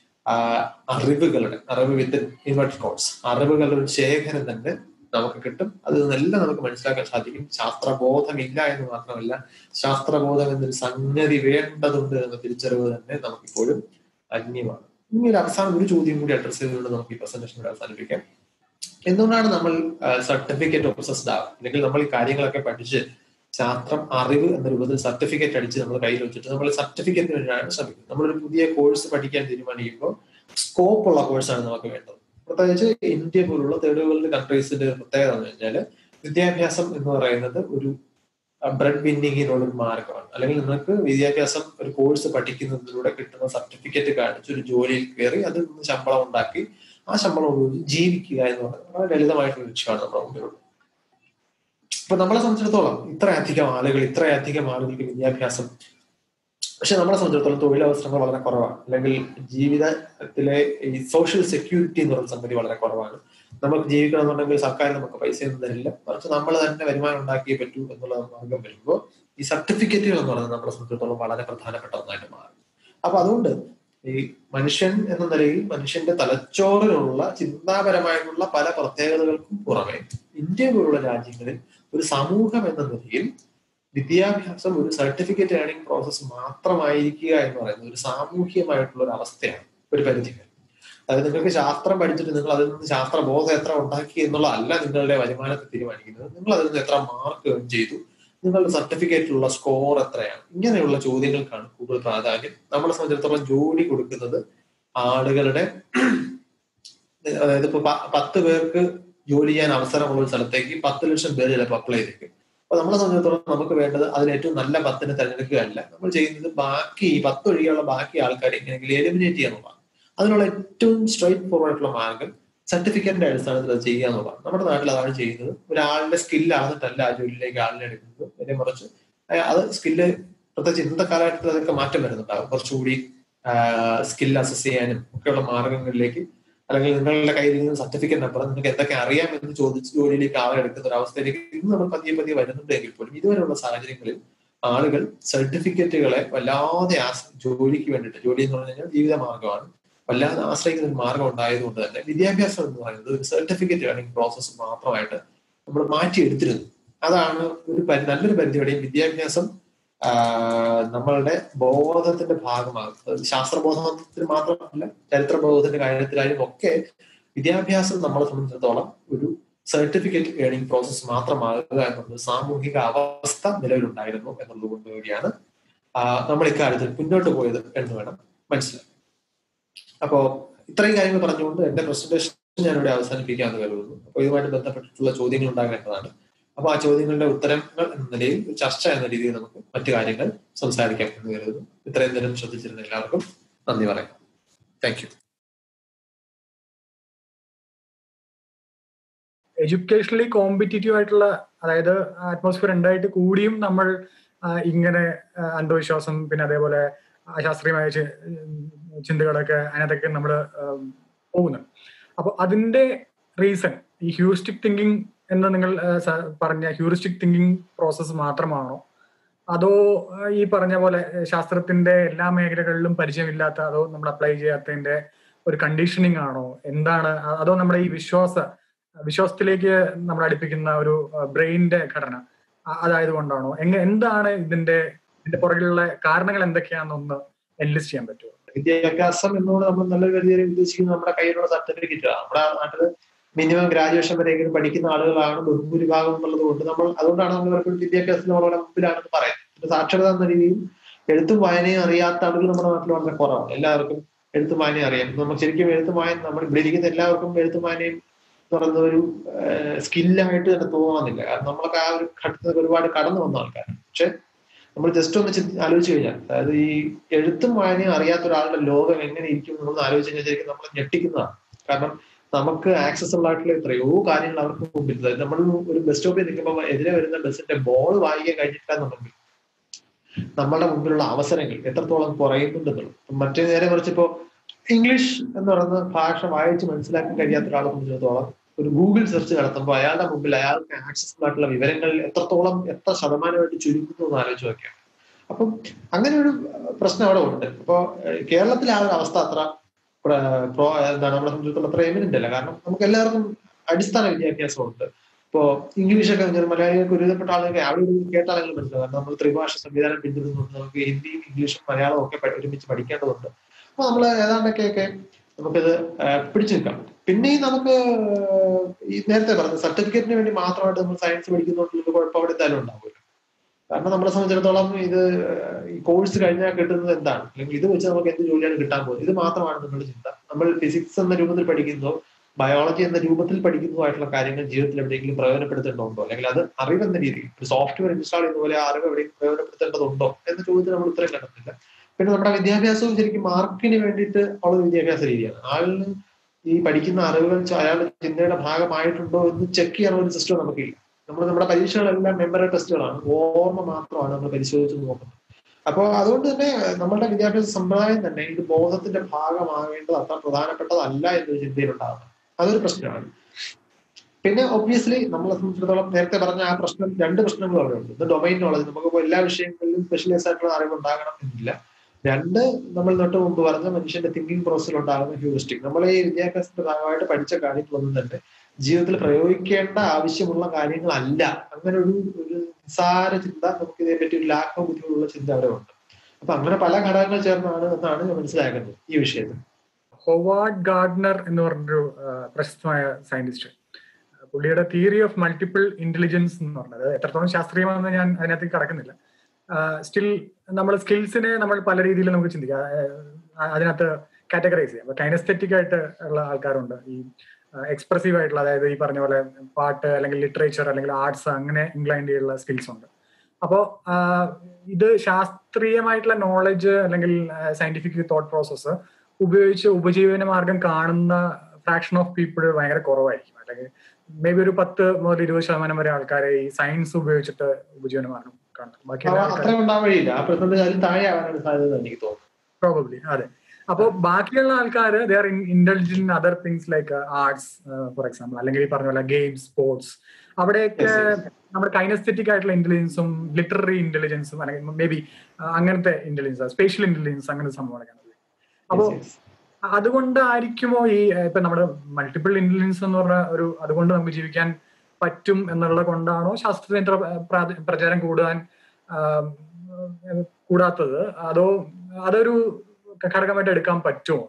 അറിവുകളുടെ അറിവ് വിത്ത് ഇൻവെർട്ട് കോഡ്സ് അറിവുകളുടെ ഒരു ശേഖരം തന്നെ നമുക്ക് കിട്ടും അത് എല്ലാം നമുക്ക് മനസ്സിലാക്കാൻ സാധിക്കും ശാസ്ത്രബോധമില്ല എന്ന് മാത്രമല്ല ശാസ്ത്രബോധം എന്നൊരു സംഗതി വേണ്ടതുണ്ട് എന്ന തിരിച്ചറിവ് തന്നെ നമുക്കിപ്പോഴും അന്യമാണ് ഇനി ഒരു അവസാനം ഒരു ചോദ്യം കൂടി അഡ്രസ് ചെയ്തുകൊണ്ട് നമുക്ക് ഈ പ്രസന്റേഷൻ കൂടി അവസാനിപ്പിക്കാം എന്തുകൊണ്ടാണ് നമ്മൾ സർട്ടിഫിക്കറ്റ് ഒബ്സസ്ഡ് ആവുക അല്ലെങ്കിൽ നമ്മൾ ഈ കാര്യങ്ങളൊക്കെ പഠിച്ച് ശാസ്ത്രം അറിവ് എന്ന രൂപത്തിൽ സർട്ടിഫിക്കറ്റ് അടിച്ച് നമ്മൾ കയ്യിൽ വെച്ചിട്ട് നമ്മൾ സർട്ടിഫിക്കറ്റിന് വേണ്ടിയാണ് ശ്രമിക്കുന്നത് നമ്മളൊരു പുതിയ കോഴ്സ് പഠിക്കാൻ തീരുമാനിക്കുമ്പോൾ സ്കോപ്പ് ഉള്ള കോഴ്സാണ് നമുക്ക് വേണ്ടത് പ്രത്യേകിച്ച് ഇന്ത്യ പോലുള്ള തേർഡ് വേൾഡ് കൺട്രീസിന്റെ പ്രത്യേകത എന്ന് വെച്ചാൽ വിദ്യാഭ്യാസം എന്ന് പറയുന്നത് ഒരു ബ്രെഡ് വിന്നിങ്ങിനുള്ള ഒരു മാർഗമാണ് അല്ലെങ്കിൽ നിങ്ങൾക്ക് വിദ്യാഭ്യാസം ഒരു കോഴ്സ് പഠിക്കുന്നതിലൂടെ കിട്ടുന്ന സർട്ടിഫിക്കറ്റ് കാണിച്ച് ഒരു ജോലിയിൽ കയറി അതിൽ നിന്ന് ശമ്പളം ഉണ്ടാക്കി ആ ശമ്പളം ഉപയോഗിച്ച് ജീവിക്കുക എന്ന് പറയുന്നത് വളരെ ലളിതമായിട്ടുള്ള ലക്ഷ്യമാണ് നമ്മുടെ മുമ്പിലുള്ളത് ഇപ്പൊ നമ്മളെ സംബന്ധിച്ചിടത്തോളം ഇത്രയധികം ആളുകൾ ഇത്രയധികം ആളുകൾക്ക് വിദ്യാഭ്യാസം പക്ഷെ നമ്മളെ സംബന്ധിച്ചിടത്തോളം തൊഴിലവസരങ്ങൾ വളരെ കുറവാണ് അല്ലെങ്കിൽ ജീവിതത്തിലെ ഈ സോഷ്യൽ സെക്യൂരിറ്റി എന്ന് പറയുന്ന സംഗതി വളരെ കുറവാണ് നമുക്ക് ജീവിക്കണമെന്നുണ്ടെങ്കിൽ സർക്കാർ നമുക്ക് പൈസ ഒന്നും തരില്ല മറിച്ച് നമ്മൾ തന്നെ വരുമാനം ഉണ്ടാക്കിയേ പറ്റൂ എന്നുള്ള മാർഗം വരുമ്പോൾ ഈ സർട്ടിഫിക്കറ്റുകൾ എന്ന് പറയുന്നത് നമ്മളെ സംബന്ധിച്ചിടത്തോളം വളരെ പ്രധാനപ്പെട്ട ഒന്നായിട്ട് മാറും അപ്പൊ അതുകൊണ്ട് ഈ മനുഷ്യൻ എന്ന നിലയിൽ മനുഷ്യന്റെ തലച്ചോറിലുള്ള ചിന്താപരമായിട്ടുള്ള പല പ്രത്യേകതകൾക്കും പുറമെ ഇന്ത്യ പോലുള്ള രാജ്യങ്ങളിൽ ഒരു സമൂഹം എന്ന നിലയിൽ വിദ്യാഭ്യാസം ഒരു സർട്ടിഫിക്കറ്റ് ഏണിംഗ് പ്രോസസ്സ് മാത്രമായിരിക്കുക എന്ന് പറയുന്നത് ഒരു സാമൂഹ്യമായിട്ടുള്ള ഒരു അവസ്ഥയാണ് ഒരു പരിധി വരെ അതായത് നിങ്ങൾക്ക് ശാസ്ത്രം പഠിച്ചിട്ട് നിങ്ങൾ അതിൽ നിന്ന് ശാസ്ത്രബോധം എത്ര ഉണ്ടാക്കി എന്നുള്ളതല്ല നിങ്ങളുടെ വരുമാനത്തെ തീരുമാനിക്കുന്നത് നിങ്ങൾ അതിൽ നിന്ന് എത്ര മാർക്ക് ഏൺ ചെയ്തു നിങ്ങളുടെ സർട്ടിഫിക്കറ്റിലുള്ള സ്കോർ എത്രയാണ് ഇങ്ങനെയുള്ള ചോദ്യങ്ങൾക്കാണ് കൂടുതൽ പ്രാധാന്യം നമ്മളെ സംബന്ധിച്ചിടത്തോളം ജോലി കൊടുക്കുന്നത് ആളുകളുടെ അതായത് ഇപ്പൊ പത്ത് പേർക്ക് ജോലി ചെയ്യാൻ അവസരമുള്ള ഒരു സ്ഥലത്തേക്ക് പത്ത് ലക്ഷം പേര് ചിലപ്പോൾ അപ്ലൈ ചെയ്തേക്കും അപ്പൊ നമ്മളെ സംബന്ധിച്ചിടത്തോളം നമുക്ക് വേണ്ടത് അതിൽ ഏറ്റവും നല്ല പത്തിനെ തിരഞ്ഞെടുക്കുകയല്ല നമ്മൾ ചെയ്യുന്നത് ബാക്കി പത്ത് ഒഴികെയുള്ള ബാക്കി ആൾക്കാരെ എങ്ങനെയെങ്കിലും എലിമിനേറ്റ് ചെയ്യാന്നുള്ളതാണ് അതിനുള്ള ഏറ്റവും സ്ട്രൈറ്റ് ഫോർവേഡ് ആയിട്ടുള്ള മാർഗം സർട്ടിഫിക്കറ്റിന്റെ അടിസ്ഥാനത്തിൽ അത് ചെയ്യുക എന്നുള്ളതാണ് നമ്മുടെ നാട്ടിൽ അതാണ് ചെയ്യുന്നത് ഒരാളുടെ സ്കില്ല് ആണെന്നിട്ടല്ല ആ ജോലിയിലേക്ക് ആളിനെ എടുക്കുന്നത് നേരെ മറിച്ച് അത് സ്കില്ല് പ്രത്യേകിച്ച് ഇന്നത്തെ കാലഘട്ടത്തിൽ അതൊക്കെ മാറ്റം വരുന്നുണ്ടാകും കുറച്ചുകൂടി സ്കിൽ അസസ് ചെയ്യാനും ഒക്കെയുള്ള മാർഗങ്ങളിലേക്ക് അല്ലെങ്കിൽ നിങ്ങളുടെ കയ്യിൽ നിന്ന് സർട്ടിഫിക്കറ്റ് അപ്പുറം നിങ്ങൾക്ക് എന്തൊക്കെ അറിയാം എന്ന് ചോദിച്ച് ജോലിയിലേക്ക് ആളെ എടുക്കുന്ന ഒരു അവസ്ഥയിലേക്ക് ഇന്ന് നമ്മൾ പതിയെ പതിയെ വരുന്നുണ്ടെങ്കിൽ പോലും ഇതുവരെയുള്ള സാഹചര്യങ്ങളിൽ ആളുകൾ സർട്ടിഫിക്കറ്റുകളെ വല്ലാതെ ജോലിക്ക് വേണ്ടിയിട്ട് ജോലി എന്ന് പറഞ്ഞു കഴിഞ്ഞാൽ ജീവിത മാർഗമാണ് വല്ലാതെ ആശ്രയിക്കുന്ന ഒരു മാർഗം ഉണ്ടായതുകൊണ്ട് തന്നെ വിദ്യാഭ്യാസം എന്ന് പറയുന്നത് ഒരു സർട്ടിഫിക്കറ്റ് ഏണിംഗ് പ്രോസസ്സ് മാത്രമായിട്ട് നമ്മൾ മാറ്റിയെടുത്തിരുന്നു അതാണ് ഒരു നല്ലൊരു പരിധിയോടെയും വിദ്യാഭ്യാസം നമ്മളുടെ ബോധത്തിന്റെ ഭാഗമാകുന്നത് ശാസ്ത്രബോധത്തിന് മാത്രമല്ല ചരിത്രബോധത്തിന്റെ കാര്യത്തിലായാലും ഒക്കെ വിദ്യാഭ്യാസം നമ്മളെ സംബന്ധിച്ചിടത്തോളം ഒരു സർട്ടിഫിക്കറ്റ് ഏണിംഗ് പ്രോസസ്സ് മാത്രമാകുക എന്നുള്ളത് സാമൂഹിക അവസ്ഥ നിലവിലുണ്ടായിരുന്നു എന്നുള്ളത് കൊണ്ട് കൂടിയാണ് നമ്മൾ ഇക്കാര്യത്തിൽ മുന്നോട്ട് പോയത് എന്ന് വേണം മനസ്സിലാക്കാൻ അപ്പോ ഇത്രയും കാര്യങ്ങൾ പറഞ്ഞുകൊണ്ട് എന്റെ പ്രസന്റേഷൻ ഞാനിവിടെ അവസാനിപ്പിക്കാമെന്ന് കരുതുന്നു അപ്പോൾ ഇതുമായിട്ട് ബന്ധപ്പെട്ടിട്ടുള്ള ചോദ്യങ്ങൾ ഉണ്ടാകേണ്ടതാണ് അപ്പൊ ആ ചോദ്യങ്ങളുടെ ഉത്തരങ്ങൾ എന്ന നിലയിൽ ചർച്ച എന്ന രീതിയിൽ നമുക്ക് മറ്റു കാര്യങ്ങൾ സംസാരിക്കാം എന്ന് കരുതുന്നു ഇത്രയും നേരം ശ്രദ്ധിച്ചിരുന്ന എല്ലാവർക്കും നന്ദി പറയാം താങ്ക് യു എഡ്യൂക്കേഷണലി കോമ്പറ്റീറ്റീവ് ആയിട്ടുള്ള അതായത് അറ്റ്മോസ്ഫിയർ ഉണ്ടായിട്ട് കൂടിയും നമ്മൾ ഇങ്ങനെ അന്ധവിശ്വാസം പിന്നെ അതേപോലെ അശാസ്ത്രീയമായ ചിന്തകളൊക്കെ അതിനകത്തൊക്കെ നമ്മൾ പോകുന്നു അപ്പൊ അതിന്റെ റീസൺ ഈ ഹ്യൂറിസ്റ്റിക് തിങ്കിങ് എന്ന് നിങ്ങൾ പറഞ്ഞ ഹ്യൂറിസ്റ്റിക് തിങ്കിങ് പ്രോസസ്സ് മാത്രമാണോ അതോ ഈ പറഞ്ഞ പോലെ ശാസ്ത്രത്തിന്റെ എല്ലാ മേഖലകളിലും പരിചയമില്ലാത്ത അതോ നമ്മൾ അപ്ലൈ ചെയ്യാത്തതിന്റെ ഒരു കണ്ടീഷനിങ് ആണോ എന്താണ് അതോ നമ്മുടെ ഈ വിശ്വാസ വിശ്വാസത്തിലേക്ക് നമ്മൾ അടുപ്പിക്കുന്ന ഒരു ബ്രെയിനിന്റെ ഘടന അതായത് കൊണ്ടാണോ എങ്ങനെ എന്താണ് ഇതിന്റെ ഇതിന്റെ പുറകിലുള്ള കാരണങ്ങൾ എന്തൊക്കെയാണെന്നൊന്ന് എൻലിസ്റ്റ് ചെയ്യാൻ പറ്റുമോ വിദ്യാഭ്യാസം എന്നോട് നമ്മൾ നല്ല രീതിയിൽ ഉദ്ദേശിക്കുന്നത് നമ്മുടെ കയ്യിലുള്ള സർട്ടിഫിക്കറ്റ് നമ്മുടെ നാട്ടില് മിനിമം ഗ്രാജുവേഷൻ വരെയെങ്കിലും പഠിക്കുന്ന ആളുകളാണ് ബഹുഭൂരിഭാഗം എന്നുള്ളത് കൊണ്ട് നമ്മൾ അതുകൊണ്ടാണ് നമ്മൾ പലപ്പോഴും വിദ്യാഭ്യാസത്തിൽ വളരെ മുമ്പിലാണെന്ന് പറയുന്നത് സാക്ഷരത എന്ന രീതിയിൽ എഴുത്തും വായനയും അറിയാത്ത ആളുകൾ നമ്മുടെ നാട്ടിൽ വളരെ കുറവാണ് എല്ലാവർക്കും എഴുത്തും വായനയും അറിയാം നമ്മൾ ശരിക്കും എഴുത്തും വായന നമ്മൾ ഇവിടെ ഇരിക്കുന്ന എല്ലാവർക്കും എഴുത്തും വായനയും എന്ന് പറയുന്ന ഒരു സ്കില്ലായിട്ട് തന്നെ തോന്നുന്നില്ല കാരണം നമ്മളൊക്കെ ആ ഒരു ഘട്ടത്തിൽ ഒരുപാട് കടന്നു വന്ന ആൾക്കാരാണ് പക്ഷെ നമ്മൾ ജസ്റ്റ് ഒന്ന് ആലോചിച്ച് കഴിഞ്ഞാൽ അതായത് ഈ എഴുത്തും വായനയും അറിയാത്ത ഒരാളുടെ ലോകം എങ്ങനെ ഇരിക്കും എന്നൊന്ന് ആലോചിച്ച് കഴിഞ്ഞാൽ ശരിക്കും നമ്മൾ ഞെട്ടിക്കുന്നതാണ് കാരണം നമുക്ക് ആക്സസബിൾ ആയിട്ടുള്ള എത്രയോ കാര്യങ്ങൾ അവർക്ക് മുമ്പിൽ അതായത് നമ്മൾ ഒരു ബസ് സ്റ്റോപ്പിൽ നിൽക്കുമ്പോൾ എതിരെ വരുന്ന ബസ്സിന്റെ ബോൾ വായിക്കാൻ കഴിഞ്ഞിട്ടില്ലെന്നുണ്ടെങ്കിൽ നമ്മളുടെ മുമ്പിലുള്ള അവസരങ്ങൾ എത്രത്തോളം കുറയുന്നുണ്ടെന്നുള്ളത് മറ്റേ നേരെ മറിച്ച് ഇപ്പോ ഇംഗ്ലീഷ് എന്ന് പറയുന്ന ഭാഷ വായിച്ച് മനസ്സിലാക്കാൻ കഴിയാത്ത ഒരാളെ സംബന്ധിച്ചിടത്തോളം ഒരു ഗൂഗിൾ സെർച്ച് നടത്തുമ്പോൾ അയാളുടെ മുമ്പിൽ അയാൾക്ക് ആക്സസിബിൾ ആയിട്ടുള്ള വിവരങ്ങൾ എത്രത്തോളം എത്ര ശതമാനമായിട്ട് ചുരുക്കുന്നു എന്ന് ആലോചിച്ച് നോക്കിയാണ് അപ്പം അങ്ങനെ ഒരു പ്രശ്നം അവിടെ ഉണ്ട് അപ്പോ കേരളത്തിലെ ആ ഒരു അവസ്ഥ അത്ര പ്രോ എന്താണ് നമ്മളെ സംബന്ധിച്ചിടത്തോളം അത്ര എമിനന്റ് അല്ല കാരണം നമുക്ക് എല്ലാവർക്കും അടിസ്ഥാന വിദ്യാഭ്യാസമുണ്ട് ഇപ്പോ ഇംഗ്ലീഷൊക്കെ മലയാളികൾക്ക് ഒരുവിധപ്പെട്ട ആളുകൾ അവിടെ കേട്ടാലെങ്കിലും മനസ്സിലാവും കാരണം നമ്മൾ ത്രിഭാഷ സംവിധാനം പിന്തുടരുന്നുണ്ട് നമുക്ക് ഹിന്ദിയും ഇംഗ്ലീഷും മലയാളവും ഒക്കെ ഒരുമിച്ച് പഠിക്കേണ്ടതുണ്ട് അപ്പൊ നമ്മൾ ഏതാണ്ടൊക്കെയൊക്കെ നമുക്കിത് പിടിച്ചു നിൽക്കാം പിന്നെയും നമുക്ക് ഈ നേരത്തെ പറഞ്ഞ സർട്ടിഫിക്കറ്റിന് വേണ്ടി മാത്രമായിട്ട് നമ്മൾ സയൻസ് പഠിക്കുന്നതുകൊണ്ട് കുഴപ്പം അവിടെ എന്തായാലും ഉണ്ടാവില്ല കാരണം നമ്മളെ സംബന്ധിച്ചിടത്തോളം ഇത് ഈ കോഴ്സ് കഴിഞ്ഞാൽ കിട്ടുന്നത് എന്താണ് അല്ലെങ്കിൽ ഇത് വെച്ച് നമുക്ക് എന്ത് ജോലിയാണ് കിട്ടാൻ പോകുന്നത് ഇത് മാത്രമാണ് നിങ്ങളുടെ ചിന്ത നമ്മൾ ഫിസിക്സ് എന്ന രൂപത്തിൽ പഠിക്കുന്നതോ ബയോളജി എന്ന രൂപത്തിൽ പഠിക്കുന്നതുമായിട്ടുള്ള കാര്യങ്ങൾ ജീവിതത്തിൽ എവിടെയെങ്കിലും പ്രയോജനപ്പെടുത്തേണ്ടതുണ്ടോ അല്ലെങ്കിൽ അത് അറിവെന്ന രീതിയിൽ ഒരു സോഫ്റ്റ്വെയർ ഇൻസ്റ്റാൾ ചെയ്യുന്ന പോലെ അറിവ് എവിടെയെങ്കിലും പ്രയോജനപ്പെടുത്തേണ്ടതുണ്ടോ എന്ന ചോദ്യത്തിന് നമ്മൾ ഉത്തരം കണ്ടെത്തില്ല പിന്നെ നമ്മുടെ വിദ്യാഭ്യാസവും ശരിക്കും മാർക്കിന് വേണ്ടിയിട്ട് ഉള്ള വിദ്യാഭ്യാസ രീതിയാണ് ആളിന് ഈ പഠിക്കുന്ന അറിവുകൾ അയാളുടെ ചിന്തയുടെ ഭാഗമായിട്ടുണ്ടോ എന്ന് ചെക്ക് ചെയ്യാനുള്ള ഒരു സിസ്റ്റം നമുക്കില്ല നമ്മൾ നമ്മുടെ പരീക്ഷകളെല്ലാം മെമ്മറി ടെസ്റ്റുകളാണ് ഓർമ്മ മാത്രമാണ് നമ്മൾ പരിശോധിച്ച് നോക്കുന്നത് അപ്പോൾ അതുകൊണ്ട് തന്നെ നമ്മളുടെ വിദ്യാഭ്യാസ സമ്പ്രദായം തന്നെ ഇത് ബോധത്തിന്റെ ഭാഗമാകേണ്ടത് അത്ര പ്രധാനപ്പെട്ടതല്ല എന്നൊരു ചിന്തയിലുണ്ടാകുന്നത് അതൊരു പ്രശ്നമാണ് പിന്നെ ഒബ്വിയസ്ലി നമ്മളെ സംബന്ധിച്ചിടത്തോളം നേരത്തെ പറഞ്ഞ ആ പ്രശ്നം രണ്ട് പ്രശ്നങ്ങളും അവിടെ ഉണ്ട് ഇത് ഡൊമൈൻ നോളജ് നമുക്ക് എല്ലാ വിഷയങ്ങളിലും സ്പെഷ്യലൈസ് ആയിട്ടുള്ള അറിവ് ഉണ്ടാകണം എന്നില്ല രണ്ട് നമ്മൾ തൊട്ട് മുമ്പ് പറഞ്ഞ മനുഷ്യന്റെ തിങ്കിങ് പ്രോസസ്സിൽ ഉണ്ടാകുന്ന ഹ്യൂറിസ്റ്റിക് നമ്മൾ ഈ വിദ്യാഭ്യാസത്തിന്റെ ഭാഗമായിട്ട് പഠിച്ച കാര്യങ്ങളൊന്നും തന്നെ ജീവിതത്തിൽ പ്രയോഗിക്കേണ്ട ആവശ്യമുള്ള കാര്യങ്ങളല്ല അങ്ങനെ ഒരു ഒരു നിസ്സാര ചിന്ത നമുക്ക് ഇതേപ്പറ്റി ഒരു ലാഘവ ബുദ്ധിമുട്ടുള്ള ചിന്ത അവിടെ ഉണ്ട് അപ്പൊ അങ്ങനെ പല ഘടകങ്ങൾ ചേർന്നാണ് എന്നാണ് ഞാൻ മനസ്സിലാക്കുന്നത് ഈ വിഷയത്തിൽ ഹൊവാർഡ് ഗാർഡനർ എന്ന് പറഞ്ഞൊരു പ്രശസ്തമായ സയന്റിസ്റ്റ് പുള്ളിയുടെ തിയറി ഓഫ് മൾട്ടിപ്പിൾ ഇന്റലിജൻസ് എന്ന് പറഞ്ഞത് എത്രത്തോളം ശാസ്ത്രീയമാണെന്ന് ഞാൻ അതിനകത്തേക്ക് കടക്കുന്നില്ല സ്റ്റിൽ നമ്മൾ സ്കിൽസിനെ നമ്മൾ പല രീതിയിൽ നമുക്ക് ചിന്തിക്കാം അതിനകത്ത് കാറ്റഗറൈസ് ചെയ്യാം കൈനസ്തെറ്റിക് ആയിട്ട് ഉള്ള ആൾക്കാരുണ്ട് ഈ എക്സ്പ്രസീവ് ആയിട്ടുള്ള അതായത് ഈ പറഞ്ഞ പോലെ പാട്ട് അല്ലെങ്കിൽ ലിറ്ററേച്ചർ അല്ലെങ്കിൽ ആർട്സ് അങ്ങനെ ഇൻക്ലൈൻഡ് ചെയ്യുള്ള സ്കിൽസ് ഉണ്ട് അപ്പോൾ ഇത് ശാസ്ത്രീയമായിട്ടുള്ള നോളജ് അല്ലെങ്കിൽ സയന്റിഫിക് തോട്ട് പ്രോസസ്സ് ഉപയോഗിച്ച് ഉപജീവന മാർഗം കാണുന്ന ഫ്രാക്ഷൻ ഓഫ് പീപ്പിൾ ഭയങ്കര കുറവായിരിക്കും അല്ലെങ്കിൽ മേ ബി ഒരു പത്ത് മുതൽ ഇരുപത് ശതമാനം വരെ ആൾക്കാരെ ഈ സയൻസ് ഉപയോഗിച്ചിട്ട് ഉപജീവന മാർഗം കാണും ബാക്കി അത്ര ഉണ്ടാവാൻ വഴിയില്ല ആ പെർസെന്റേജ് താഴെ ആവാനാണ് സാധ്യത എനിക്ക് തോന്നുന്നു പ്രോബബ്ലി അതെ അപ്പോ ബാക്കിയുള്ള ആൾക്കാർ they are indulge in other things like arts for example അല്ലെങ്കിൽ ഈ പറഞ്ഞ പോലെ ഗെയിംസ് സ്പോർട്സ് അവിടെയൊക്കെ നമ്മുടെ കൈനസ്തെറ്റിക് ആയിട്ടുള്ള ഇന്റലിജൻസും ലിറ്റററി ഇന്റലിജൻസും അല്ലെങ്കിൽ മേ ബി അങ്ങനത്തെ ഇന്റലിജൻസ് സ്പേഷ്യൽ ഇന്റലിജൻസ് അങ്ങനെ സംഭവങ്ങളൊക്കെയാണ് അപ്പോ അതുകൊണ്ടായിരിക്കുമോ ഈ ഇപ്പൊ നമ്മുടെ മൾട്ടിപ്പിൾ ഇന്റലിജൻസ് എന്ന് പറഞ്ഞ ഒരു അതുകൊണ്ട് നമുക്ക് ജീവിക്കാൻ പറ്റും എന്നുള്ള കൊണ്ടാണോ ശാസ്ത്രത്തിന്റെ പ്രചാരം കൂടാൻ കൂടാത്തത് അതോ അതൊരു ഘടകമായിട്ട് എടുക്കാൻ പറ്റുമോ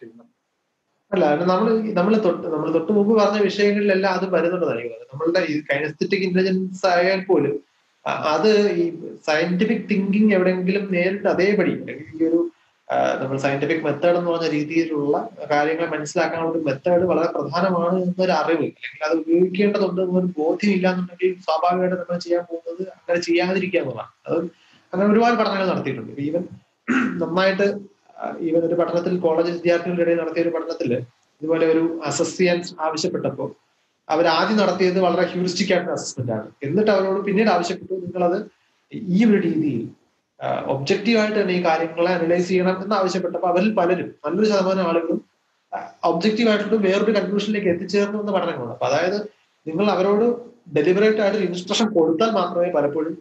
അല്ല നമ്മൾ നമ്മൾ തൊട്ട് നമ്മൾ തൊട്ട് മുമ്പ് പറഞ്ഞ വിഷയങ്ങളിലെല്ലാം അത് വരുന്നുണ്ടെന്നാണ് എനിക്ക് നമ്മളുടെ ഈ കൈനസ്തറ്റിക് ഇന്റലിജൻസ് ആയാൽ പോലും അത് ഈ സയന്റിഫിക് തിങ്കിങ് എവിടെയെങ്കിലും നേരിട്ട് അതേപടി അല്ലെങ്കിൽ ഈ ഒരു നമ്മൾ സയന്റിഫിക് മെത്തേഡ് എന്ന് പറഞ്ഞ രീതിയിലുള്ള കാര്യങ്ങൾ മനസ്സിലാക്കാനുള്ള ഒരു മെത്തേഡ് വളരെ പ്രധാനമാണ് എന്നൊരു അറിവ് അല്ലെങ്കിൽ അത് ഉപയോഗിക്കേണ്ടതുണ്ട് എന്നൊരു ബോധ്യം ഇല്ലാന്നുണ്ടെങ്കിൽ സ്വാഭാവികമായിട്ട് നമ്മൾ ചെയ്യാൻ പോകുന്നത് അങ്ങനെ ചെയ്യാതിരിക്കുക എന്നുള്ളതാണ് അത് അങ്ങനെ ഒരുപാട് പഠനങ്ങൾ നടത്തിയിട്ടുണ്ട് ഈവൻ നന്നായിട്ട് ഈവൻ ഒരു പഠനത്തിൽ കോളേജ് വിദ്യാർത്ഥികളുടെ ഇടയിൽ നടത്തിയ ഒരു പഠനത്തിൽ ഇതുപോലെ ഒരു അസസ് ചെയ്യാൻ ആവശ്യപ്പെട്ടപ്പോൾ അവർ ആദ്യം നടത്തിയത് വളരെ ഹ്യൂറിസ്റ്റിക് ആയിട്ടുള്ള അസസ്മെന്റ് ആണ് എന്നിട്ട് അവരോട് പിന്നീട് ആവശ്യപ്പെട്ടു നിങ്ങളത് ഈ ഒരു രീതിയിൽ ഒബ്ജക്റ്റീവായിട്ട് തന്നെ ഈ കാര്യങ്ങളെ അനലൈസ് ചെയ്യണം എന്ന് ആവശ്യപ്പെട്ടപ്പോൾ അവരിൽ പലരും നല്ലൊരു ശതമാനം ആളുകളും ഒബ്ജക്റ്റീവ് ആയിട്ട് വേറൊരു കൺക്ലൂഷനിലേക്ക് എത്തിച്ചേർന്നു എന്ന പഠനങ്ങളുണ്ട് അപ്പൊ അതായത് നിങ്ങൾ അവരോട് ഡെലിബറേറ്റ് ആയിട്ട് ഇൻസ്ട്രക്ഷൻ കൊടുത്താൽ മാത്രമേ പലപ്പോഴും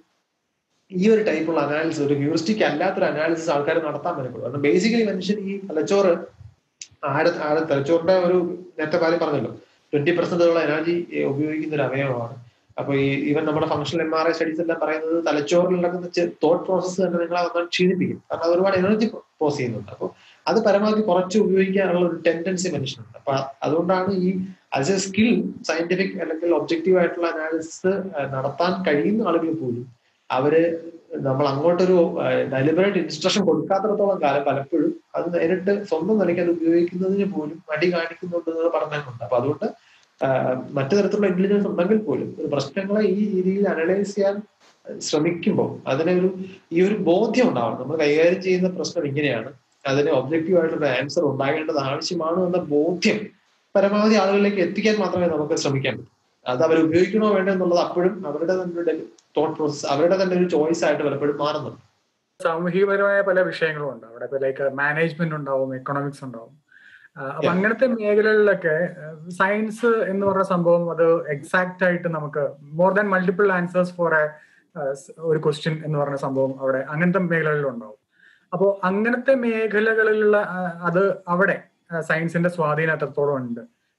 ഈ ഒരു ടൈപ്പുള്ള അനാലിസിസ് ഒരു ഹ്യൂറിസ്റ്റിക് അല്ലാത്തൊരു അനാലിസിസ് ആൾക്കാർ നടത്താൻ പറ്റുള്ളൂ കാരണം ബേസിക്കലി മനുഷ്യൻ ഈ തലച്ചോറ് ആടെ ആടെ തലച്ചോറിന്റെ ഒരു നേരത്തെ കാര്യം പറഞ്ഞല്ലോ ട്വന്റി പെർസെന്റുള്ള എനർജി ഉപയോഗിക്കുന്ന ഒരു അവയവമാണ് അപ്പൊ ഈ ഈവൻ നമ്മുടെ functional M R I studies എല്ലാം പറയുന്നത് തലച്ചോറിൽ നടക്കുന്ന തോട്ട് പ്രോസസ്സ് തന്നെ നിങ്ങളെ വന്നാൽ ക്ഷീണിപ്പിക്കും കാരണം അത് ഒരുപാട് എനർജി പോസ് ചെയ്യുന്നുണ്ട് അപ്പോൾ അത് പരമാവധി കുറച്ച് ഉപയോഗിക്കാനുള്ള ഒരു ടെൻഡൻസി മനുഷ്യനുണ്ട് അപ്പൊ അതുകൊണ്ടാണ് ഈ ആസ് എ സ്കിൽ സയന്റിഫിക് അല്ലെങ്കിൽ ഒബ്ജക്റ്റീവ് ആയിട്ടുള്ള അനാലിസിസ് നടത്താൻ കഴിയുന്ന ആളുകൾ പോലും അവര് നമ്മൾ അങ്ങോട്ടൊരു ഡെലിബറേറ്റ് ഇൻസ്ട്രക്ഷൻ കൊടുക്കാത്തിടത്തോളം കാലം പലപ്പോഴും അത് നേരിട്ട് സ്വന്തം നിലയ്ക്ക് അത് ഉപയോഗിക്കുന്നതിന് പോലും മടി കാണിക്കുന്നുണ്ട് എന്നുള്ള പഠനങ്ങളുണ്ട് അപ്പൊ അതുകൊണ്ട് മറ്റു തരത്തിലുള്ള ഇന്റലിജൻസ് ഉണ്ടെങ്കിൽ പോലും ഒരു പ്രശ്നങ്ങളെ ഈ രീതിയിൽ അനലൈസ് ചെയ്യാൻ ശ്രമിക്കുമ്പോൾ അതിനൊരു ഈ ഒരു ബോധ്യം ഉണ്ടാവണം നമ്മൾ കൈകാര്യം ചെയ്യുന്ന പ്രശ്നം ഇങ്ങനെയാണ് അതിന് ഒബ്ജക്റ്റീവ് ആയിട്ടുള്ള ആൻസർ ഉണ്ടാകേണ്ടത് ആവശ്യമാണ് എന്ന ബോധ്യം പരമാവധി ആളുകളിലേക്ക് എത്തിക്കാൻ മാത്രമേ നമുക്ക് ശ്രമിക്കാൻ പറ്റൂ അത് അവർ ഉപയോഗിക്കണോ വേണ്ടോ എന്നുള്ളത് അപ്പോഴും അവരുടെ തന്നെ തോട്ട് പ്രോസസ് അവരുടെ തന്നെ ഒരു ചോയ്സ് ആയിട്ട് പലപ്പോഴും മാറുന്നുണ്ട് സാമൂഹികപരമായ പല വിഷയങ്ങളും ഉണ്ട് അവിടെ ഇപ്പൊ ലൈക്ക് മാനേജ്മെന്റ് ഉണ്ടാവും എക്കണോമിക്സ് ഉണ്ടാവും അപ്പൊ അങ്ങനത്തെ മേഖലകളിലൊക്കെ സയൻസ് എന്ന് പറഞ്ഞ സംഭവം അത് എക്സാക്ട് ആയിട്ട് നമുക്ക് more than multiple answers for a ഒരു ക്വസ്റ്റ്യൻ എന്ന് പറഞ്ഞ സംഭവം അവിടെ അങ്ങനത്തെ മേഖലകളിൽ ഉണ്ടാവും അപ്പോൾ അങ്ങനത്തെ മേഖലകളിലുള്ള അത് അവിടെ സയൻസിന്റെ സ്വാധീനം എത്രത്തോളം ഉണ്ട്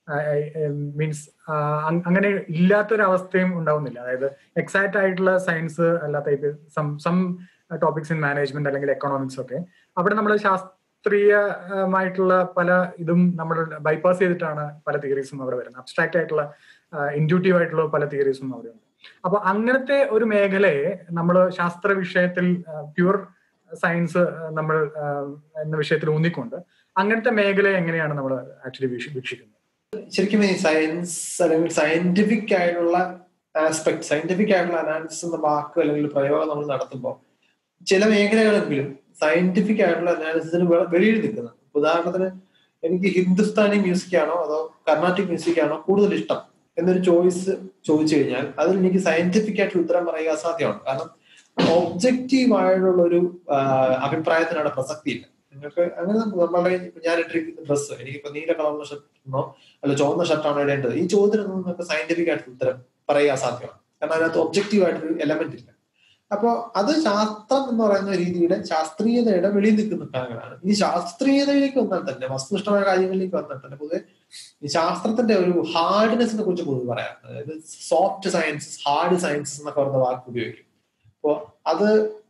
മീൻസ് അങ്ങനെ ഇല്ലാത്തൊരവസ്ഥയും ഉണ്ടാവുന്നില്ല അതായത് എക്സാക്ട് ആയിട്ടുള്ള സയൻസ് അല്ലാത്ത some some topics in management അല്ലെങ്കിൽ എക്കണോമിക്സ് ഒക്കെ അവിടെ നമ്മൾ ശാസ്ത്രീയമായിട്ടുള്ള പല ഇതും നമ്മൾ ബൈപ്പാസ് ചെയ്തിട്ടാണ് പല തിയറീസും അവിടെ വരുന്നത് അബ്സ്ട്രാക്ട് ആയിട്ടുള്ള ഇൻഡ്യൂട്ടീവ് ആയിട്ടുള്ള പല തിയറീസും അവിടെയുണ്ട് അപ്പൊ അങ്ങനത്തെ ഒരു മേഖലയെ നമ്മൾ ശാസ്ത്ര വിഷയത്തിൽ പ്യുവർ സയൻസ് നമ്മൾ എന്ന വിഷയത്തിൽ ഊന്നിക്കൊണ്ട് അങ്ങനത്തെ മേഖലയെ എങ്ങനെയാണ് നമ്മൾ ആക്ച്വലി വീക്ഷിക്കുന്നത് ശരിക്കും ഈ സയൻസ് അല്ലെങ്കിൽ സയന്റിഫിക് ആയിട്ടുള്ള ആസ്പെക്ട് സയന്റിഫിക് ആയിട്ടുള്ള അനാലിസിസ് എന്ന വാക്ക് അല്ലെങ്കിൽ പ്രയോഗം നമ്മൾ നടത്തുമ്പോൾ ചില മേഖലകളെങ്കിലും സയന്റിഫിക് ആയിട്ടുള്ള അനാലിസിസിന് വെളിയിൽ നിൽക്കുന്നത് ഉദാഹരണത്തിന് എനിക്ക് ഹിന്ദുസ്ഥാനി മ്യൂസിക് ആണോ അതോ കർണാട്ടിക് മ്യൂസിക് ആണോ കൂടുതൽ ഇഷ്ടം എന്നൊരു ചോയ്സ് ചോദിച്ചു കഴിഞ്ഞാൽ അതിൽ എനിക്ക് സയന്റിഫിക് ആയിട്ട് ഉത്തരം പറയുക അസാധ്യമാണ് കാരണം ഒബ്ജക്റ്റീവ് ആയിട്ടുള്ള ഒരു അഭിപ്രായത്തിനാണ് പ്രസക്തിയില്ല നിങ്ങൾക്ക് അങ്ങനെ നമ്മളുടെ ഞാൻ ഇട്ടിരിക്കുന്ന ഡ്രസ്സ് എനിക്കിപ്പോ നീല കളറുള്ള ഷർട്ടാണോ അല്ല ചുവന്ന ഷർട്ടാണോ ഇടേണ്ടത് ഈ ചോദ്യത്തിനൊന്നും നിങ്ങൾക്ക് സയന്റിഫിക് ആയിട്ട് ഉത്തരം പറയുക അസാധ്യമാണ് കാരണം അതിനകത്ത് ഒബ്ജക്റ്റീവ് ആയിട്ടൊരു എലമെന്റ് ഇല്ല അപ്പോ അത് ശാസ്ത്രം എന്ന് പറയുന്ന രീതിയുടെ ശാസ്ത്രീയതയുടെ വെളിയിൽ നിൽക്കുന്ന കാര്യങ്ങളാണ് ഈ ശാസ്ത്രീയതയിലേക്ക് വന്നാൽ തന്നെ വസ്തുനിഷ്ഠമായ കാര്യങ്ങളിലേക്ക് വന്നാൽ തന്നെ പൊതുവെ ഈ ശാസ്ത്രത്തിന്റെ ഒരു ഹാർഡ്നെസിനെ കുറിച്ച് പൊതുവെ പറയാം അതായത് സോഫ്റ്റ് സയൻസസ് ഹാർഡ് സയൻസസ് എന്നൊക്കെ പറഞ്ഞ വാക്ക് ഉപയോഗിക്കും അപ്പോ അത്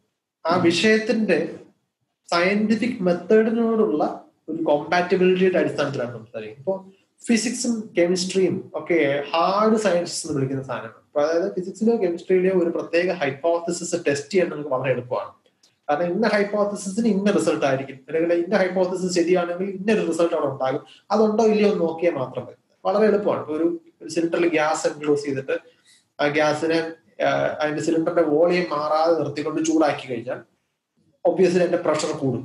ആ വിഷയത്തിന്റെ സയന്റിഫിക് മെത്തേഡിനോടുള്ള ഒരു കോമ്പാറ്റബിലിറ്റിയുടെ അടിസ്ഥാനത്തിലാണ് സംസാരിക്കുന്നത് ഇപ്പോൾ ഫിസിക്സും കെമിസ്ട്രിയും ഒക്കെ ഹാർഡ് സയൻസസ് എന്ന് വിളിക്കുന്ന സാധനമാണ് അപ്പൊ അതായത് ഫിസിക്സിലോ കെമിസ്ട്രിയിലോ ഒരു പ്രത്യേക ഹൈപ്പോത്തസിസ് ടെസ്റ്റ് ചെയ്യാൻ നമുക്ക് വളരെ എളുപ്പമാണ് കാരണം ഇന്ന ഹൈപ്പോത്തസിന് ഇന്ന റിസൾട്ട് ആയിരിക്കും അല്ലെങ്കിൽ ഇന്ന ഹൈപ്പോത്തസിസ് ശരിയാണെങ്കിൽ ഇന്നൊരു റിസൾട്ട് അവിടെ ഉണ്ടാകും അതുണ്ടോ ഇല്ലയോ എന്ന് നോക്കിയാൽ മാത്രം മതി വളരെ എളുപ്പമാണ് ഒരു സിലിണ്ടറിൽ ഗ്യാസ് എൻക്ലോസ് ചെയ്തിട്ട് ആ ഗ്യാസിനെ അതിന്റെ സിലിണ്ടറിന്റെ വോളിയം മാറാതെ നിർത്തിക്കൊണ്ട് ചൂടാക്കി കഴിഞ്ഞാൽ ഒബ്വിയസ്ലി അതിന്റെ പ്രഷർ കൂടും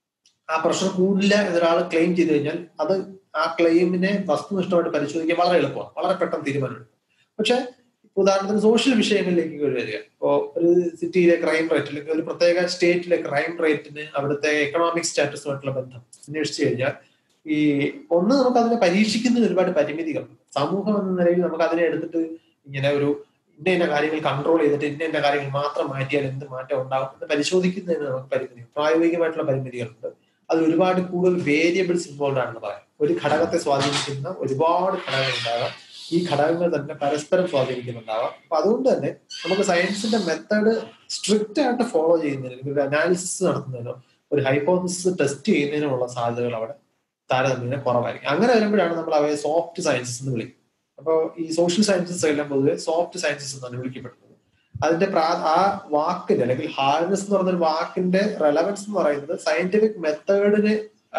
ആ പ്രഷർ കൂടില്ല എന്നൊരാൾ ക്ലെയിം ചെയ്ത് കഴിഞ്ഞാൽ അത് ആ ക്ലെയിമിനെ വസ്തുനിഷ്ഠമായിട്ട് പരിശോധിക്കാൻ വളരെ എളുപ്പമാണ് വളരെ പെട്ടെന്ന് തീരുമാനമെടുക്കും പക്ഷെ ഉദാഹരണത്തിന് സോഷ്യൽ വിഷയങ്ങളിലേക്ക് വരിക ഇപ്പോ ഒരു സിറ്റിയിലെ ക്രൈം റേറ്റ് അല്ലെങ്കിൽ ഒരു പ്രത്യേക സ്റ്റേറ്റിലെ ക്രൈം റേറ്റിന് അവിടുത്തെ എക്കണോമിക് സ്റ്റാറ്റസുമായിട്ടുള്ള ബന്ധം അന്വേഷിച്ചു കഴിഞ്ഞാൽ ഈ ഒന്ന് നമുക്ക് അതിനെ പരീക്ഷിക്കുന്നതിന് ഒരുപാട് പരിമിതികൾ സമൂഹം എന്ന നിലയിൽ നമുക്ക് അതിനെ എടുത്തിട്ട് ഇങ്ങനെ ഒരു ഇന്ന ഇന്ന കാര്യങ്ങൾ കൺട്രോൾ ചെയ്തിട്ട് ഇന്ന ഇന്ന കാര്യങ്ങൾ മാത്രം മാറ്റിയാൽ എന്ത് മാറ്റം ഉണ്ടാകും എന്ന് പരിശോധിക്കുന്നതിന് നമുക്ക് പരിമിതി പ്രായോഗികമായിട്ടുള്ള പരിമിതികളുണ്ട് അത് ഒരുപാട് കൂടുതൽ വേരിയബിൾസ് ഇൻവോൾവ് ആണെന്ന് പറയാം ഒരു ഘടകത്തെ സ്വാധീനിക്കുന്ന ഒരുപാട് ഘടകങ്ങൾ ഉണ്ടാകാം ഈ ഘടകങ്ങൾ തന്നെ പരസ്പരം സ്വാധീനിക്കുന്നുണ്ടാവാം അപ്പൊ അതുകൊണ്ട് തന്നെ നമുക്ക് സയൻസിന്റെ മെത്തേഡ് സ്ട്രിക്റ്റ് ആയിട്ട് ഫോളോ ചെയ്യുന്നതിന് ഒരു അനാലിസിസ് നടത്തുന്നതിനോ ഒരു ഹൈപ്പോസിസ് ടെസ്റ്റ് ചെയ്യുന്നതിനുമുള്ള സാധ്യതകൾ അവിടെ താരതമ്യേന കുറവായിരിക്കും അങ്ങനെ വരുമ്പോഴാണ് നമ്മൾ അവയെ സോഫ്റ്റ് സയൻസസ് എന്ന് വിളിക്കുന്നത് അപ്പോൾ ഈ സോഷ്യൽ സയൻസസ് എല്ലാം പൊതുവെ സോഫ്റ്റ് സയൻസസ് എന്നാണ് വിളിക്കപ്പെടുന്നത് അതിന്റെ പ്രാ ആ വാക്കിന്റെ അല്ലെങ്കിൽ ഹാർഡ്നെസ് എന്ന് പറയുന്ന ഒരു വാക്കിന്റെ റെലവൻസ് എന്ന് പറയുന്നത് സയന്റിഫിക് മെത്തേഡിന്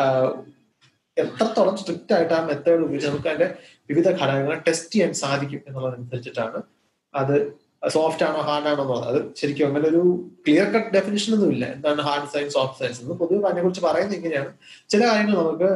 എത്രത്തോളം സ്ട്രിക്റ്റ് ആയിട്ട് ആ മെത്തേഡ് ഉപയോഗിച്ച് നമുക്ക് അതിന്റെ വിവിധ ഘടകങ്ങൾ ടെസ്റ്റ് ചെയ്യാൻ സാധിക്കും എന്നുള്ളതനുസരിച്ചിട്ടാണ് അത് സോഫ്റ്റ് ആണോ ഹാർഡ് ആണോ എന്നുള്ളത് അത് ശരിക്കും അങ്ങനെ ഒരു ക്ലിയർ കട്ട് ഡെഫിനിഷൻ ഒന്നും ഇല്ല എന്താണ് ഹാർഡ് സയൻസ് സോഫ്റ്റ് സയൻസ് എന്ന് പൊതുവെ അതിനെ കുറിച്ച് പറയുന്നത് ഇങ്ങനെയാണ് ചില കാര്യങ്ങൾ നമുക്ക്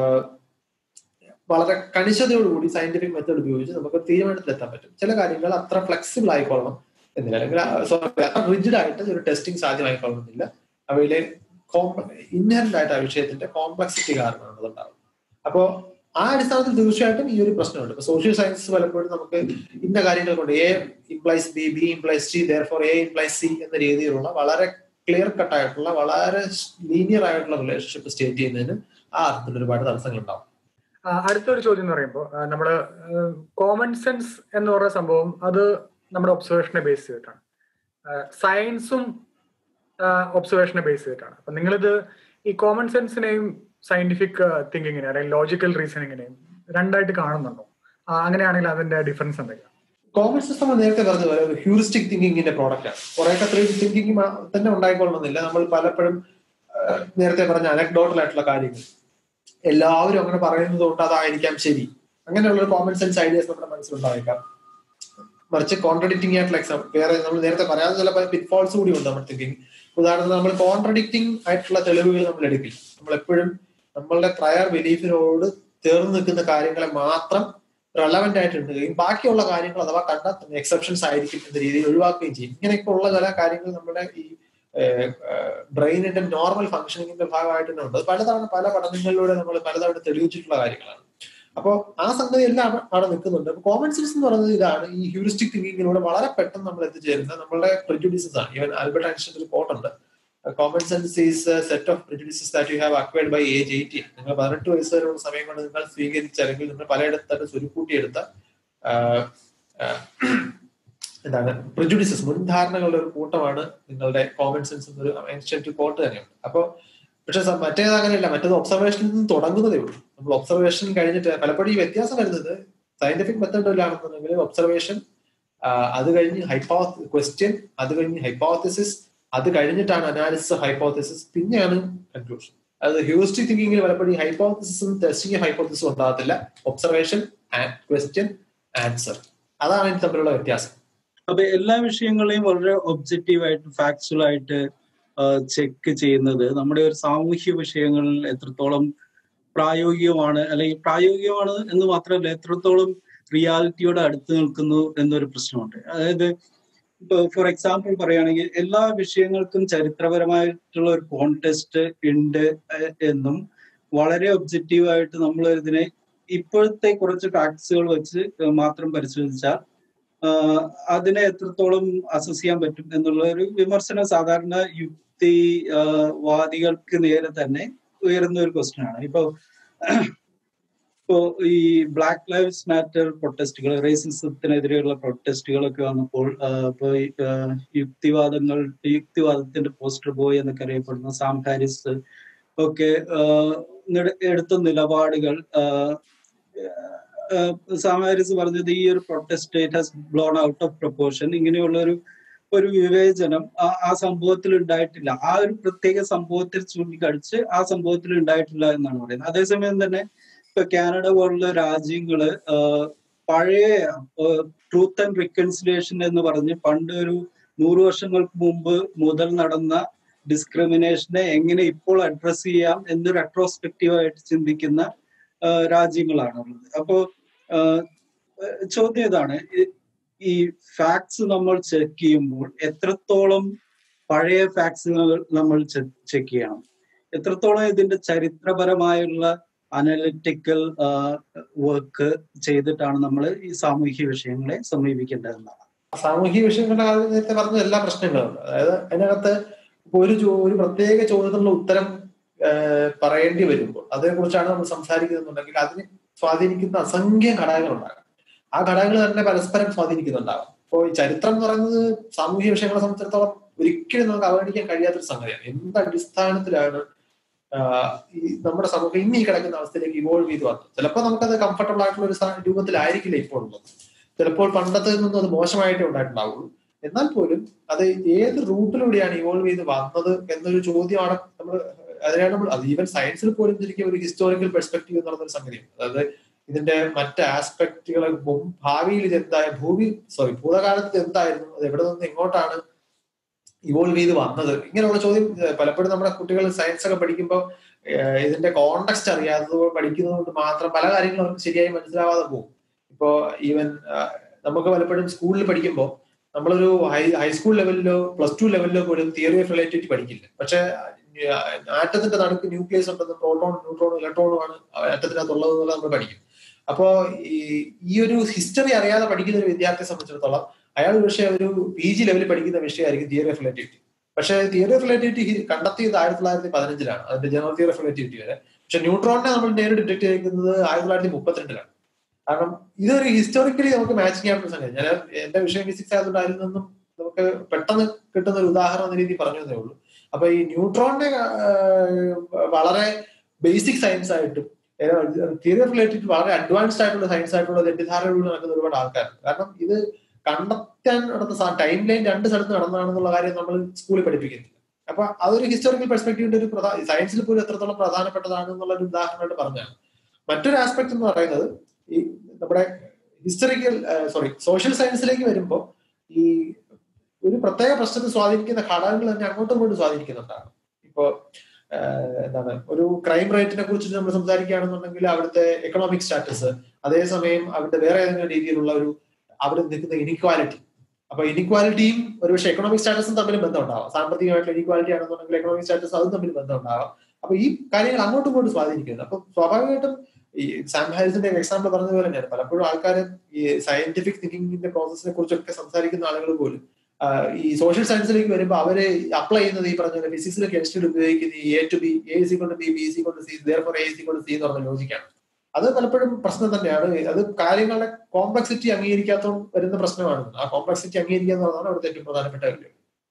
വളരെ കണിശതയോടുകൂടി സയന്റിഫിക് മെത്തേഡ് ഉപയോഗിച്ച് നമുക്ക് തീരുമാനത്തിലെത്താൻ പറ്റും ചില കാര്യങ്ങൾ അത്ര ഫ്ലെക്സിബിൾ ആയിക്കൊള്ളണം എന്നില്ല അല്ലെങ്കിൽ സോറി അത്ര റിജിഡ് ആയിട്ട് ഒരു ടെസ്റ്റിംഗ് സാധ്യമായിക്കൊള്ളണമെന്നില്ല അവയിലെ ഇൻഹറന്റ് ആയിട്ട് ആ വിഷയത്തിന്റെ കോംപ്ലക്സിറ്റി കാരണമാണ് അതുണ്ടാവുന്നത് അപ്പോ ആ അടിസ്ഥാനത്തിൽ തീർച്ചയായിട്ടും ഈ ഒരു പ്രശ്നമുണ്ട് ഇപ്പൊ സോഷ്യൽ സയൻസ് പലപ്പോഴും നമുക്ക് ഇന്ന കാര്യങ്ങൾ കൊണ്ട് A implies B B implies C therefore A implies C എന്ന രീതിയിലുള്ള വളരെ ക്ലിയർ കട്ട് ആയിട്ടുള്ള വളരെ ലീനിയർ ആയിട്ടുള്ള റിലേഷൻഷിപ്പ് സ്റ്റേറ്റ് ചെയ്യുന്നതിന് ആ അർത്ഥത്തിൽ ഒരുപാട് തടസ്സങ്ങൾ ഉണ്ടാവും അടുത്തൊരു ചോദ്യം എന്ന് പറയുമ്പോൾ നമ്മള് കോമൺ സെൻസ് എന്ന് പറയുന്ന സംഭവം അത് നമ്മുടെ ഒബ്സർവേഷനെ ബേസ് ചെയ്തിട്ടാണ് സയൻസും ഒബ്സർവേഷനെ ബേസ് ചെയ്തിട്ടാണ് അപ്പൊ നിങ്ങളിത് ഈ കോമൺ സെൻസിനെയും സയന്റിഫിക് തിങ്കിങ്ങിനെ അല്ലെങ്കിൽ ലോജിക്കൽ റീസണിങ്ങിനെയും രണ്ടായിട്ട് കാണുന്നുണ്ടോ അങ്ങനെയാണെങ്കിൽ അതിന്റെ ഡിഫറൻസ് എന്തൊക്കെയാണ് കോമൺ സെൻസ് നമ്മൾ നേരത്തെ പറഞ്ഞ പോലെ ഒരു ഹ്യൂറിസ്റ്റിക് തിങ്കിങ്ങിന്റെ പ്രോഡക്റ്റ് ആണ് കുറെ തിങ്കിങ് തന്നെ ഉണ്ടായിക്കൊള്ളണമെന്നില്ല നമ്മൾ പലപ്പോഴും നേരത്തെ പറഞ്ഞ അനക്ഡോട്ടൽ ആയിട്ടുള്ള കാര്യങ്ങൾ എല്ലാവരും അങ്ങനെ പറയുന്നത് കൊണ്ട് അതായിരിക്കാം ശരി അങ്ങനെയുള്ള ഒരു കോമൺ സെൻസ് ഐഡിയാസ് നമ്മുടെ മനസ്സിലുണ്ടായേക്കാം മറിച്ച് കോൺട്രഡിക്റ്റിംഗ് ആയിട്ടുള്ള എക്സാം വേറെ നമ്മൾ നേരത്തെ പറയാതെ ചില പിറ്റ്ഫോൾസ് കൂടി ഉണ്ട് നമ്മുടെ തിങ്കിങ് ഉദാഹരണത്തിന് നമ്മൾ കോൺട്രഡിക്റ്റിംഗ് ആയിട്ടുള്ള തെളിവുകൾ നമ്മൾ എടുക്കില്ല നമ്മൾ എപ്പോഴും നമ്മളുടെ പ്രയർ ബിലീഫിനോട് ചേർന്ന് നിൽക്കുന്ന കാര്യങ്ങളെ മാത്രം റെലവെന്റ് ആയിട്ട് എടുക്കുകയും ബാക്കിയുള്ള കാര്യങ്ങൾ അഥവാ കണ്ട എക്സെപ്ഷൻസ് ആയിരിക്കും എന്ന രീതിയിൽ ഒഴിവാക്കുകയും ചെയ്യും ഇങ്ങനെയൊക്കെ ഉള്ള ചില കാര്യങ്ങൾ നമ്മുടെ ഈ ബ്രെയിനിന്റെ നോർമൽ ഫംഗ്ഷനിങ്ങിന്റെ ഭാഗമായിട്ട് തന്നെ ഉണ്ട് പലതവണ പല പഠനങ്ങളിലൂടെ നമ്മൾ പലതവണ തെളിയിച്ചിട്ടുള്ള കാര്യങ്ങളാണ് അപ്പോൾ ആ സംഗതി എല്ലാം അവിടെ നിൽക്കുന്നുണ്ട് അപ്പൊ കോമൺ സെൻസ് എന്ന് പറയുന്നത് ഇതാണ് ഈ ഹ്യൂറിസ്റ്റിക് തിങ്കിങ്ങിലൂടെ വളരെ പെട്ടെന്ന് നമ്മൾ എത്തിച്ചേരുന്ന നമ്മളുടെ പ്രിജുഡീസസ് ആണ് ഈവൻ ആൽബർട്ട് ഐൻസ്റ്റൈൻ ഒരു കോട്ടുണ്ട് common sense is set of prejudices that you have acquired by age eighteen നിങ്ങൾ പതിനെട്ട് വയസ്സ് വരെയുള്ള സമയം കൊണ്ട് നിങ്ങൾ സ്വീകരിച്ച അല്ലെങ്കിൽ നിങ്ങൾ പലയിടത്തായിട്ട് സ്വരുക്കൂട്ടിയെടുത്ത എന്താണ് പ്രിജുഡിസസ് മുൻധാരണകളുടെ ഒരു കൂട്ടമാണ് നിങ്ങളുടെ കോമൺ സെൻസ് എന്നൊരു ഐൻസ്റ്റൈൻ കോട്ട് തന്നെയുണ്ട് അപ്പോൾ പക്ഷെ സ- മറ്റേത് അങ്ങനെയല്ല മറ്റേത് ഒബ്സർവേഷനിൽ നിന്ന് തുടങ്ങുന്നതേ ഉള്ളൂ നമ്മൾ ഒബ്സർവേഷൻ കഴിഞ്ഞിട്ട് പലപ്പോഴും ഈ വ്യത്യാസം വരുന്നത് സയന്റിഫിക് മെത്തേഡിലാണെന്നുണ്ടെങ്കിൽ ഒബ്സർവേഷൻ അത് കഴിഞ്ഞ് ഹൈപ്പോ ക്വസ്റ്റ്യൻ അത് കഴിഞ്ഞ് ഹൈപ്പോത്തിസിസ് അത് കഴിഞ്ഞിട്ടാണ് അനാലിസിസ് ഹൈപ്പോത്തിസിസ് പിന്നെയാണ് കൺക്ലൂഷൻ അത് ഹ്യൂറിസ്റ്റിക് തിങ്കിങ്ങിൽ പലപ്പോഴും ഹൈപ്പോത്തിസിസും ടെസ്റ്റിംഗ് ഹൈപ്പോത്തിസും ഉണ്ടാകത്തില്ല ഒബ്സർവേഷൻ ക്വസ്റ്റ്യൻ ആൻസർ അതാണ് ഇതിന് തമ്മിലുള്ള വ്യത്യാസം അപ്പൊ എല്ലാ വിഷയങ്ങളെയും വളരെ ഒബ്ജക്റ്റീവ് ആയിട്ട് ഫാക്ച്വൽ ആയിട്ട് ചെക്ക് ചെയ്യുന്നത് നമ്മുടെ ഒരു സാമൂഹ്യ വിഷയങ്ങളിൽ എത്രത്തോളം പ്രായോഗികമാണ് അല്ലെങ്കിൽ പ്രായോഗികമാണ് എന്ന് മാത്രമല്ല എത്രത്തോളം റിയാലിറ്റിയോട് അടുത്ത് നിൽക്കുന്നു എന്നൊരു പ്രശ്നമുണ്ട് അതായത് ഇപ്പൊ ഫോർ എക്സാമ്പിൾ പറയുകയാണെങ്കിൽ എല്ലാ വിഷയങ്ങൾക്കും ചരിത്രപരമായിട്ടുള്ള ഒരു കോണ്ടെസ്റ്റ് ഉണ്ട് എ- എന്നും വളരെ ഒബ്ജക്റ്റീവ് ആയിട്ട് നമ്മൾ ഇതിനെ ഇപ്പോഴത്തെ കുറച്ച് ഫാക്ട്സുകൾ വെച്ച് മാത്രം പരിശോധിച്ചാൽ ആഹ് അതിനെ എത്രത്തോളം അസസ് ചെയ്യാൻ പറ്റും എന്നുള്ള ഒരു വിമർശനം സാധാരണ യുക്തി ആഹ് വാദികൾക്ക് നേരെ തന്നെ ഉയരുന്ന ഒരു ക്വസ്റ്റ്യൻ ആണ് ഇപ്പോ ഇപ്പോ ഈ ബ്ലാക്ക് ലൈവ്സ് മാറ്റർ പ്രൊട്ടസ്റ്റുകൾ റേസിസത്തിനെതിരെയുള്ള പ്രൊട്ടസ്റ്റുകളൊക്കെ വന്നപ്പോൾ ആഹ് ഇപ്പോ ഈ, ആഹ് യുക്തിവാദങ്ങൾ യുക്തിവാദത്തിന്റെ പോസ്റ്റർ ബോയ് എന്നൊക്കെ അറിയപ്പെടുന്ന സാം ഹാരിസ് ഒക്കെ ആഹ് നെട- എടുത്ത നിലപാടുകൾ ആഹ് ആഹ് സാം ഹാരിസ് പറഞ്ഞത് ഈ ഒരു protest it has blown out of proportion ഇങ്ങനെയുള്ള ഒരു ഒരു വിവേചനം ആ- ആ സംഭവത്തിൽ ഉണ്ടായിട്ടില്ല ആ ഒരു പ്രത്യേക സംഭവത്തിൽ ചൂണ്ടിക്കാണിച്ച് ആ സംഭവത്തിൽ ഉണ്ടായിട്ടില്ല എന്നാണ് പറയുന്നത് അതേസമയം തന്നെ ഇപ്പൊ കാനഡ പോലുള്ള രാജ്യങ്ങള് ആഹ് പഴയ ട്രൂത്ത് ആൻഡ് റിക്കൺസിലേഷൻ എന്ന് പറഞ്ഞ് പണ്ട് ഒരു നൂറ് വർഷങ്ങൾക്ക് മുമ്പ് മുതൽ നടന്ന ഡിസ്ക്രിമിനേഷനെ എങ്ങനെ ഇപ്പോൾ അഡ്രസ് ചെയ്യാം എന്ന് റെട്രോസ്പെക്റ്റീവ് ആയിട്ട് ചിന്തിക്കുന്ന ആഹ് രാജ്യങ്ങളാണുള്ളത് അപ്പോ ആഹ് ചോദ്യം ഇതാണ് ഈ- ഈ ഫാക്ട്സ് നമ്മൾ ചെക്ക് ചെയ്യുമ്പോൾ എത്രത്തോളം പഴയ ഫാക്ട്സുകൾ നമ്മൾ ചെക്ക് ചെയ്യണം എത്രത്തോളം ഇതിന്റെ ചരിത്രപരമായുള്ള അനലിറ്റിക്കൽ വർക്ക് ചെയ്തിട്ടാണ് നമ്മൾ ഈ സാമൂഹ്യ വിഷയങ്ങളെ സമീപിക്കേണ്ടതെന്നാണ് സാമൂഹിക വിഷയങ്ങളുടെ കാര്യം നേരത്തെ പറഞ്ഞ എല്ലാ പ്രശ്നങ്ങളുണ്ട് അതായത് അതിനകത്ത് ഇപ്പൊ ഒരു ചോ- ഒരു പ്രത്യേക ചോദ്യത്തിനുള്ള ഉത്തരം ആഹ് പറയേണ്ടി വരുമ്പോൾ അതേക്കുറിച്ചാണ് നമ്മൾ സംസാരിക്കുന്നുണ്ടെങ്കിൽ അതിനെ സ്വാധീനിക്കുന്ന അസംഖ്യം ഘടകങ്ങൾ ഉണ്ടാകാം ആ ഘടകങ്ങൾ തന്നെ പരസ്പരം സ്വാധീനിക്കുന്നുണ്ടാകും ഇപ്പോൾ ഈ ചരിത്രം എന്ന് പറയുന്നത് സാമൂഹ്യ വിഷയങ്ങളെ സംബന്ധിച്ചിടത്തോളം ഒരിക്കലും നമുക്ക് അവഗണിക്കാൻ കഴിയാത്തൊരു സംഗതിയാണ് എന്ത് അടിസ്ഥാനത്തിലാണ് ആഹ് ഈ നമ്മുടെ സമൂഹം ഇന്ന് ഈ കിടക്കുന്ന അവസ്ഥയിലേക്ക് ഇവോൾവ് ചെയ്ത് വന്നത് ചിലപ്പോൾ നമുക്കത് കംഫർട്ടബിൾ ആയിട്ടുള്ള ഒരു സ- രൂപത്തിലായിരിക്കില്ല ഇപ്പോൾ ഉള്ളത് ചിലപ്പോൾ പണ്ടത്തെ നിന്നും അത് മോശമായിട്ടേ ഉണ്ടായിട്ടുണ്ടാവുള്ളൂ എന്നാൽ പോലും അത് ഏത് റൂട്ടിലൂടെയാണ് ഇവോൾവ് ചെയ്ത് വന്നത് എന്നൊരു ചോദ്യമാണ് നമ്മൾ അതിനാണ് നമ്മൾ അത് ഈവൻ സയൻസിൽ പോലും ശരിക്കും ഒരു ഹിസ്റ്റോറിക്കൽ പെർസ്പെക്റ്റീവ് എന്ന് പറയുന്ന ഒരു സംഗതിയാണ് അതായത് ഇതിന്റെ മറ്റ് ആസ്പെക്റ്റുകളെ ഭാവിയിൽ ഇത് എന്തായ ഭൂമി സോറി ഭൂതകാലത്ത് ഇത് എന്തായിരുന്നു അത് എവിടെ നിന്ന് എങ്ങോട്ടാണ് ഇവോൾവ് ചെയ്ത് വന്നത് ഇങ്ങനെയുള്ള ചോദ്യം ഏഹ് പലപ്പോഴും നമ്മുടെ കുട്ടികൾ സയൻസ് ഒക്കെ പഠിക്കുമ്പോൾ ഏഹ് ഇതിന്റെ കോണ്ടക്സ്റ്റ് അറിയാത്തത് പഠിക്കുന്നത് കൊണ്ട് മാത്രം പല കാര്യങ്ങളും അവർക്ക് ശരിയായി മനസ്സിലാവാതെ പോകും ഇപ്പോ ഈവൻ നമുക്ക് പലപ്പോഴും സ്കൂളിൽ പഠിക്കുമ്പോൾ നമ്മളൊരു ഹൈ ഹൈസ്കൂൾ ലെവലിലോ പ്ലസ് ടു ലെവലിലോ പോലും തിയറി ഓഫ് റിലേറ്റിവിറ്റി പഠിക്കില്ല പക്ഷെ ആറ്റത്തിന്റെ നടുക്ക് ന്യൂക്ലിയസ് ഉണ്ടെന്ന് പ്രോട്ടോൺ ന്യൂട്രോൺ ഇലക്ട്രോണുമാണ് ആറ്റത്തിനകത്തുള്ളത് എന്നുള്ളത് നമ്മൾ പഠിക്കും അപ്പോ ഈ ഈ ഒരു ഹിസ്റ്ററി അറിയാതെ പഠിക്കുന്ന ഒരു വിദ്യാർത്ഥിയെ സംബന്ധിച്ചിടത്തോളം അയാൾ പക്ഷേ ഒരു പി ജി ലെവലിൽ പഠിക്കുന്ന വിഷയമായിരിക്കും തിയറി ഓഫ് റിലേറ്റിവിറ്റി പക്ഷേ തിയറി ഓഫ് റിലേറ്റിവിറ്റി കണ്ടെത്തിയത് ആയിരത്തി തൊള്ളായിരത്തി പതിനഞ്ചിലാണ് അതിന്റെ ജനറൽ തിയറി ഓഫ് റിലേറ്റിവിറ്റി വരെ പക്ഷെ ന്യൂട്രോണിനെ നമ്മൾ നേരിട്ട് ഡിറ്റക്ട് ചെയ്തിരിക്കുന്നത് ആയിരത്തി തൊള്ളായിരത്തി മുപ്പത്തിരണ്ടിലാണ് കാരണം ഇതൊരു ഹിസ്റ്റോറിക്കലി നമുക്ക് മാച്ച് ചെയ്യാൻ പറ്റുന്ന സംഗതി ഞാൻ എന്റെ വിഷയം ഫിസിക്സ് ആയതുകൊണ്ട് അതിൽ നിന്നും നമുക്ക് പെട്ടെന്ന് കിട്ടുന്ന ഒരു ഉദാഹരണം എന്ന രീതിയിൽ പറഞ്ഞു തന്നേ ഉള്ളൂ അപ്പൊ ഈ ന്യൂട്രോണിനെ വളരെ ബേസിക് സയൻസ് ആയിട്ടും തിയറി ഓഫ് റിലേറ്റീവ് വളരെ അഡ്വാൻസ്ഡ് ആയിട്ടുള്ള സയൻസ് ആയിട്ടുള്ള തെറ്റിദ്ധാരണകളിൽ നടക്കുന്ന ഒരുപാട് ആൾക്കാരുണ്ട് കാരണം ഇത് കണ്ടെത്താൻ നടന്ന ടൈം ലൈൻ രണ്ട് സ്ഥലത്ത് നടന്നതാണെന്നുള്ള കാര്യം നമ്മൾ സ്കൂളിൽ പഠിപ്പിക്കുന്നില്ല അപ്പൊ അതൊരു ഹിസ്റ്റോറിക്കൽ പെർസ്പെക്റ്റീവിന്റെ ഒരു പ്രധാന സയൻസിൽ പോലും എത്രത്തോളം പ്രധാനപ്പെട്ടതാണ് എന്നുള്ള ഒരു ഉദാഹരണമായിട്ട് പറഞ്ഞാണ് മറ്റൊരു ആസ്പെക്ട് എന്ന് പറയുന്നത് ഈ നമ്മുടെ ഹിസ്റ്ററിക്കൽ സോറി സോഷ്യൽ സയൻസിലേക്ക് വരുമ്പോൾ ഈ ഒരു പ്രത്യേക പ്രശ്നത്തെ സ്വാധീനിക്കുന്ന ഘടകങ്ങൾ തന്നെ അങ്ങോട്ടും ഇങ്ങോട്ടും സ്വാധീനിക്കുന്നുണ്ടാണ് ഇപ്പോ എന്താണ് ഒരു ക്രൈം റേറ്റിനെ കുറിച്ച് നമ്മൾ സംസാരിക്കുകയാണെന്നുണ്ടെങ്കിൽ അവിടുത്തെ എക്കണോമിക് സ്റ്റാറ്റസ് അതേസമയം അവിടുത്തെ വേറെ ഏതെങ്കിലും രീതിയിലുള്ള ഒരു അവിടെ നിൽക്കുന്ന ഇനിക്വാലിറ്റി അപ്പൊ ഇനിക്വാലിറ്റിയും ഒരുപക്ഷെ എക്കണോമിക് സ്റ്റാറ്റസും തമ്മിൽ ബന്ധമുണ്ടാവാം സാമ്പത്തികമായിട്ടുള്ള ഇനിക്വാലിറ്റി ആണെന്നുണ്ടെങ്കിൽ എക്കണോമിക് സ്റ്റാറ്റസ് അതും തമ്മിൽ ബന്ധമുണ്ടാവാം അപ്പൊ ഈ കാര്യങ്ങൾ അങ്ങോട്ടും ഇങ്ങോട്ടും സ്വാധീനിക്കുന്നത് അപ്പൊ സ്വാഭാവികമായിട്ടും ഈ സാം ഹാരിസിന്റെ എക്സാമ്പിൾ പറഞ്ഞ പോലെ തന്നെയാണ് പലപ്പോഴും ആൾക്കാർ ഈ സയന്റിഫിക് തിങ്കിങ്ങിന്റെ പ്രോസസ്സിനെ കുറിച്ചൊക്കെ സംസാരിക്കുന്ന ആളുകൾ പോലും ഈ സോഷ്യൽ സയൻസിലേക്ക് വരുമ്പോൾ അവര് അപ്ലൈ ചെയ്യുന്നത് ഈ പറഞ്ഞ ഫിസിക്സിലെ കെമിസ്ട്രിയിൽ ഉപയോഗിക്കുന്ന ഈ A to B A C കൊണ്ട് ബി ബി സി കൊണ്ട് C therefore A C കൊണ്ട് സി എന്ന് പറഞ്ഞ ലോജിക്കാണ് അത് പലപ്പോഴും പ്രശ്നം തന്നെയാണ് അത് കാര്യങ്ങളുടെ കോംപ്ലക്സിറ്റി അംഗീകരിക്കാത്ത വരുന്ന പ്രശ്നമാണ് ആ കോംപ്ലക്സിറ്റി അംഗീകരിക്കുക എന്നുള്ളതാണ് അവിടുത്തെ ഏറ്റവും പ്രധാനപ്പെട്ട കാര്യം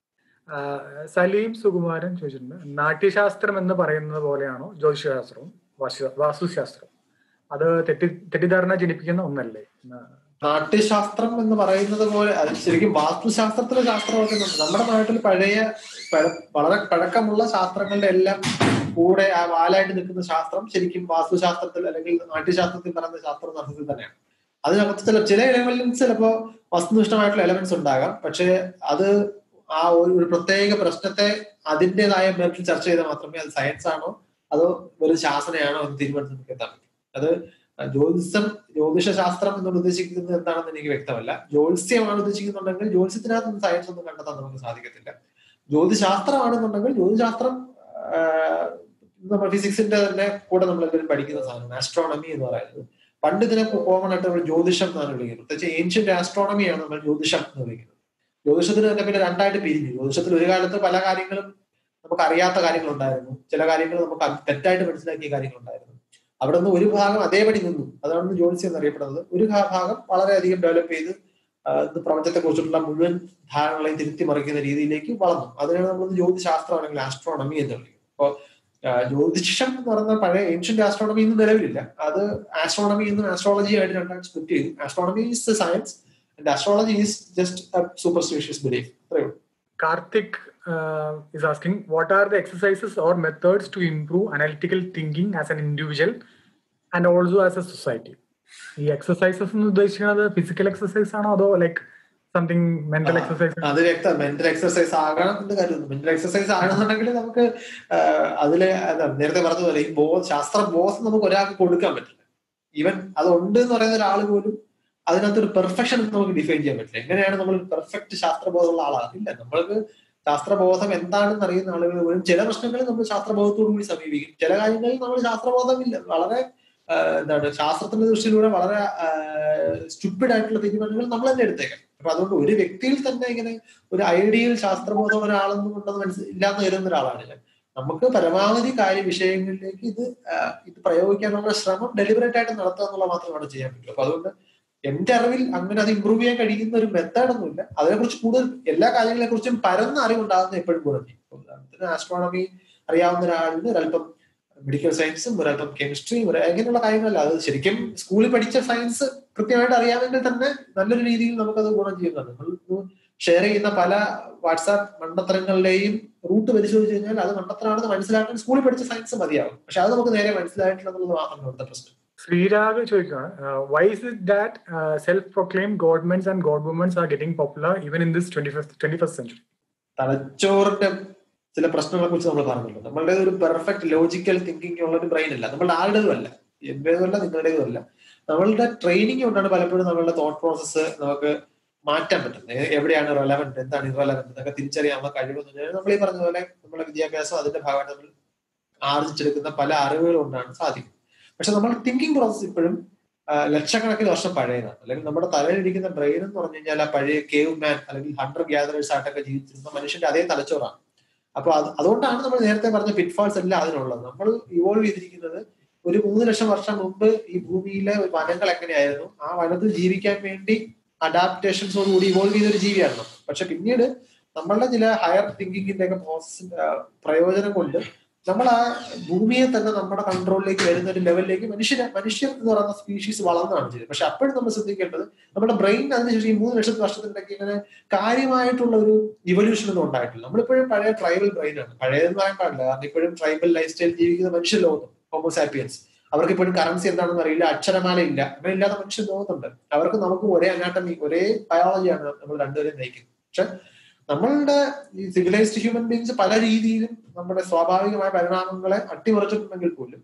സലീം സുകുമാരൻ ചോദിച്ചിട്ടുണ്ട് നാട്യശാസ്ത്രം എന്ന് പറയുന്നത് പോലെയാണോ ജ്യോതിഷശാസ്ത്രവും വാസ്തു വാസ്തുശാസ്ത്രവും അത് തെറ്റി തെറ്റിദ്ധാരണ ജനിപ്പിക്കുന്ന ഒന്നല്ലേ എന്ന് നാട്യശാസ്ത്രം എന്ന് പറയുന്നത് പോലെ അത് ശരിക്കും വാസ്തുശാസ്ത്രത്തിലെ ശാസ്ത്രമൊക്കെ ഉണ്ട്. നമ്മുടെ നാട്ടിൽ പഴയ പഴ- വളരെ പഴക്കമുള്ള ശാസ്ത്രങ്ങളുടെ എല്ലാം കൂടെ ആ വാലായിട്ട് നിൽക്കുന്ന ശാസ്ത്രം ശരിക്കും വാസ്തുശാസ്ത്രത്തിൽ അല്ലെങ്കിൽ നാട്യശാസ്ത്രത്തിൽ പറയുന്ന ശാസ്ത്രം നടത്തി തന്നെയാണ് അതിനകത്ത് ചില ചില എലമെന്റ്സ് ചിലപ്പോ വസ്തുനിഷ്ഠമായിട്ടുള്ള എലമെന്റ്സ് ഉണ്ടാകാം പക്ഷേ അത് ആ ഒരു ഒരു പ്രത്യേക പ്രശ്നത്തെ അതിൻ്റെതായ മെറിറ്റിൽ ചർച്ച ചെയ്താൽ മാത്രമേ അത് സയൻസ് ആണോ അതോ വെറും ശാസനയാണോ എന്ന് തീരുമാനിച്ച് നമുക്ക് എത്താൻ പറ്റും അത് ജ്യോതിഷം ജ്യോതിഷ ശാസ്ത്രം എന്നോട് ഉദ്ദേശിക്കുന്നത് എന്താണെന്ന് എനിക്ക് വ്യക്തമല്ല ജ്യോത്സ്യമാണ് ഉദ്ദേശിക്കുന്നുണ്ടെങ്കിൽ ജ്യോത്സ്യത്തിനകത്ത് സയൻസ് ഒന്നും കണ്ടെത്താൻ നമുക്ക് സാധിക്കത്തില്ല ജ്യോതിശാസ്ത്രമാണെന്നുണ്ടെങ്കിൽ ജ്യോതിശാസ്ത്രം ആഹ്, നമ്മൾ ഫിസിക്സിന്റെ തന്നെ കൂടെ നമ്മൾ എല്ലാവരും പഠിക്കുന്ന സാധനമാണ് ആസ്ട്രോണമി എന്ന് പറയുന്നത് പണ്ട് ഇതിനെ കോമൺ ആയിട്ട് നമ്മൾ ജ്യോതിഷം എന്നാണ് വിളിക്കുന്നത് പ്രത്യേകിച്ച് ഏൻഷ്യന്റ് ആസ്ട്രോണമിയാണ് നമ്മൾ ജ്യോതിഷം എന്ന് വിളിക്കുന്നത് ജ്യോതിഷത്തിന് തന്നെ പിന്നെ രണ്ടായിട്ട് പിരിഞ്ഞു ജ്യോതിഷത്തിൽ ഒരു കാലത്ത് പല കാര്യങ്ങളും നമുക്ക് അറിയാത്ത കാര്യങ്ങളുണ്ടായിരുന്നു ചില കാര്യങ്ങൾ നമുക്ക് അത് തെറ്റായിട്ട് മനസ്സിലാക്കിയ കാര്യങ്ങളുണ്ടായിരുന്നു അവിടെ നിന്ന് ഒരു ഭാഗം അതേപടി നിന്നു അതാണ് ജ്യോതിഷം എന്നറിയപ്പെടുന്നത് ഒരു ഭാ- ഭാഗം വളരെയധികം ഡെവലപ്പ് ചെയ്ത് ആ, ഇത് പ്രപഞ്ചത്തെ കുറിച്ചിട്ടുള്ള മുഴുവൻ ധാരണകളെയും തിരുത്തി മറിക്കുന്ന രീതിയിലേക്ക് വളർന്നു അതിനാണ് നമ്മൾ ജ്യോതിശാസ്ത്രം അല്ലെങ്കിൽ ആസ്ട്രോണമി എന്ന് വിളിക്കുന്നത് അപ്പോൾ ജ്യോതിഷം എന്ന് പറയുന്ന പഴയ ഏൻഷ്യന്റ് ആസ്ട്രോണമി ഇന്ന് നിലവിലില്ല അത് ആസ്ട്രോണമി എന്നും ആസ്ട്രോളജി ആയിട്ട് രണ്ടായിട്ട് സ്പ്ലിറ്റ് ചെയ്തു astronomy is science and astrology is just superstitious belief അത്രയേ ഉള്ളൂ Karthik uh, is asking, what are the exercises or methods to improve analytical thinking as an individual and also as a society? ഈ എക്സസൈസസ് എന്ന് ഉദ്ദേശിക്കുന്നത് ഫിസിക്കൽ എക്സസൈസ് ആണോ അതോ like something mental ah, exercise അത് വ്യക്തം മെന്റൽ എക്സസൈസ് ആകണം എന്ന് കരുതുന്നു മെന്റൽ എക്സസൈസ് ആകണമെന്നുണ്ടെങ്കിൽ നമുക്ക് ആഹ്, അതില് എന്താ നേരത്തെ പറഞ്ഞതുപോലെ ഈ ബോ ശാസ്ത്ര ബോധം നമുക്ക് ഒരാൾക്ക് കൊടുക്കാൻ പറ്റില്ല ഈവൻ അത് ഉണ്ട് എന്ന് പറയുന്ന ഒരാൾ പോലും അതിനകത്തൊരു പെർഫെക്ഷൻ നമുക്ക് ഡിഫൈൻ ചെയ്യാൻ പറ്റില്ല എങ്ങനെയാണ് നമ്മൾ പെർഫെക്റ്റ് ശാസ്ത്രബോധമുള്ള ആളാണ് ഇല്ല നമ്മൾക്ക് ശാസ്ത്രബോധം എന്താണെന്ന് അറിയുന്ന ആളുകൾ പോലും ചില പ്രശ്നങ്ങളിൽ നമ്മൾ ശാസ്ത്രബോധത്തോടു കൂടി സമീപിക്കും ചില കാര്യങ്ങളിൽ നമ്മൾ ശാസ്ത്രബോധമില്ല വളരെ ആഹ്, എന്താണ് ശാസ്ത്രത്തിന്റെ ദൃഷ്ടിയിലൂടെ വളരെ സ്റ്റുപ്പിഡ് ആയിട്ടുള്ള തീരുമാനങ്ങൾ നമ്മൾ തന്നെ എടുത്തേക്കാം അപ്പൊ അതുകൊണ്ട് ഒരു വ്യക്തിയിൽ തന്നെ ഇങ്ങനെ ഒരു ഐഡിയൽ ശാസ്ത്രബോധം ഒരാളൊന്നും ഉണ്ടെന്ന് മനസ്സിൽ ഇല്ലാന്ന് കരുതുന്ന ഒരാളാണ് ഞാൻ നമുക്ക് പരമാവധി കാര്യ വിഷയങ്ങളിലേക്ക് ഇത് ആഹ്, ഇത് പ്രയോഗിക്കാനുള്ള ശ്രമം ഡെലിബറേറ്റ് ആയിട്ട് നടത്തുക എന്നുള്ള മാത്രമാണ് ചെയ്യാൻ പറ്റുള്ളൂ അപ്പൊ അതുകൊണ്ട് എന്റെ അറിവിൽ അങ്ങനെ അത് ഇമ്പ്രൂവ് ചെയ്യാൻ കഴിയുന്ന ഒരു മെത്തേഡ് ഒന്നുമില്ല അതിനെക്കുറിച്ച് കൂടുതൽ എല്ലാ കാര്യങ്ങളെ കുറിച്ചും പരന്ന അറിവുണ്ടാകുന്ന എപ്പോഴും ഗുണം ചെയ്യും ഉദാഹരണത്തിന് ആസ്ട്രോണമി അറിയാവുന്ന ഒരാളിന് ഒരല്പം മെഡിക്കൽ സയൻസും ഒരല്പം കെമിസ്ട്രിയും ഒരു അങ്ങനെയുള്ള കാര്യങ്ങളല്ല അത് ശരിക്കും സ്കൂളിൽ പഠിച്ച സയൻസ് കൃത്യമായിട്ട് അറിയാമെങ്കിൽ തന്നെ നല്ലൊരു രീതിയിൽ നമുക്കത് ഗുണം ചെയ്യുന്നുണ്ട് നമ്മൾ ഷെയർ ചെയ്യുന്ന പല വാട്സാപ്പ് മണ്ടത്തരങ്ങളുടെയും റൂട്ട് പരിശോധിച്ച് കഴിഞ്ഞാൽ അത് മണ്ടത്തരാണെന്ന് മനസ്സിലാക്കാൻ സ്കൂളിൽ പഠിച്ച സയൻസ് മതിയാവും പക്ഷെ അത് നമുക്ക് നേരെ മനസ്സിലായിട്ടില്ല എന്നുള്ളത് മാത്രമാണ് ഇവിടുത്തെ പ്രശ്നം ശ്രീരാഗ് ചോദിക്കുകയാണ് why is it that self proclaim governments and governments are getting popular even in this twenty first twenty first century തലച്ചോറിന്റെ ചില പ്രശ്നങ്ങളെ കുറിച്ച് നമ്മൾ പറഞ്ഞല്ലോ നമ്മളുടെ ഒരു പെർഫെക്റ്റ് ലോജിക്കൽ തിങ്കിങ് ഉള്ള ഒരു ബ്രെയിൻ അല്ല നമ്മളുടെ ആരുടേതും അല്ല എന്റേതും അല്ല നിങ്ങളുടേതും അല്ല നമ്മളുടെ ട്രെയിനിങ് കൊണ്ടാണ് പലപ്പോഴും നമ്മളുടെ തോട്ട് പ്രോസസ്സ് നമുക്ക് മാറ്റാൻ പറ്റുന്നത് ഏ- എവിടെയാണ് റെലവെന്റ് എന്താണ് ഇറലവെന്റ് എന്നൊക്കെ തിരിച്ചറിയാനുള്ള കഴിവെന്ന് പറഞ്ഞാൽ നമ്മൾ ഈ പറഞ്ഞ പോലെ നമ്മുടെ വിദ്യാഭ്യാസം അതിന്റെ ഭാഗമായിട്ട് നമ്മൾ ആർജിച്ചെടുക്കുന്ന പല അറിവുകൾ കൊണ്ടാണ് സാധിക്കുന്നത് പക്ഷെ നമ്മുടെ തിങ്കിങ് പ്രോസസ്സ് ഇപ്പോഴും ആ, ലക്ഷക്കണക്കിന് വർഷം പഴയതാണ് അല്ലെങ്കിൽ നമ്മുടെ തലയിലിരിക്കുന്ന ബ്രെയിൻ എന്ന് പറഞ്ഞു കഴിഞ്ഞാൽ ആ പഴയ കേവ് മാൻ അല്ലെങ്കിൽ ഹണ്ടർ ഗ്യാദറേഴ്സ് ആയിട്ടൊക്കെ ജീവിച്ചിരുന്ന മനുഷ്യന്റെ അതേ തലച്ചോറാണ് അപ്പൊ അത് അതുകൊണ്ടാണ് നമ്മൾ നേരത്തെ പറഞ്ഞ പിറ്റ്ഫാൾസ് എല്ലാം അതിനുള്ളത് നമ്മൾ ഇവോൾവ് ചെയ്തിരിക്കുന്നത് ഒരു മൂന്ന് ലക്ഷം വർഷം മുമ്പ് ഈ ഭൂമിയിലെ ഒരു വനങ്ങൾ എങ്ങനെയായിരുന്നു ആ വനത്തിൽ ജീവിക്കാൻ വേണ്ടി അഡാപ്റ്റേഷൻസോട് കൂടി ഇവോൾവ് ചെയ്ത ഒരു ജീവിയാണ് നമ്മൾ പക്ഷെ പിന്നീട് നമ്മളുടെ ചില ഹയർ തിങ്കിങ്ങിന്റെ ഒക്കെ പ്രോസസ് പ്രയോജനം കൊണ്ട് നമ്മൾ ആ ഭൂമിയെ തന്നെ നമ്മുടെ കൺട്രോളിലേക്ക് വരുന്ന ഒരു ലെവലിലേക്ക് മനുഷ്യരെ മനുഷ്യർ എന്ന് പറയുന്ന സ്പീഷീസ് വളർന്നതാണ് ചെയ്തത് പക്ഷെ അപ്പോഴും നമ്മൾ ശ്രദ്ധിക്കേണ്ടത് നമ്മുടെ ബ്രെയിൻ അതിനുശേഷം ഈ മൂന്ന് ലക്ഷത്തി വർഷത്തിന്റെ ഇങ്ങനെ കാര്യമായിട്ടുള്ള ഒരു ഇവല്യൂഷൻ ഒന്നും ഉണ്ടായിട്ടില്ല നമ്മളിപ്പോഴും പഴയ ട്രൈബൽ ബ്രെയിനാണ് പഴയതെന്ന് പറയാൻ പാടില്ല കാരണം ഇപ്പോഴും ട്രൈബൽ ലൈഫ് സ്റ്റൈൽ ജീവിക്കുന്ന മനുഷ്യ ലോകം ഹോമോസാപ്പിയൻസ് അവർക്ക് ഇപ്പോഴും കറൻസി എന്താണെന്ന് അറിയില്ല അക്ഷരമാല ഇല്ല അങ്ങനെ ഇല്ലാത്ത മനുഷ്യൻ ലോകത്തുണ്ട് അവർക്ക് നമുക്ക് ഒരേ അനാട്ടമി ഒരേ ബയോളജിയാണ് നമ്മൾ രണ്ടുപേരെയും നയിക്കുന്നത് പക്ഷെ നമ്മളുടെ ഈ സിവിലൈസ്ഡ് ഹ്യൂമൻ ബീങ്സ് പല രീതിയിലും നമ്മുടെ സ്വാഭാവികമായ പരിണാമങ്ങളെ അട്ടിമറിച്ചിട്ടുണ്ടെങ്കിൽ പോലും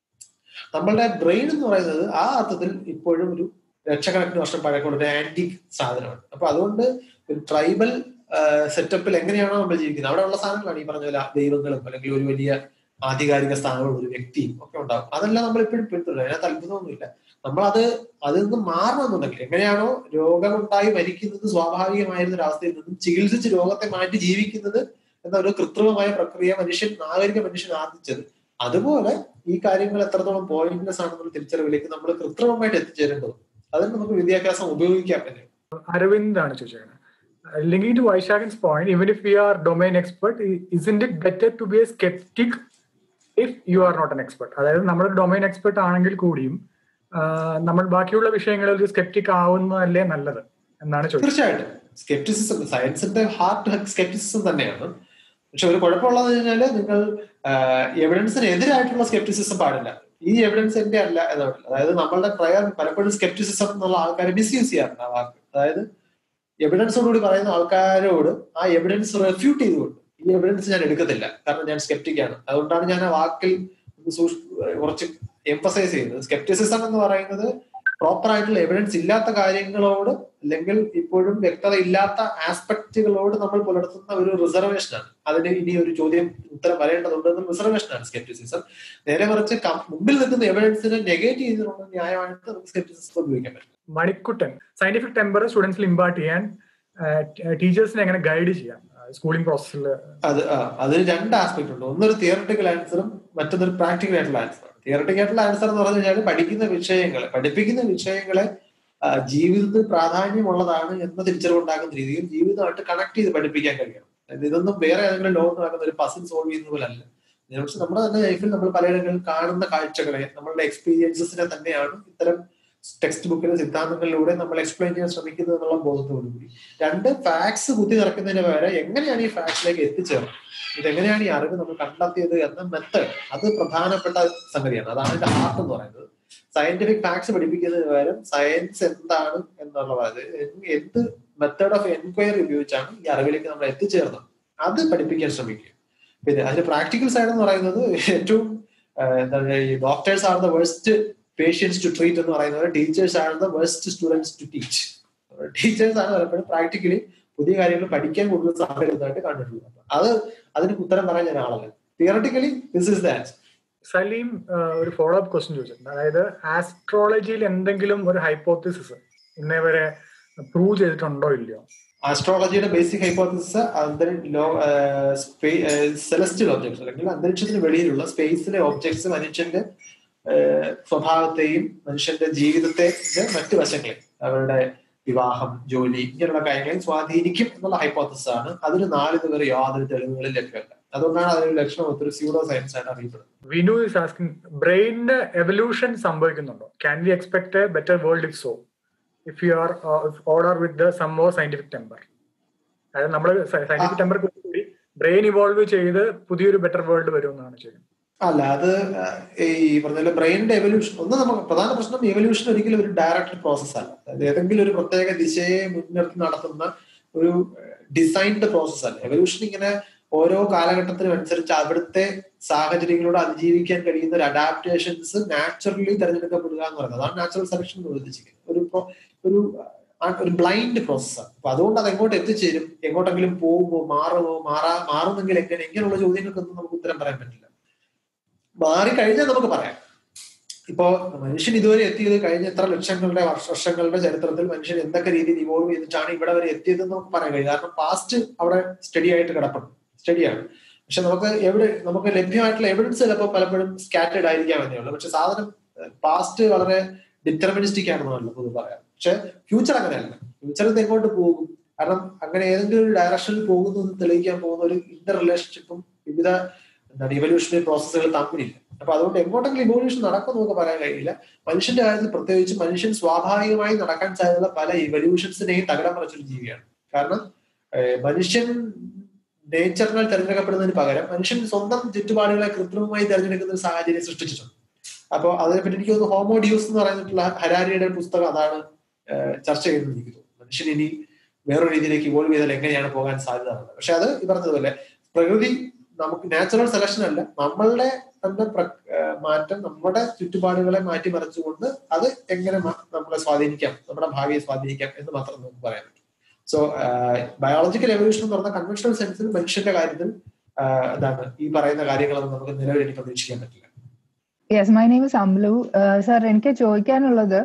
നമ്മളുടെ ബ്രെയിൻ എന്ന് പറയുന്നത് ആ അർത്ഥത്തിൽ ഇപ്പോഴും ഒരു ലക്ഷക്കണക്കിന് വർഷം പഴക്കമുള്ള ഒരു ആന്റിക് സാധനമാണ് അപ്പൊ അതുകൊണ്ട് ഒരു ട്രൈബൽ സെറ്റപ്പിൽ എങ്ങനെയാണോ നമ്മൾ ജീവിക്കുന്നത് അവിടെ ഉള്ള സാധനങ്ങളാണ് ഈ പറഞ്ഞ പോലെ ദൈവങ്ങളും അല്ലെങ്കിൽ ഒരു വലിയ ആധികാരിക സ്ഥാനമുള്ള ഒരു വ്യക്തിയും ഒക്കെ ഉണ്ടാവും അതെല്ലാം നമ്മൾ ഇപ്പോഴും പിന്തുടരും അതിനകത്ത് അത്ഭുതമൊന്നുമില്ല നമ്മളത് അതിൽ നിന്ന് മാറണമെന്നുണ്ടെങ്കിൽ എങ്ങനെയാണോ രോഗമുണ്ടായി മരിക്കുന്നത് സ്വാഭാവികമായിരുന്ന ഒരു അവസ്ഥയിൽ നിന്നും ചികിത്സിച്ച് രോഗത്തെ മാറ്റി ജീവിക്കുന്നത് എന്ന ഒരു കൃത്രിമമായ പ്രക്രിയ മനുഷ്യൻ നാഗരിക മനുഷ്യൻ ആർജിച്ചത് അതുപോലെ ഈ കാര്യങ്ങൾ എത്രത്തോളം പോയിന്റ്ലെസ് ആണെന്നുള്ള തിരിച്ചറിവിലേക്ക് നമ്മൾ കൃത്രിമമായിട്ട് എത്തിച്ചേരേണ്ടത് അതിന് നമുക്ക് വിദ്യാഭ്യാസം ഉപയോഗിക്കാൻ പറ്റും അരവിന്ദ് ആണ് ചോദിച്ചത് linking to Vaishakhan's point, even if we are domain expert, i- isn't it better to be a skeptic if you are not an expert? അതായത് നമ്മൾ ഡൊമൈൻ എക്സ്പെർട്ട് ആണെങ്കിൽ കൂടിയും ആ, നമ്മൾ ബാക്കിയുള്ള വിഷയങ്ങളിൽ ഒരു സ്കെപ്റ്റിക് ആവുന്നതല്ലേ നല്ലത് എന്നാണ് ചോദിച്ചത് തീർച്ചയായിട്ടും സ്കെപ്റ്റിസിസം സയൻസിന്റെ ഹാർട്ട് സ്കെപ്റ്റിസിസം തന്നെയാണ് പക്ഷെ ഒരു കുഴപ്പമുള്ളത് കഴിഞ്ഞാല് നിങ്ങൾ എവിഡൻസിന് എതിരായിട്ടുള്ള സ്കെപ്റ്റിസിസം പാടില്ല ഈ എവിഡൻസ് എന്റെ അല്ല എന്നാണ് അതായത് നമ്മളുടെ പ്രയർ പലപ്പോഴും സ്കെപ്റ്റിസിസം എന്നുള്ള ആൾക്കാരെ മിസ്യൂസ് ചെയ്യാറുണ്ട് ആ വാക്ക് അതായത് എവിഡൻസോടുകൂടി പറയുന്ന ആൾക്കാരോട് ആ എവിഡൻസ് റെഫ്യൂട്ട് ചെയ്തുകൊണ്ട് ഈ എവിഡൻസ് ഞാൻ എടുക്കത്തില്ല കാരണം ഞാൻ സ്കെപ്റ്റിക്കാണ് അതുകൊണ്ടാണ് ഞാൻ ആ വാക്കിൽ ഒന്ന് സൂക്ഷി- കുറച്ച് എംഫസൈസ് ചെയ്യുന്നത് സ്കെപ്റ്റിസിസം എന്ന് പറയുന്നത് പ്രോപ്പർ ആയിട്ടുള്ള എവിഡൻസ് ഇല്ലാത്ത കാര്യങ്ങളോട് അല്ലെങ്കിൽ ഇപ്പോഴും വ്യക്തത ഇല്ലാത്ത ആസ്പെക്റ്റുകളോട് നമ്മൾ പുലർത്തുന്ന ഒരു റിസർവേഷനാണ് അതിന് ഇനി ഒരു ചോദ്യം ഉത്തരം വരേണ്ടതുണ്ട് എന്ന റിസർവേഷനാണ് സ്കെപ്റ്റിസിസം നേരെ മറിച്ച് കം- മുമ്പിൽ നിൽക്കുന്ന എവിഡൻസിനെ നെഗേറ്റ് ചെയ്തിട്ടുള്ള ന്യായമായിട്ട് നമുക്ക് സ്കെപ്റ്റിസിസം ഉപയോഗിക്കാൻ പറ്റും മണിക്കുട്ടൻ സയന്റിഫിക് ടെമ്പർ സ്റ്റുഡൻസിൽ ഇമ്പാർട്ട് ചെയ്യാൻ ടീച്ചേഴ്സിനെ എങ്ങനെ ഗൈഡ് ചെയ്യാം സ്കൂളിംഗ് പ്രോസസ്സിൽ അത് ആ, അതിന് രണ്ട് ആസ്പെക്ട് ഉണ്ട് ഒന്നൊരു തിയറട്ടിക്കൽ ആൻസറും മറ്റൊന്നൊരു പ്രാക്ടിക്കൽ ആയിട്ടുള്ള ആൻസറാണ് തിയറട്ടിക്കൽ ആയിട്ടുള്ള ആൻസർ എന്ന് പറഞ്ഞു കഴിഞ്ഞാൽ പഠിക്കുന്ന വിഷയങ്ങളെ പഠിപ്പിക്കുന്ന വിഷയങ്ങളെ ആ, ജീവിതത്തിൽ പ്രാധാന്യമുള്ളതാണ് എന്ന തിരിച്ചറിവുണ്ടാക്കുന്ന രീതിയിൽ ജീവിതമായിട്ട് കണക്ട് ചെയ്ത് പഠിപ്പിക്കാൻ കഴിയണം അതായത് ഇതൊന്നും വേറെ ഏതെങ്കിലും ലോകത്ത് നടക്കുന്ന ഒരു പസിൽ സോൾവ് ചെയ്യുന്ന പോലെ അല്ല പക്ഷെ നമ്മുടെ തന്നെ ലൈഫിൽ നമ്മൾ പലയിടങ്ങളിൽ കാണുന്ന കാഴ്ചകളെ നമ്മളുടെ എക്സ്പീരിയൻസസിനെ തന്നെയാണ് ഇത്തരം ടെക്സ്റ്റ് ബുക്കിലെ സിദ്ധാന്തങ്ങളിലൂടെ നമ്മൾ എക്സ്പ്ലെയിൻ ചെയ്യാൻ ശ്രമിക്കുന്നത് എന്നുള്ള ബോധത്തോടുകൂടി രണ്ട് ഫാക്ട്സ് കുത്തി നിറയ്ക്കുന്നതിന് പകരം എങ്ങനെയാണ് ഈ ഫാക്ട്സിലേക്ക് എത്തിച്ചേർന്നത് ഇതെങ്ങനെയാണ് ഈ അറിവ് നമ്മൾ കണ്ടെത്തിയത് എന്ന മെത്തേഡ് അത് പ്രധാനപ്പെട്ട സംഗതിയാണ് അതാണ് ഇതിന്റെ ഹാർട്ട് എന്ന് പറയുന്നത് സയന്റിഫിക് ഫാക്ട്സ് പഠിപ്പിക്കുന്നതിന് പകരം സയൻസ് എന്താണ് എന്നുള്ളത് എന്ത് മെത്തേഡ് ഓഫ് എൻക്വയറി ഉപയോഗിച്ചാണ് ഈ അറിവിലേക്ക് നമ്മൾ എത്തിച്ചേർന്നത് അത് പഠിപ്പിക്കാൻ ശ്രമിക്കുക പിന്നെ അതിന്റെ പ്രാക്ടിക്കൽ സൈഡ് എന്ന് പറയുന്നത് ഏറ്റവും ആ, എന്താണ് ഈ doctors are the worst patients to treat എന്ന് പറയുന്നത് teachers are the worst students to teach teachers ആണ് പലപ്പോഴും പ്രാക്ടിക്കലി പുതിയ കാര്യങ്ങൾ പഠിക്കാൻ കൂടുതൽ സാധ്യതയായിട്ട് കണ്ടിട്ടുള്ളത് അത് അതിന് ഉത്തരം പറയാൻ ഞാൻ ആളല്ല theoretically this is that Saleem ആ, ഒരു ഫോളോ അപ്പ് ക്വസ്റ്റ്യൻ ചോദിച്ചിട്ടുണ്ട് അതായത് ആസ്ട്രോളജിയിൽ എന്തെങ്കിലും ഒരു ഹൈപ്പോത്തിസിസ് ഇന്നേ വരെ പ്രൂവ് ചെയ്തിട്ടുണ്ടോ ഇല്ലയോ ആസ്ട്രോളജിയുടെ ബേസിക് ഹൈപ്പോത്തിസിസ് സെലസ്റ്റിയൽ ഒബ്ജക്ട്സ് അല്ലെങ്കിൽ അന്തരീക്ഷത്തിന് വെളിയിലുള്ള സ്പേസിലെ ഒബ്ജക്ട്സ് മനുഷ്യന്റെ ഏഹ്, സ്വഭാവത്തെയും മനുഷ്യന്റെ ജീവിതത്തെ മറ്റു വശങ്ങളെ അവരുടെ വിവാഹം ജോലി ഇങ്ങനെയുള്ള കാര്യങ്ങളെയും സ്വാധീനിക്കും എന്നുള്ള ഹൈപ്പോത്തിസിസ് ആണ് അതിന് നാല് ഇതുവരെ യാതൊരു തെളിവുകളും ലഭ്യമല്ല അതുകൊണ്ടാണ് അതിന് ലക്ഷണം ഒത്തിരി സ്യൂഡോ സയൻസ് ആയിട്ട് അറിയപ്പെടുന്നത് വിനു ഇസ് ആസ്കിംഗ് ബ്രെയിനിന്റെ എവല്യൂഷൻ സംഭവിക്കുന്നുണ്ടോ can we expect a better world if so if you are order with some more scientific temper അതായത് നമ്മൾ സയന്റിഫിക് ടെമ്പർ കൂടി ബ്രെയിൻ ഇവോൾവ് ചെയ്ത് പുതിയൊരു ബെറ്റർ വേൾഡ് വരും എന്നാണ് ചെയ്യുന്നത് അല്ല അത് ഈ പറഞ്ഞ ബ്രെയിനിന്റെ എവല്യൂഷൻ ഒന്ന് നമുക്ക് പ്രധാന പ്രശ്നം എവല്യൂഷൻ ഒരിക്കലും ഒരു ഡയറക്റ്റ് പ്രോസസ് അല്ല അതായത് ഏതെങ്കിലും ഒരു പ്രത്യേക ദിശയെ മുൻനിർത്തി നടത്തുന്ന ഒരു ഡിസൈൻഡ് പ്രോസസ് അല്ല എവല്യൂഷൻ ഇങ്ങനെ ഓരോ കാലഘട്ടത്തിനും അനുസരിച്ച് അവിടുത്തെ സാഹചര്യങ്ങളോട് അതിജീവിക്കാൻ കഴിയുന്ന ഒരു അഡാപ്റ്റേഷൻസ് നാച്ചുറലി തിരഞ്ഞെടുക്കപ്പെടുക എന്ന് പറയുന്നത് അതാണ് നാച്ചുറൽ സെലക്ഷൻ എന്ന് ഉദ്ദേശിക്കുന്നത് ഒരു pro- ഒരു ആ ഒരു ബ്ലൈൻഡ് പ്രോസസ്സാണ് അപ്പൊ അതുകൊണ്ട് അത് എങ്ങോട്ട് എത്തിച്ചേരും എങ്ങോട്ടെങ്കിലും പോകുമോ മാറുമോ മാറാ മാറുമെങ്കിൽ എങ്ങനെ ഇങ്ങനെയുള്ള ചോദ്യങ്ങൾക്കൊന്നും നമുക്ക് ഉത്തരം പറയാൻ പറ്റില്ല മാറിക്കഴിഞ്ഞാൽ നമുക്ക് പറയാം ഇപ്പോ മനുഷ്യൻ ഇതുവരെ എത്തിയത് കഴിഞ്ഞ എത്ര ലക്ഷങ്ങളുടെ വർഷ- വർഷങ്ങളുടെ ചരിത്രത്തിൽ മനുഷ്യൻ എന്തൊക്കെ രീതിയിൽ ഇവോൾവ് ചെയ്തിട്ടാണ് ഇവിടെ വരെ എത്തിയതെന്ന് നമുക്ക് പറയാൻ കഴിയും കാരണം പാസ്റ്റ് അവിടെ സ്റ്റഡി ആയിട്ട് കിടപ്പുണ്ട് സ്റ്റഡിയാണ് പക്ഷെ നമുക്ക് എവിടെ നമുക്ക് ലഭ്യമായിട്ടുള്ള എവിഡൻസ് ചിലപ്പോൾ പലപ്പോഴും സ്കാറ്റേഡ് ആയിരിക്കാം എന്നേ ഉള്ളൂ പക്ഷെ സാധനം പാസ്റ്റ് വളരെ ഡിറ്റർമിനിസ്റ്റിക് ആണെന്നല്ല പൊതു പറയാം പക്ഷെ ഫ്യൂച്ചർ അങ്ങനെയല്ല ഫ്യൂച്ചർ ഇത് എങ്ങോട്ട് പോകും കാരണം അങ്ങനെ ഏതെങ്കിലും ഒരു ഡയറക്ഷനിൽ പോകുന്നു എന്ന് തെളിയിക്കാൻ പോകുന്ന ഒരു ഇന്റർ റിലേഷൻഷിപ്പും വിവിധ എന്താണ് ഇവല്യൂഷണറി പ്രോസസ്സുകൾ തമ്മിലില്ല അപ്പൊ അതുകൊണ്ട് എങ്ങോട്ടെങ്കിലും ഇവല്യൂഷൻ നടക്കും നമുക്ക് പറയാൻ കഴിയില്ല മനുഷ്യന്റെ കാര്യത്തിൽ പ്രത്യേകിച്ച് മനുഷ്യൻ സ്വാഭാവികമായി നടക്കാൻ സാധ്യതയുള്ള പല ഇവല്യൂഷൻസിനെയും തകടം മറിച്ചൊരു ജീവിയാണ് കാരണം ഏഹ്, മനുഷ്യൻ നേച്ചറിനാൽ തിരഞ്ഞെടുക്കപ്പെടുന്നതിന് പകരം മനുഷ്യൻ സ്വന്തം ചുറ്റുപാടുകളെ കൃത്രിമമായി തിരഞ്ഞെടുക്കുന്ന ഒരു സാഹചര്യം സൃഷ്ടിച്ചിട്ടുണ്ട് അപ്പോൾ അതിനെപ്പറ്റി എനിക്ക് തോന്നുന്നു ഹോമോഡിയൂസ് എന്ന് പറഞ്ഞിട്ടുള്ള ഹരാരിയുടെ പുസ്തകം അതാണ് ഏഹ്, ചർച്ച ചെയ്യുന്നത് എനിക്ക് തോന്നുന്നു മനുഷ്യൻ ഇനി വേറൊരു രീതിയിലേക്ക് ഇവോൾവ് ചെയ്താൽ എങ്ങനെയാണ് പോകാൻ സാധ്യത ഉള്ളത് പക്ഷെ അത് ഈ പറഞ്ഞതുപോലെ പ്രകൃതി നമുക്ക് നാച്ചുറൽ സെലക്ഷൻ അല്ല നമ്മളുടെ തന്നെ പ്ര- ഏഹ് മാറ്റം നമ്മുടെ ചുറ്റുപാടുകളെ മാറ്റി മറിച്ചുകൊണ്ട് അത് എങ്ങനെ മ- നമ്മളെ സ്വാധീനിക്കാം നമ്മുടെ ഭാവിയെ സ്വാധീനിക്കാം എന്ന് മാത്രം നമുക്ക് പറയാൻ പറ്റും സോ ബയോളജിക്കൽ എവല്യൂഷൻ എന്ന് പറഞ്ഞ കൺവെൻഷണൽ സെൻസിൽ മനുഷ്യന്റെ കാര്യത്തിൽ ആഹ് എന്താണ് ഈ പറയുന്ന കാര്യങ്ങളൊന്നും നമുക്ക് നിലവിൽ ഇനി പ്രതീക്ഷിക്കാൻ പറ്റില്ല yes my name is Amlu sir എനിക്ക് ചോദിക്കാനുള്ളത്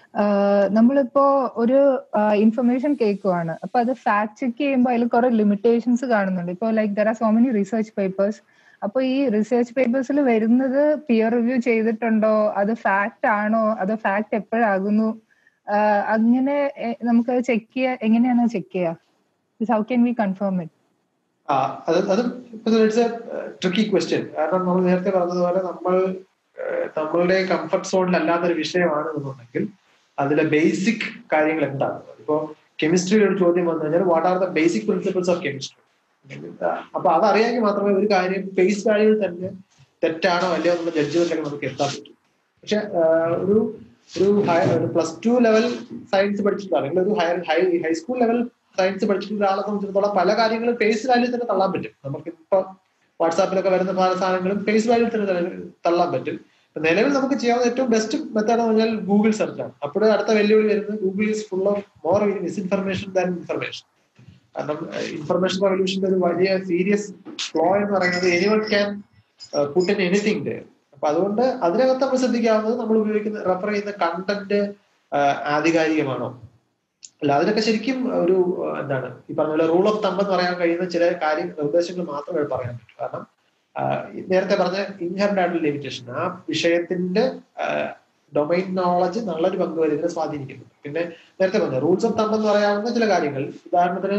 ആഹ് നമ്മളിപ്പോ ഒരു ഇൻഫർമേഷൻ കേൾക്കുവാണ് അപ്പൊ അത് ഫാക്ട് ചെക്ക് ചെയ്യുമ്പോൾ അതിൽ കുറെ ലിമിറ്റേഷൻസ് കാണുന്നുണ്ട് ഇപ്പൊ like there are so many research papers അപ്പൊ ഈ റിസർച്ച് പേപ്പേഴ്സിൽ വരുന്നത് പിയർ റിവ്യൂ ചെയ്തിട്ടുണ്ടോ അത് ഫാക്ട് ആണോ അതോ ഫാക്ട് എപ്പോഴാകുന്നു ആഹ് അങ്ങനെ എ- നമുക്ക് ചെക്ക് ചെയ്യാ എങ്ങനെയാണ് ചെക്ക് ചെയ്യാ how can we confirm it ആ അത് അത് ഇറ്റ്സ് എ ട്രിക്കി ക്വസ്റ്റ്യൻ കാരണം നമ്മൾ നേരത്തെ പറഞ്ഞതുപോലെ നമ്മൾ ഏഹ്, നമ്മളുടെ കംഫർട്ട് സോണിൽ അല്ലാത്തൊരു വിഷയമാണ് എന്നുണ്ടെങ്കിൽ അതിലെ ബേസിക് കാര്യങ്ങൾ എന്താണ് ഇപ്പോ കെമിസ്ട്രിയിൽ ഒരു ചോദ്യം വന്നു കഴിഞ്ഞാൽ what are the basic principles of chemistry അപ്പൊ അതറിയാമെങ്കിൽ മാത്രമേ ഒരു കാര്യം ഫേസ് വാല്യൂവിൽ തന്നെ തെറ്റാണോ അല്ലയോ എന്നുള്ള ജഡ്ജ്മെന്റിലൊക്കെ നമുക്ക് എത്താൻ പറ്റും പക്ഷെ ആഹ്, ഒരു ഒരു ഹയ- ഒരു പ്ലസ് ടു ലെവൽ സയൻസ് പഠിച്ചിട്ടുള്ള അല്ലെങ്കിൽ ഒരു higher high high school level science പഠിച്ചിട്ടുള്ള ഒരാളെ സംബന്ധിച്ചിടത്തോളം പല കാര്യങ്ങളും ഫേസ് വാല്യൂ തന്നെ തള്ളാൻ പറ്റും നമുക്ക് ഇപ്പൊ വാട്സാപ്പിലൊക്കെ വരുന്ന പല സാധനങ്ങളും ഫേസ് വാല്യൂ തന്നെ തള്ള- തള്ളാൻ പറ്റും ഇപ്പൊ നിലവിൽ നമുക്ക് ചെയ്യാവുന്ന ഏറ്റവും ബെസ്റ്റ് മെത്തേഡ് എന്ന് പറഞ്ഞാൽ ഗൂഗിൾ സെർച്ച് ആണ് അപ്പോഴും അടുത്ത വെല്ലുവിളി വരുന്നത് Google is full of more misinformation than information കാരണം ഇൻഫർമേഷൻ റവല്യൂഷന്റെ ഒരു വലിയ സീരിയസ് ഫ്ലോ എന്ന് പറയുന്നത് anyone can put in anything അപ്പൊ അതുകൊണ്ട് അതിനകത്ത് നമ്മൾ ശ്രദ്ധിക്കാവുന്നത് നമ്മൾ ഉപയോഗിക്കുന്ന റെഫർ ചെയ്യുന്ന കണ്ടന്റ് ആധികാരികമാണോ അല്ല അതിനൊക്കെ ശരിക്കും ഒരു ആ, എന്താണ് ഈ പറഞ്ഞ പോലെ റൂൾ ഓഫ് തമ്പ് എന്ന് പറയാൻ കഴിയുന്ന ചില കാര്യം നിർദ്ദേശങ്ങൾ മാത്രമേ പറയാൻ പറ്റൂ കാരണം ആ, ഈ നേരത്തെ പറഞ്ഞ ഇൻഹറിന്റ് ആയിട്ടുള്ള ലിമിറ്റേഷൻ ആ വിഷയത്തിന്റെ ഡൊമൈൻ നോളജ് നല്ലൊരു പങ്ക് വരെ ഇതിനെ സ്വാധീനിക്കുന്നു പിന്നെ നേരത്തെ പറഞ്ഞ റൂൾസ് ഓഫ് തമ്പ് എന്ന് പറയാവുന്ന ചില കാര്യങ്ങൾ ഉദാഹരണത്തിന്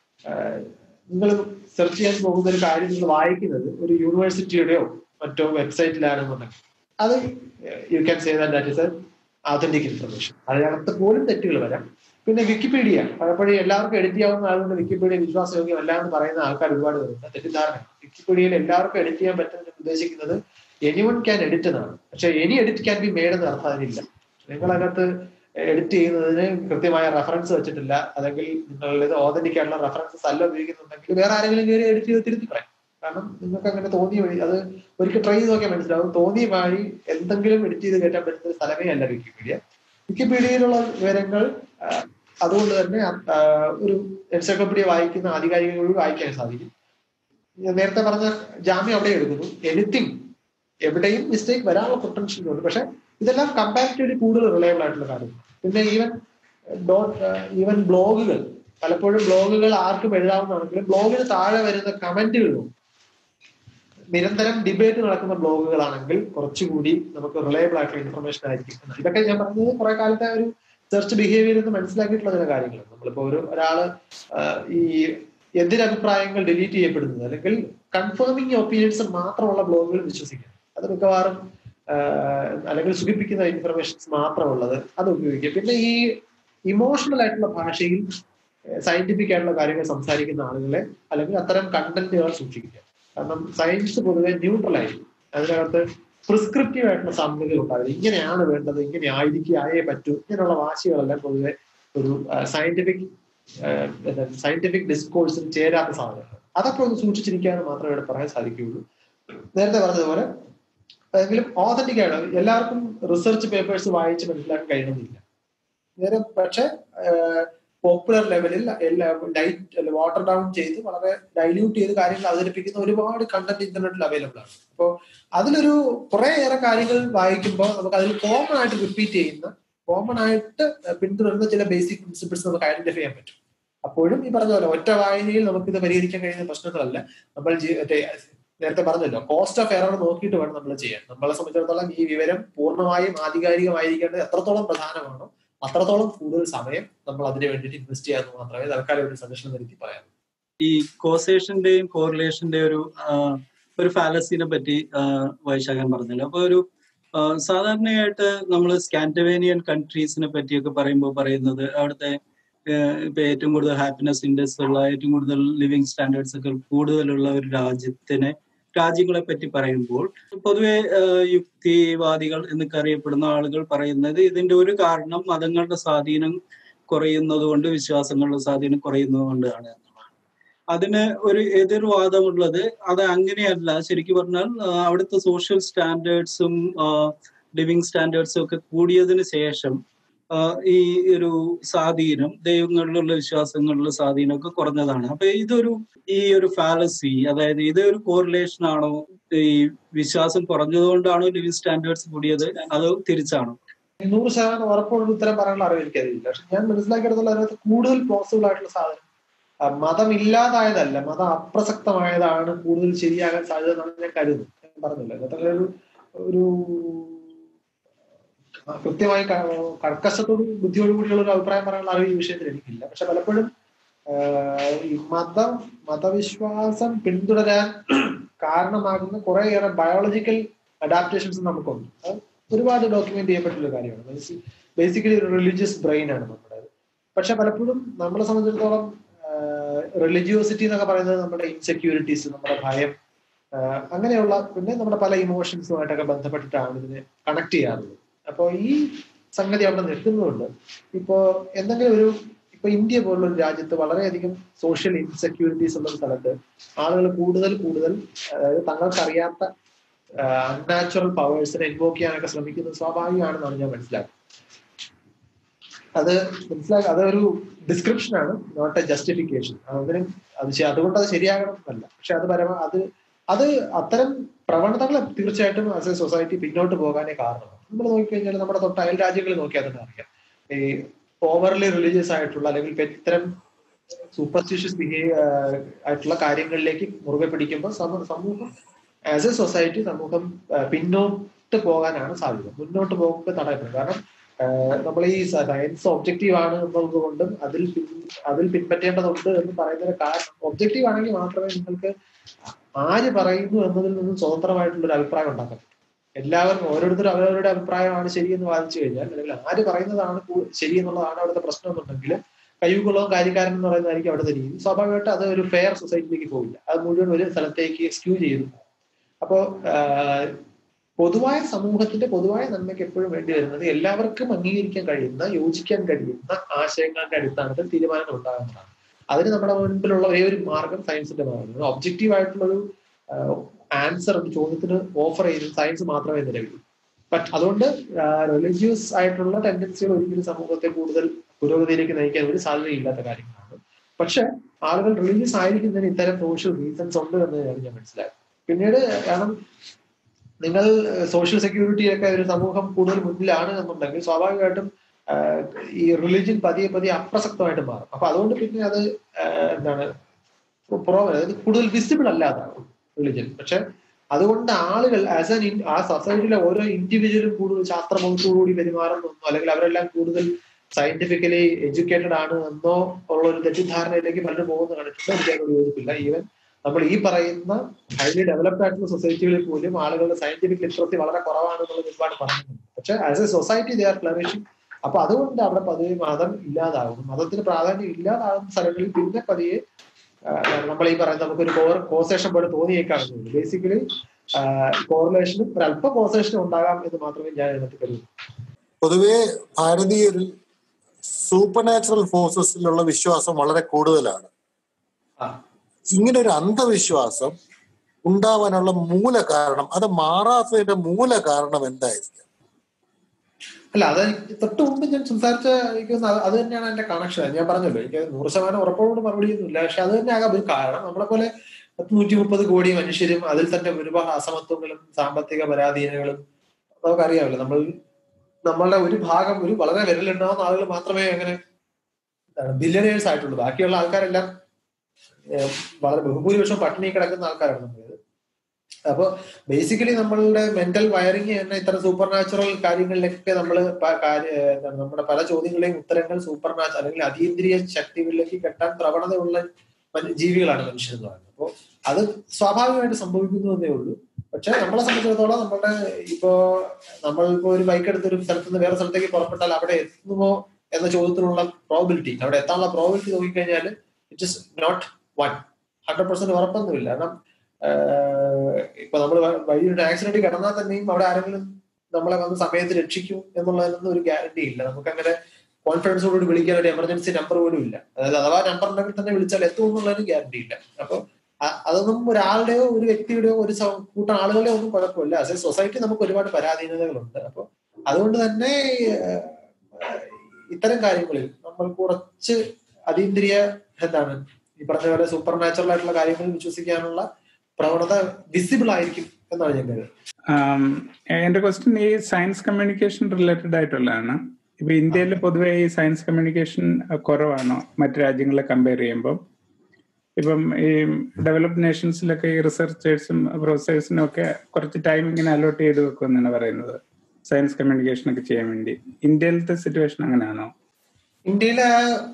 നിങ്ങൾ സെർച്ച് ചെയ്യാൻ പോകുന്ന ഒരു കാര്യം നിങ്ങൾ വായിക്കുന്നത് ഒരു യൂണിവേഴ്സിറ്റിയുടെയോ മറ്റോ വെബ്സൈറ്റിലാണെന്നുണ്ടെങ്കിൽ അത് you can say that is a authentic information അതിനകത്ത് പോലും തെറ്റുകൾ വരാം പിന്നെ വിക്കിപീഡിയ പലപ്പോഴും എല്ലാവർക്കും എഡിറ്റ് ചെയ്യാവുന്ന ആയതുകൊണ്ട് വിക്കിപീഡിയ വിശ്വാസയോഗ്യമല്ല എന്ന് പറയുന്ന ആൾക്കാർ ഒരുപാട് പേരുണ്ട് തെറ്റിദ്ധാരണ വിക്കിപീഡിയയിൽ എല്ലാവർക്കും എഡിറ്റ് ചെയ്യാൻ പറ്റുന്ന ഉദ്ദേശിക്കുന്നത് എനിവൺ ക്യാൻ എഡിറ്റ് എന്നാണ് പക്ഷെ any edit can be made എന്ന് അർത്ഥം അതിനില്ല നിങ്ങൾ അതിനകത്ത് എഡിറ്റ് ചെയ്യുന്നതിന് കൃത്യമായ റെഫറൻസ് വെച്ചിട്ടില്ല അല്ലെങ്കിൽ നിങ്ങൾ ഇത് ഓതന്റിക് ആയിട്ടുള്ള റെഫറൻസസ് അല്ല ഉപയോഗിക്കുന്നുണ്ടെങ്കിൽ വേറെ ആരെങ്കിലും കയറി എഡിറ്റ് ചെയ്ത് തിരുത്തി പറയാം കാരണം നിങ്ങൾക്ക് അങ്ങനെ തോന്നിയ വഴി അത് ഒരിക്കൽ ട്രൈ ചെയ്ത് നോക്കിയാൽ മനസ്സിലാവും തോന്നിയ വഴി എന്തെങ്കിലും എഡിറ്റ് ചെയ്ത് കയറ്റാൻ പറ്റുന്ന ഒരു സ്ഥലമേ അല്ല വിക്കിപീഡിയ വിക്കിപീഡിയയിലുള്ള വിവരങ്ങൾ ആ, അതുകൊണ്ട് തന്നെ ആ, ഒരു എൻസൈക്ലോപീഡിയ വായിക്കുന്ന ആധികാരികളോട് വായിക്കാൻ സാധിക്കും ഞാൻ നേരത്തെ പറഞ്ഞ ജാമ്യം അവിടെ എടുക്കുന്നു എനിത്തിങ് എവിടെയും മിസ്റ്റേക്ക് വരാനുള്ള പൊട്ടൻഷ്യൽ ഉണ്ട് പക്ഷെ ഇതെല്ലാം കമ്പാരിറ്റീവ്ലി കൂടുതൽ റിലയബിൾ ആയിട്ടുള്ള കാര്യം പിന്നെ ഈവൻ ഡോട്ട് ഈവൻ ബ്ലോഗുകൾ പലപ്പോഴും ബ്ലോഗുകൾ ആർക്കും എഴുതാവുന്നതാണെങ്കിലും ബ്ലോഗിന് താഴെ വരുന്ന കമന്റുകളും നിരന്തരം ഡിബേറ്റ് നടക്കുന്ന ബ്ലോഗുകളാണെങ്കിൽ കുറച്ചുകൂടി നമുക്ക് റിലയബിൾ ആയിട്ടുള്ള ഇൻഫർമേഷൻ ആയിരിക്കും ഇതൊക്കെ ഞാൻ പറഞ്ഞത് കുറെ കാലത്തെ ഒരു സെർച്ച് ബിഹേവിയർ എന്ന് മനസ്സിലാക്കിയിട്ടുള്ള ചില കാര്യങ്ങളാണ് നമ്മളിപ്പോ ഒരു ഒരാള് ആ, ഈ എതിരഭിപ്രായങ്ങൾ ഡിലീറ്റ് ചെയ്യപ്പെടുന്നത് അല്ലെങ്കിൽ കൺഫേമിങ് ഒപ്പീനിയൻസ് മാത്രമുള്ള ബ്ലോഗുകൾ വിശ്വസിക്കുക അത് മിക്കവാറും ആ, അല്ലെങ്കിൽ സുഖിപ്പിക്കുന്ന ഇൻഫർമേഷൻസ് മാത്രമുള്ളത് അത് ഉപയോഗിക്കുക പിന്നെ ഈ ഇമോഷണൽ ആയിട്ടുള്ള ഭാഷയിൽ സയന്റിഫിക് ആയിട്ടുള്ള കാര്യങ്ങൾ സംസാരിക്കുന്ന ആളുകളെ അല്ലെങ്കിൽ അത്തരം കണ്ടന്റുകൾ സൂക്ഷിക്കുക കാരണം സയൻസ് പൊതുവെ ന്യൂട്രൽ ആയിരിക്കും അതിനകത്ത് പ്രിസ്ക്രിപ്റ്റീവ് ആയിട്ടുള്ള സാമ്യതകൾ ഉണ്ടാവില്ല ഇങ്ങനെയാണ് വേണ്ടത് ഇങ്ങനെ ആയിരിക്കും ആയേ പറ്റൂ ഇങ്ങനെയുള്ള വാശികളെല്ലാം പൊതുവെ ഒരു സയന്റിഫിക് സയന്റിഫിക് ഡിസ്കോഴ്സിന് ചേരാത്ത സാധനങ്ങൾ അതൊക്കെ ഒന്ന് സൂക്ഷിച്ചിരിക്കാന്ന് മാത്രമേ ഇവിടെ പറയാൻ സാധിക്കുകയുള്ളൂ നേരത്തെ പറഞ്ഞതുപോലെ എങ്കിലും ഓതന്റിക് ആണ് എല്ലാവർക്കും റിസർച്ച് പേപ്പേഴ്സ് വായിച്ച് മനസ്സിലാക്കാൻ കഴിയണമെന്നില്ല നേരെ പക്ഷെ പോപ്പുലർ ലെവലിൽ ലൈറ്റ് വാട്ടർ ഡൗൺ ചെയ്ത് വളരെ ഡൈല്യൂട്ട് ചെയ്ത് കാര്യങ്ങൾ അവതരിപ്പിക്കുന്ന ഒരുപാട് കണ്ടന്റ് ഇന്റർനെറ്റിൽ അവൈലബിൾ ആണ് അപ്പോൾ അതിലൊരു കുറെ ഏറെ കാര്യങ്ങൾ വായിക്കുമ്പോൾ നമുക്ക് അതിൽ കോമൺ ആയിട്ട് റിപ്പീറ്റ് ചെയ്യുന്ന കോമൺ ആയിട്ട് പിന്തുടരുന്ന ചില ബേസിക് പ്രിൻസിപ്പിൾസ് നമുക്ക് ഐഡന്റിഫൈ ചെയ്യാൻ പറ്റും അപ്പോഴും ഈ പറഞ്ഞ പോലെ ഒറ്റ വായനയിൽ നമുക്ക് ഇത് പരിഹരിക്കാൻ കഴിയുന്ന പ്രശ്നങ്ങളല്ല നമ്മൾ ജീ- മറ്റേ നേരത്തെ പറഞ്ഞല്ലോ കോസ്റ്റ് ഓഫ് എറർ നോക്കിയിട്ട് വേണം നമ്മൾ ചെയ്യാൻ നമ്മളെ സംബന്ധിച്ചിടത്തോളം ഈ വിവരം പൂർണ്ണമായും ആധികാരികമായിരിക്കേണ്ടത് എത്രത്തോളം പ്രധാനമാണോ അത്രത്തോളം കൂടുതൽ സമയം നമ്മൾ അതിന് വേണ്ടിയിട്ട് ഇൻവെസ്റ്റ് ചെയ്യാമെന്ന് മാത്രമേ തൽക്കാലം ഒരു സജഷൻ വരുത്തി പറയാം ഈ കോസേഷന്റെയും കോറിലേഷന്റെയും ഒരു ആ, ഒരു ഫാലസിനെ പറ്റി ആ, വൈശാഖൻ പറഞ്ഞല്ലോ അപ്പൊ ഒരു ആ, സാധാരണയായിട്ട് നമ്മൾ സ്കാൻഡവേനിയൻ കൺട്രീസിനെ പറ്റിയൊക്കെ പറയുമ്പോൾ പറയുന്നത് അവിടുത്തെ ആ, ഇപ്പൊ ഏറ്റവും കൂടുതൽ ഹാപ്പിനെസ് ഇൻഡെക്സ് ഉള്ള ഏറ്റവും കൂടുതൽ ലിവിങ് സ്റ്റാൻഡേർഡ്സ് ഒക്കെ കൂടുതലുള്ള ഒരു രാജ്യത്തിനെ രാജ്യങ്ങളെ പറ്റി പറയുമ്പോൾ പൊതുവെ ആ, യുക്തിവാദികൾ എന്നൊക്കെ അറിയപ്പെടുന്ന ആളുകൾ പറയുന്നത് ഇതിന്റെ ഒരു കാരണം മതങ്ങളുടെ സ്വാധീനം കുറയുന്നത് കൊണ്ട് വിശ്വാസങ്ങളുടെ സ്വാധീനം കുറയുന്നത് കൊണ്ടാണ് എന്നുള്ളതാണ് അതിന് ഒരു എതിർവാദമുള്ളത് അത് അങ്ങനെയല്ല ശരിക്കും പറഞ്ഞാൽ ആ, അവിടുത്തെ സോഷ്യൽ സ്റ്റാൻഡേർഡ്സും ലിവിങ് സ്റ്റാൻഡേർഡ്സും ഒക്കെ കൂടിയതിന് ശേഷം ആ, ഈ ഒരു സ്വാധീനം ദൈവങ്ങളിലുള്ള വിശ്വാസങ്ങളിലുള്ള സ്വാധീനമൊക്കെ കുറഞ്ഞതാണ് അപ്പൊ ഇതൊരു ഈ ഒരു ഫാലസി അതായത് ഇതൊരു കോറിലേഷൻ ആണോ ഈ വിശ്വാസം കുറഞ്ഞതുകൊണ്ടാണോ ലിവിങ് സ്റ്റാൻഡേർഡ്സ് കൂടിയത് അതോ തിരിച്ചാണോ നൂറ് ശതമാനം ഉറപ്പുള്ള ഉത്തരം പറയാനുള്ള അറിവ് എനിക്കറിയില്ല പക്ഷെ ഞാൻ മനസ്സിലാക്കിയെടുത്തോളം അതിനകത്ത് കൂടുതൽ പോസിബിൾ ആയിട്ടുള്ള സാധനം ആ, മതം ഇല്ലാതായതല്ല മതം അപ്രസക്തമായതാണ് കൂടുതൽ ശരിയാകാൻ സാധ്യത എന്നാണ് ഞാൻ കരുതുന്നത് ഞാൻ പറഞ്ഞില്ല അതിനകത്തുള്ള ഒരു ഒരു ആ, കൃത്യമായി ക- കർക്കശത്തോടും ബുദ്ധിയോടും കൂടിയുള്ള ഒരു അഭിപ്രായം പറയാനുള്ള അറിവ് ഈ വിഷയത്തിൽ എനിക്കില്ല പക്ഷെ പലപ്പോഴും ആഹ് ഈ മതം മതവിശ്വാസം പിന്തുടരാൻ കാരണമാകുന്ന കുറേയേറെ ബയോളജിക്കൽ അഡാപ്റ്റേഷൻസ് നമുക്കുണ്ട് അത് ഒരുപാട് ഡോക്യുമെന്റ് ചെയ്യപ്പെട്ടുള്ള കാര്യമാണ് ബേസിക്കലി ഒരു റിലീജിയസ് ബ്രെയിൻ ആണ് നമ്മുടെ പക്ഷെ പലപ്പോഴും നമ്മളെ സംബന്ധിച്ചിടത്തോളം റിലിജിയോസിറ്റി എന്നൊക്കെ പറയുന്നത് നമ്മുടെ ഇൻസെക്യൂരിറ്റീസ് നമ്മുടെ ഭയം ആഹ് അങ്ങനെയുള്ള പിന്നെ നമ്മുടെ പല ഇമോഷൻസുമായിട്ടൊക്കെ ബന്ധപ്പെട്ടിട്ടാണ് ഇതിനെ കണക്ട് ചെയ്യാറുള്ളത് അപ്പോൾ ഈ സംഗതി അവിടെ നിൽക്കുന്നുണ്ട് ഇപ്പോ എന്തെങ്കിലും ഒരു ഇപ്പൊ ഇന്ത്യ പോലുള്ള ഒരു രാജ്യത്ത് വളരെയധികം സോഷ്യൽ ഇൻസെക്യൂരിറ്റീസ് ഉള്ള ഒരു സ്ഥലത്ത് ആളുകൾ കൂടുതൽ കൂടുതൽ അതായത് തങ്ങൾക്കറിയാത്ത അൺനാച്ചുറൽ പവേഴ്സിനെ ഇൻവോക്ക് ചെയ്യാനൊക്കെ ശ്രമിക്കുന്നത് സ്വാഭാവികമാണെന്നാണ് ഞാൻ മനസ്സിലാക്കുന്നത് അത് മനസ്സിലാക്കുക അതൊരു ഡിസ്ക്രിപ്ഷൻ ആണ് നോട്ട് എ ജസ്റ്റിഫിക്കേഷൻ അതിനും അത് ശ- അതുകൊണ്ട് അത് ശരിയാകണം എന്നല്ല പക്ഷെ അത് പരമ അത് അത് അത്തരം പ്രവണതകൾ തീർച്ചയായിട്ടും ആസ് എ സൊസൈറ്റി പിന്നോട്ട് പോകാനേ കാരണമാണ് നമ്മൾ നോക്കിക്കഴിഞ്ഞാൽ നമ്മുടെ തൊട്ട് അയൽ രാജ്യങ്ങളിൽ നോക്കിയാൽ തന്നെ അറിയാം ഈ ഓവർലി റിലീജിയസ് ആയിട്ടുള്ള അല്ലെങ്കിൽ ഇപ്പൊ ഇത്തരം സൂപ്പർസ്റ്റിഷ്യസ് ബിഹേവ് ആയിട്ടുള്ള കാര്യങ്ങളിലേക്ക് മുറുകെ പിടിക്കുമ്പോൾ സമ- സമൂഹം ആസ് എ സൊസൈറ്റി സമൂഹം ആ, പിന്നോട്ട് പോകാനാണ് സാധ്യത മുന്നോട്ട് പോകുമ്പോൾ തടയപ്പെടും കാരണം നമ്മൾ ഈ സയൻസ് ഒബ്ജക്റ്റീവ് ആണ് എന്നുള്ളതുകൊണ്ടും അതിൽ പിൻ- അതിൽ പിൻപറ്റേണ്ടതുണ്ട് എന്ന് പറയുന്നതിന് കാരണം ഒബ്ജക്റ്റീവ് ആണെങ്കിൽ മാത്രമേ നിങ്ങൾക്ക് ആര് പറയുന്നു എന്നതിൽ നിന്നും സ്വതന്ത്രമായിട്ടുള്ള ഒരു അഭിപ്രായം ഉണ്ടാക്കാൻ പറ്റൂ എല്ലാവരും ഓരോരുത്തരും അവരവരുടെ അഭിപ്രായമാണ് ശരിയെന്ന് വാദിച്ചു കഴിഞ്ഞാൽ അല്ലെങ്കിൽ ആര് പറയുന്നതാണ് കൂ- ശരി എന്നുള്ളതാണ് അവിടുത്തെ പ്രശ്നം എന്നുണ്ടെങ്കിൽ കയ്യൂക്കുള്ളതും കാര്യക്കാരൻ എന്ന് പറയുന്നതായിരിക്കും അവിടുത്തെ രീതി സ്വാഭാവികമായിട്ട് അത് ഒരു ഫെയർ സൊസൈറ്റിയിലേക്ക് പോകില്ല അത് മുഴുവൻ ഒരു സ്ഥലത്തേക്ക് സ്ക്യൂ ചെയ്തു പോകും. അപ്പോ ആഹ്, പൊതുവായ സമൂഹത്തിന്റെ പൊതുവായ നന്മയ്ക്ക് എപ്പോഴും വേണ്ടി വരുന്നത് എല്ലാവർക്കും അംഗീകരിക്കാൻ കഴിയുന്ന യോജിക്കാൻ കഴിയുന്ന ആശയങ്ങളുടെ അടിസ്ഥാനത്തിൽ തീരുമാനങ്ങൾ ഉണ്ടാകുന്നതാണ് അതിന് നമ്മുടെ മുൻപിലുള്ള ഒരേ ഒരു മാർഗം സയൻസിന്റെ മാർഗം ഒബ്ജക്റ്റീവ് ആയിട്ടുള്ള ഒരു ആൻസർ ഒരു ചോദ്യത്തിന് ഓഫർ ചെയ്യുന്നത് സയൻസ് മാത്രമേ നിലവിലുള്ളൂ ബട്ട് അതുകൊണ്ട് റിലീജിയസ് ആയിട്ടുള്ള ടെൻഡൻസികൾ ഒരിക്കലും സമൂഹത്തെ കൂടുതൽ പുരോഗതിയിലേക്ക് നയിക്കാൻ ഒരു സാധ്യതയില്ലാത്ത കാര്യങ്ങളാണ് പക്ഷെ ആളുകൾ റിലീജിയസ് ആയിരിക്കുന്നതിന് ഇത്തരം സോഷ്യൽ റീസൺസ് ഉണ്ട് എന്ന് ഞാൻ മനസ്സിലാക്കി പിന്നീട് കാരണം നിങ്ങൾ സോഷ്യൽ സെക്യൂരിറ്റി ഒക്കെ ഒരു സമൂഹം കൂടുതൽ മുന്നിലാണ് എന്നുണ്ടെങ്കിൽ സ്വാഭാവികമായിട്ടും ആഹ്, ഈ റിലിജിയൻ പതിയെ പതിയെ അപ്രസക്തമായിട്ട് മാറും അപ്പൊ അതുകൊണ്ട് പിന്നെ അത് ആഹ്, എന്താണ് പുറമെ അതായത് കൂടുതൽ വിസിബിൾ അല്ലാതാകും റിലിജൻ പക്ഷെ അതുകൊണ്ട് ആളുകൾ ആസ് എൻ ആ സൊസൈറ്റിയിലെ ഓരോ ഇൻഡിവിജ്വലും കൂടുതൽ ശാസ്ത്രബോധത്തോടുകൂടി പെരുമാറുന്നോ അല്ലെങ്കിൽ അവരെല്ലാം കൂടുതൽ സയന്റിഫിക്കലി എഡ്യൂക്കേറ്റഡ് ആണ് എന്നോ ഉള്ള ഒരു തെറ്റിദ്ധാരണയിലേക്ക് പലരും പോകുന്ന കണ്ടിട്ടുണ്ട് എനിക്ക് അതിനോട് യോജിപ്പില്ല ഈവൻ നമ്മൾ ഈ പറയുന്ന ഹൈലി ഡെവലപ്ഡ് ആയിട്ടുള്ള സൊസൈറ്റികളിൽ പോലും ആളുകളുടെ സയന്റിഫിക് ലിറ്ററസി വളരെ കുറവാണെന്നുള്ളത് ഒരുപാട് പറയുന്നുണ്ട് പക്ഷെ as a society they are flourishing അപ്പൊ അതുകൊണ്ട് അവിടെ പതിയെ മതം ഇല്ലാതാകും മതത്തിന് പ്രാധാന്യം ഇല്ലാതാകുന്ന സ്ഥലങ്ങളിൽ പിന്നെ പതിയെ നമ്മൾ ഈ പറയുന്ന നമുക്കൊരു കോസേഷൻ പോലെ തോന്നിയേക്കാവുന്നുള്ളൂ ബേസിക്കലി കോറിലേഷനും ഒരു അല്പ കോസേഷനും ഉണ്ടാകാം എന്ന് മാത്രമേ ഞാൻ ഇതിനകത്ത് കരുതുന്നു പൊതുവെ ഭാരതീയരിൽ സൂപ്പർ നാച്ചുറൽ ഫോഴ്സസിലുള്ള വിശ്വാസം വളരെ കൂടുതലാണ് ആ. ഇങ്ങനെ ഒരു അന്ധവിശ്വാസം ഉണ്ടാവാനുള്ള മൂല കാരണം അത് മാറാത്തതിന്റെ മൂല കാരണം എന്തായിരിക്കും അല്ല അത് തൊട്ട് മുമ്പ് ഞാൻ സംസാരിച്ച എനിക്ക് തോന്നുന്നു അത് അത് തന്നെയാണ് എന്റെ കണക്ഷൻ ഞാൻ പറഞ്ഞല്ലോ എനിക്ക് നൂറ് ശതമാനം ഉറപ്പോട് മറുപടിയൊന്നുമില്ല പക്ഷെ അത് തന്നെ ആകാം ഒരു കാരണം നമ്മളെ പോലെ പത്ത് നൂറ്റി മുപ്പത് കോടി മനുഷ്യരും അതിൽ തന്നെ ഒരുപാട് അസമത്വങ്ങളും സാമ്പത്തിക പരാധീനങ്ങളും നമുക്കറിയാമല്ലോ നമ്മൾ നമ്മളുടെ ഒരു ഭാഗം ഒരു വളരെ വിരലുണ്ടാവുന്ന ആളുകൾ മാത്രമേ അങ്ങനെ ബില്യനേഴ്സ് ആയിട്ടുള്ളൂ ബാക്കിയുള്ള ആൾക്കാരെല്ലാം ഏഹ്, വളരെ ബഹുഭൂരിപക്ഷം പട്ടിണി കിടക്കുന്ന ആൾക്കാരാണ് നമ്മളത് അപ്പൊ ബേസിക്കലി നമ്മളുടെ മെന്റൽ വയറിങ് തന്നെ ഇത്തരം സൂപ്പർ നാച്ചുറൽ കാര്യങ്ങളിലേക്കൊക്കെ നമ്മൾ നമ്മുടെ പല ചോദ്യങ്ങളെയും ഉത്തരങ്ങൾ സൂപ്പർ നാച്ചുറൽ അല്ലെങ്കിൽ അതീന്ദ്രിയ ശക്തികളിലേക്ക് കെട്ടാൻ പ്രവണതയുള്ള മന- ജീവികളാണ് മനുഷ്യർ എന്ന് പറയുന്നത് അപ്പോൾ അത് സ്വാഭാവികമായിട്ട് സംഭവിക്കുന്നു എന്നേ ഉള്ളൂ പക്ഷെ നമ്മളെ സംബന്ധിച്ചിടത്തോളം നമ്മളുടെ ഇപ്പോ നമ്മളിപ്പോ ഒരു ബൈക്ക് എടുത്ത് ഒരു സ്ഥലത്ത് നിന്ന് വേറെ സ്ഥലത്തേക്ക് പുറപ്പെട്ടാൽ അവിടെ എത്തുമോ എന്ന ചോദ്യത്തിനുള്ള പ്രോബിലിറ്റി അവിടെ എത്താനുള്ള പ്രോബിലിറ്റി നോക്കിക്കഴിഞ്ഞാൽ it is not one hundred percent ഉറപ്പൊന്നുമില്ല കാരണം ആഹ് ഇപ്പൊ നമ്മൾ വഴി ഒരു ആക്സിഡന്റ് കിടന്നാൽ തന്നെയും അവിടെ ആരെങ്കിലും നമ്മളെ വന്ന് സമയത്ത് രക്ഷിക്കും എന്നുള്ളതിനൊന്നും ഒരു ഗ്യാരണ്ടി ഇല്ല നമുക്ക് അങ്ങനെ കോൺഫിഡൻസോടുകൂടി വിളിക്കാൻ ഒരു എമർജൻസി നമ്പർ പോലും ഇല്ല അതായത് അഥവാ നമ്പർ ഉണ്ടെങ്കിൽ തന്നെ വിളിച്ചാൽ എത്തും എന്നുള്ളതിന് ഗ്യാരണ്ടി ഇല്ല അപ്പൊ അ- അതൊന്നും ഒരാളുടെയോ ഒരു വ്യക്തിയുടെയോ ഒരു സ- കൂട്ടം ആളുകളുടെയോ ഒന്നും കുഴപ്പമില്ല ആസ് എ സൊസൈറ്റി നമുക്ക് ഒരുപാട് പരാധീനതകളുണ്ട് അപ്പൊ അതുകൊണ്ട് തന്നെ ആഹ്, ഇത്തരം കാര്യങ്ങളിൽ നമ്മൾ കുറച്ച് അതീന്ദ്രിയ എന്താണ് ഈ പറഞ്ഞ പോലെ സൂപ്പർ നാച്ചുറൽ ആയിട്ടുള്ള കാര്യങ്ങളിൽ വിശ്വസിക്കാനുള്ള പ്രവണത വിസിബിൾ ആയിരിക്കും എന്നാണ് ഞാൻ കരുതുന്നത് ആം, എന്റെ ക്വസ്റ്റ്യൻ ഈ സയൻസ് കമ്മ്യൂണിക്കേഷൻ റിലേറ്റഡ് ആയിട്ടുള്ളതാണ് ഇപ്പൊ ഇന്ത്യയിൽ പൊതുവെ ഈ സയൻസ് കമ്മ്യൂണിക്കേഷൻ കുറവാണോ മറ്റു രാജ്യങ്ങളെ കമ്പയർ ചെയ്യുമ്പോൾ ഇപ്പം ഈ ഡെവലപ്ഡ് നേഷൻസിലൊക്കെ ഈ റിസർച്ചേഴ്സും പ്രൊഫസേഴ്സിനും ഒക്കെ കുറച്ച് ടൈം ഇങ്ങനെ അലോട്ട് ചെയ്ത് വെക്കുമെന്നാണ് പറയുന്നത് സയൻസ് കമ്മ്യൂണിക്കേഷൻ ഒക്കെ ചെയ്യാൻ വേണ്ടി ഇന്ത്യയിലത്തെ സിറ്റുവേഷൻ അങ്ങനെയാണോ ഇന്ത്യയിലെ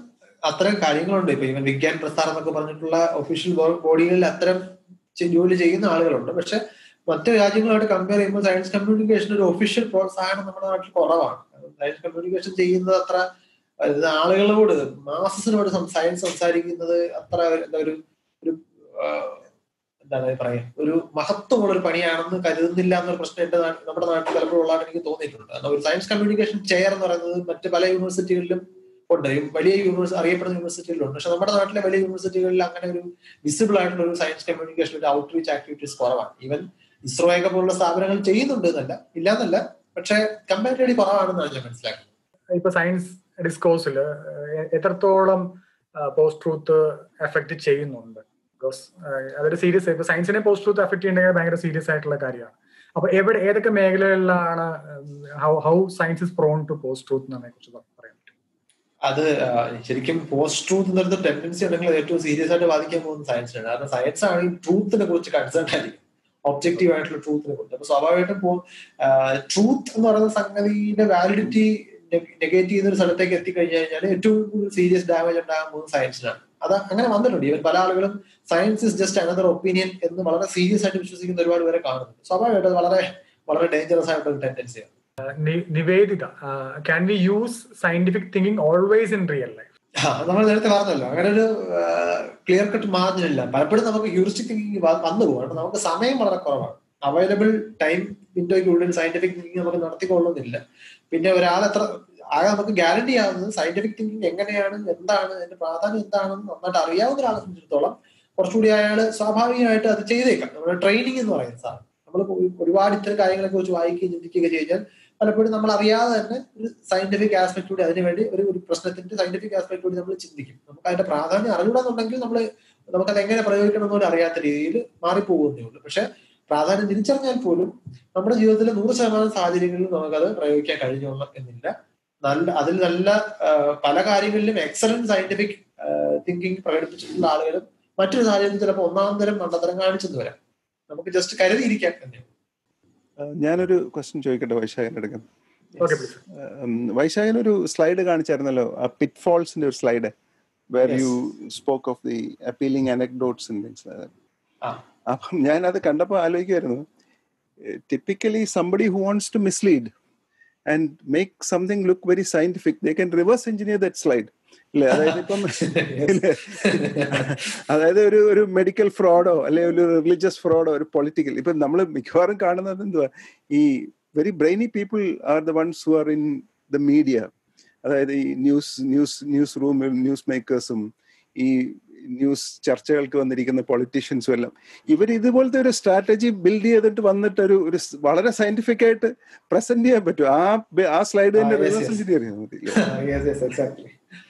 അത്തരം കാര്യങ്ങളുണ്ട് ഇപ്പൊ ഇവൻ വിജ്ഞാൻ പ്രസ്ഥാനം എന്നൊക്കെ പറഞ്ഞിട്ടുള്ള ഒഫീഷ്യൽ ബോഡികളിൽ അത്തരം ചെ- ജോലി ചെയ്യുന്ന ആളുകളുണ്ട് പക്ഷെ മറ്റു രാജ്യങ്ങളായിട്ട് കമ്പയർ ചെയ്യുമ്പോൾ സയൻസ് കമ്മ്യൂണിക്കേഷൻ ഒരു ഒഫീഷ്യൽ പ്രോത്സാഹനം നമ്മുടെ നാട്ടിൽ കുറവാണ് സയൻസ് കമ്മ്യൂണിക്കേഷൻ ചെയ്യുന്നത് അത്ര അത് ആളുകളോട് മാസസിനോട് സയൻസ് സംസാരിക്കുന്നത് അത്ര എന്താ ഒരു ഒരു ആ, എന്താണ് പറയാ ഒരു മഹത്വമുള്ള ഒരു പണിയാണെന്ന് കരുതുന്നില്ല എന്നൊരു പ്രശ്നം എന്റെ നാ- നമ്മുടെ നാട്ടിൽ പലപ്പോഴും ഉള്ളതായിട്ട് എനിക്ക് തോന്നിയിട്ടുണ്ട് കാരണം ഒരു സയൻസ് കമ്മ്യൂണിക്കേഷൻ ചെയർ എന്ന് പറയുന്നത് മറ്റ് പല യൂണിവേഴ്സിറ്റികളിലും ഉണ്ട് ഈ വലിയ യൂണിവേഴ്സിറ്റി അറിയപ്പെടുന്ന യൂണിവേഴ്സിറ്റികളിലുണ്ട് പക്ഷെ നമ്മുടെ നാട്ടിലെ വലിയ യൂണിവേഴ്സിറ്റികളിൽ അങ്ങനെ ഒരു വിസിബിൾ ആയിട്ടുള്ള ഒരു സയൻസ് കമ്മ്യൂണിക്കേഷൻ ഒരു ഔട്ട്റീച്ച് ആക്ടിവിറ്റീസ് കുറവാണ് ഈവൻ ഇസ്രോയൊക്കെ പോലുള്ള സ്ഥാപനങ്ങൾ ചെയ്യുന്നുണ്ട് എന്നല്ല ഇല്ലാന്നല്ല പക്ഷെ കമ്പാരിറ്റീവ്ലി കുറവാണെന്നാണ് ഞാൻ മനസ്സിലാക്കുന്നത് ഇപ്പൊ സയൻസ് ഡിസ്കോഴ്സിൽ എത്രത്തോളം പോസ്റ്റ് ട്രൂത്ത് എഫക്ട് ചെയ്യുന്നുണ്ട് ബിക്കോസ് അതൊരു സീരിയസ് ഇപ്പൊ സയൻസിനെ പോസ്റ്റ് ട്രൂത്ത് എഫക്ട് ചെയ്യണമെങ്കിൽ ഭയങ്കര സീരിയസ് ആയിട്ടുള്ള കാര്യമാണ് അപ്പൊ എവിടെ ഏതൊക്കെ മേഖലകളിലാണ് how how science is prone to post truth എന്നതിനെ കുറിച്ച് പറയാൻ പറ്റും അത് ആ, ശരിക്കും പോസ്റ്റ് ട്രൂത്ത് എന്നൊരു ടെൻഡൻസി ഉണ്ടെങ്കിൽ അത് ഏറ്റവും സീരിയസ് ആയിട്ട് ബാധിക്കാൻ പോകുന്ന സയൻസിനാണ് കാരണം സയൻസ് ആണ് ഈ ട്രൂത്തിനെ കുറിച്ച് കൺസേൺ ആയിരിക്കും ഒബ്ജക്റ്റീവ് ആയിട്ടുള്ള ട്രൂത്തിനെ കുറിച്ച് അപ്പൊ സ്വാഭാവികമായിട്ടും പോ ട്രൂത്ത് എന്ന് പറയുന്ന സംഗതിയുടെ വാലിഡിറ്റി നെഗേറ്റ് ചെയ്യുന്ന ഒരു സ്ഥലത്തേക്ക് എത്തിക്കഴിഞ്ഞു കഴിഞ്ഞാൽ ഏറ്റവും കൂടുതൽ സീരിയസ് ഡാമേജ് ഉണ്ടാകാൻ പോകുന്നത് സയൻസിനാണ് അത് അങ്ങനെ വന്നിട്ടുണ്ട് ഇവൻ പല ആളുകളും science is just another opinion എന്ന് വളരെ സീരിയസ് ആയിട്ട് വിശ്വസിക്കുന്ന ഒരുപാട് പേരെ കാണുന്നുണ്ട് സ്വാഭാവികമായിട്ടും അത് വളരെ വളരെ ഡേഞ്ചറസ് ആയിട്ടുള്ള ഒരു ടെൻഡൻസിയാണ് നി- Nivedita can we use scientific thinking always in real life ആ, നമ്മൾ നേരത്തെ പറഞ്ഞല്ലോ അങ്ങനെ ഒരു ക്ലിയർ കട്ട് മാർജിൻ ഇല്ല പലപ്പോഴും നമുക്ക് ഹ്യൂറിസ്റ്റിക് തിങ്കിങ് വന്നു പോകും കാരണം നമുക്ക് സമയം വളരെ കുറവാണ് അവൈലബിൾ ടൈം വിൻഡോയ്ക്കുള്ളിൽ സയന്റിഫിക് തിങ്കിങ് നമുക്ക് നടത്തിക്കൊള്ളുന്നില്ല പിന്നെ ഒരാൾ എത്ര ആകെ നമുക്ക് ഗ്യാരണ്ടി ആവുന്നത് സയന്റിഫിക് തിങ്കിങ് എങ്ങനെയാണ് എന്താണ് അതിന്റെ പ്രാധാന്യം എന്താണെന്ന് നന്നായിട്ട് അറിയാവുന്ന ഒരാളെ സംബന്ധിച്ചിടത്തോളം കുറച്ചുകൂടി അയാൾ സ്വാഭാവികമായിട്ട് അത് ചെയ്തേക്കാം നമ്മുടെ ട്രെയിനിങ് എന്ന് പറയുന്ന സാധനം നമ്മൾ ഒരുപാട് ഇത്തരം കാര്യങ്ങളെ കുറിച്ച് വായിക്കുകയും ചിന്തിക്കുകയും കഴിഞ്ഞാൽ പലപ്പോഴും നമ്മൾ അറിയാതെ തന്നെ ഒരു സയന്റിഫിക് ആസ്പെക്ട് കൂടി അതിനുവേണ്ടി ഒരു ഒരു പ്രശ്നത്തിന്റെ സയന്റിഫിക് ആസ്പെക്ട് കൂടി നമ്മൾ ചിന്തിക്കും നമുക്ക് അതിന്റെ പ്രാധാന്യം അറിയൂടാന്നുണ്ടെങ്കിൽ നമ്മൾ നമുക്കത് എങ്ങനെ പ്രയോഗിക്കണം എന്ന് പോലും അറിയാത്ത രീതിയിൽ മാറിപ്പോകുന്നേ ഉള്ളൂ പക്ഷെ പ്രാധാന്യം തിരിച്ചറിഞ്ഞാൽ പോലും നമ്മുടെ ജീവിതത്തിലെ നൂറ് ശതമാനം സാഹചര്യങ്ങളിൽ നമുക്കത് പ്രയോഗിക്കാൻ കഴിഞ്ഞോളണം എന്നില്ല നല്ല അതിൽ നല്ല ആ, പല കാര്യങ്ങളിലും എക്സലന്റ് സയന്റിഫിക് തിങ്കിങ് പ്രകടിപ്പിച്ചിട്ടുള്ള ആളുകളും മറ്റൊരു സാഹചര്യത്തിൽ ചിലപ്പോൾ ഒന്നാം തരം മണ്ടത്തരം കാണിച്ചെന്ന് വരാം നമുക്ക് ജസ്റ്റ് കരുതിയിരിക്കാൻ തന്നെ ഏഹ് ഞാനൊരു ക്വസ്റ്റ്യൻ ചോദിക്കട്ടെ വൈശാഖന്റെ അടുക്കൽ ഓക്കെ പ്ലീസ് വൈശാഖൻ ഒരു സ്ലൈഡ് കാണിച്ചായിരുന്നല്ലോ ആ പിറ്റ് ഫോൾസിന്റെ ഒരു slide where Yes. You spoke of the appealing anecdotes ആ. അപ്പം ഞാൻ അത് കണ്ടപ്പോൾ ആലോചിക്കുമായിരുന്നു typically somebody who wants to mislead and make something look very scientific they can reverse engineer that slide ഇല്ലേ അതായത് ഇപ്പം ഇല്ലേ? അതായത് ഒരു ഒരു മെഡിക്കൽ ഫ്രോഡോ അല്ലെ ഒരു റിലീജിയസ് ഫ്രോഡോ ഒരു പൊളിറ്റിക്കൽ ഇപ്പൊ നമ്മൾ മിക്കവാറും കാണുന്നത് എന്തുവാ ഈ very brainy people are the ones who are in the media അതായത് ഈ ന്യൂസ് ന്യൂസ് ന്യൂസ് റൂമിൽ ന്യൂസ് മേക്കേഴ്സും ഈ ന്യൂസ് ചർച്ചകൾക്ക് വന്നിരിക്കുന്ന പൊളിറ്റീഷ്യൻസും എല്ലാം ഇവർ ഇതുപോലത്തെ ഒരു സ്ട്രാറ്റജി ബിൽഡ് ചെയ്തിട്ട് വന്നിട്ട് ഒരു ഒരു സ് വളരെ സയന്റിഫിക് ആയിട്ട് പ്രസന്റ് ചെയ്യാൻ പറ്റും ആ ബ- ആ സ്ലൈഡ് തന്നെ Ah, yes, reverse yes. Engineer ചെയ്യാൻ മതി yes, yes, exactly.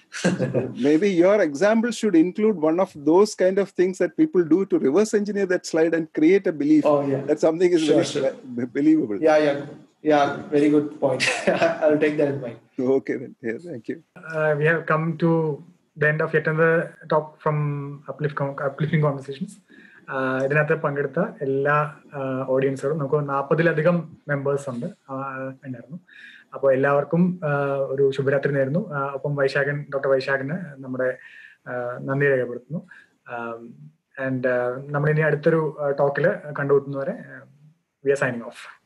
maybe your example should include one of those kind of things that people do to reverse engineer that slide and create a belief Oh, yeah. that something is Sure, very sure. be- believable. Yeah, yeah, yeah. Very good point. I'll take that in mind. Okay, then. Yeah, thank you. uh, we have come to the end of yet another talk from uplift Con- uplifting conversations uh, ഇതിനകത്ത് പങ്കെടുത്ത എല്ലാ ഓഡിയൻസുകളും നമുക്ക് നാൽപ്പതിലധികം മെമ്പേഴ്സ് ഉണ്ട് uh, ഉണ്ടായിരുന്നു അപ്പോൾ എല്ലാവർക്കും uh, ഒരു ശുഭരാത്രി നേരുന്നു Uh, ഒപ്പം വൈശാഖൻ ഡോക്ടർ വൈശാഖന് നമ്മുടെ uh, നന്ദി രേഖപ്പെടുത്തുന്നു ആൻഡ് നമ്മൾ ഇനി അടുത്തൊരു ടോക്കിൽ കണ്ടുമുട്ടുന്നവരെ വി ആർ സൈനിങ് ഓഫ്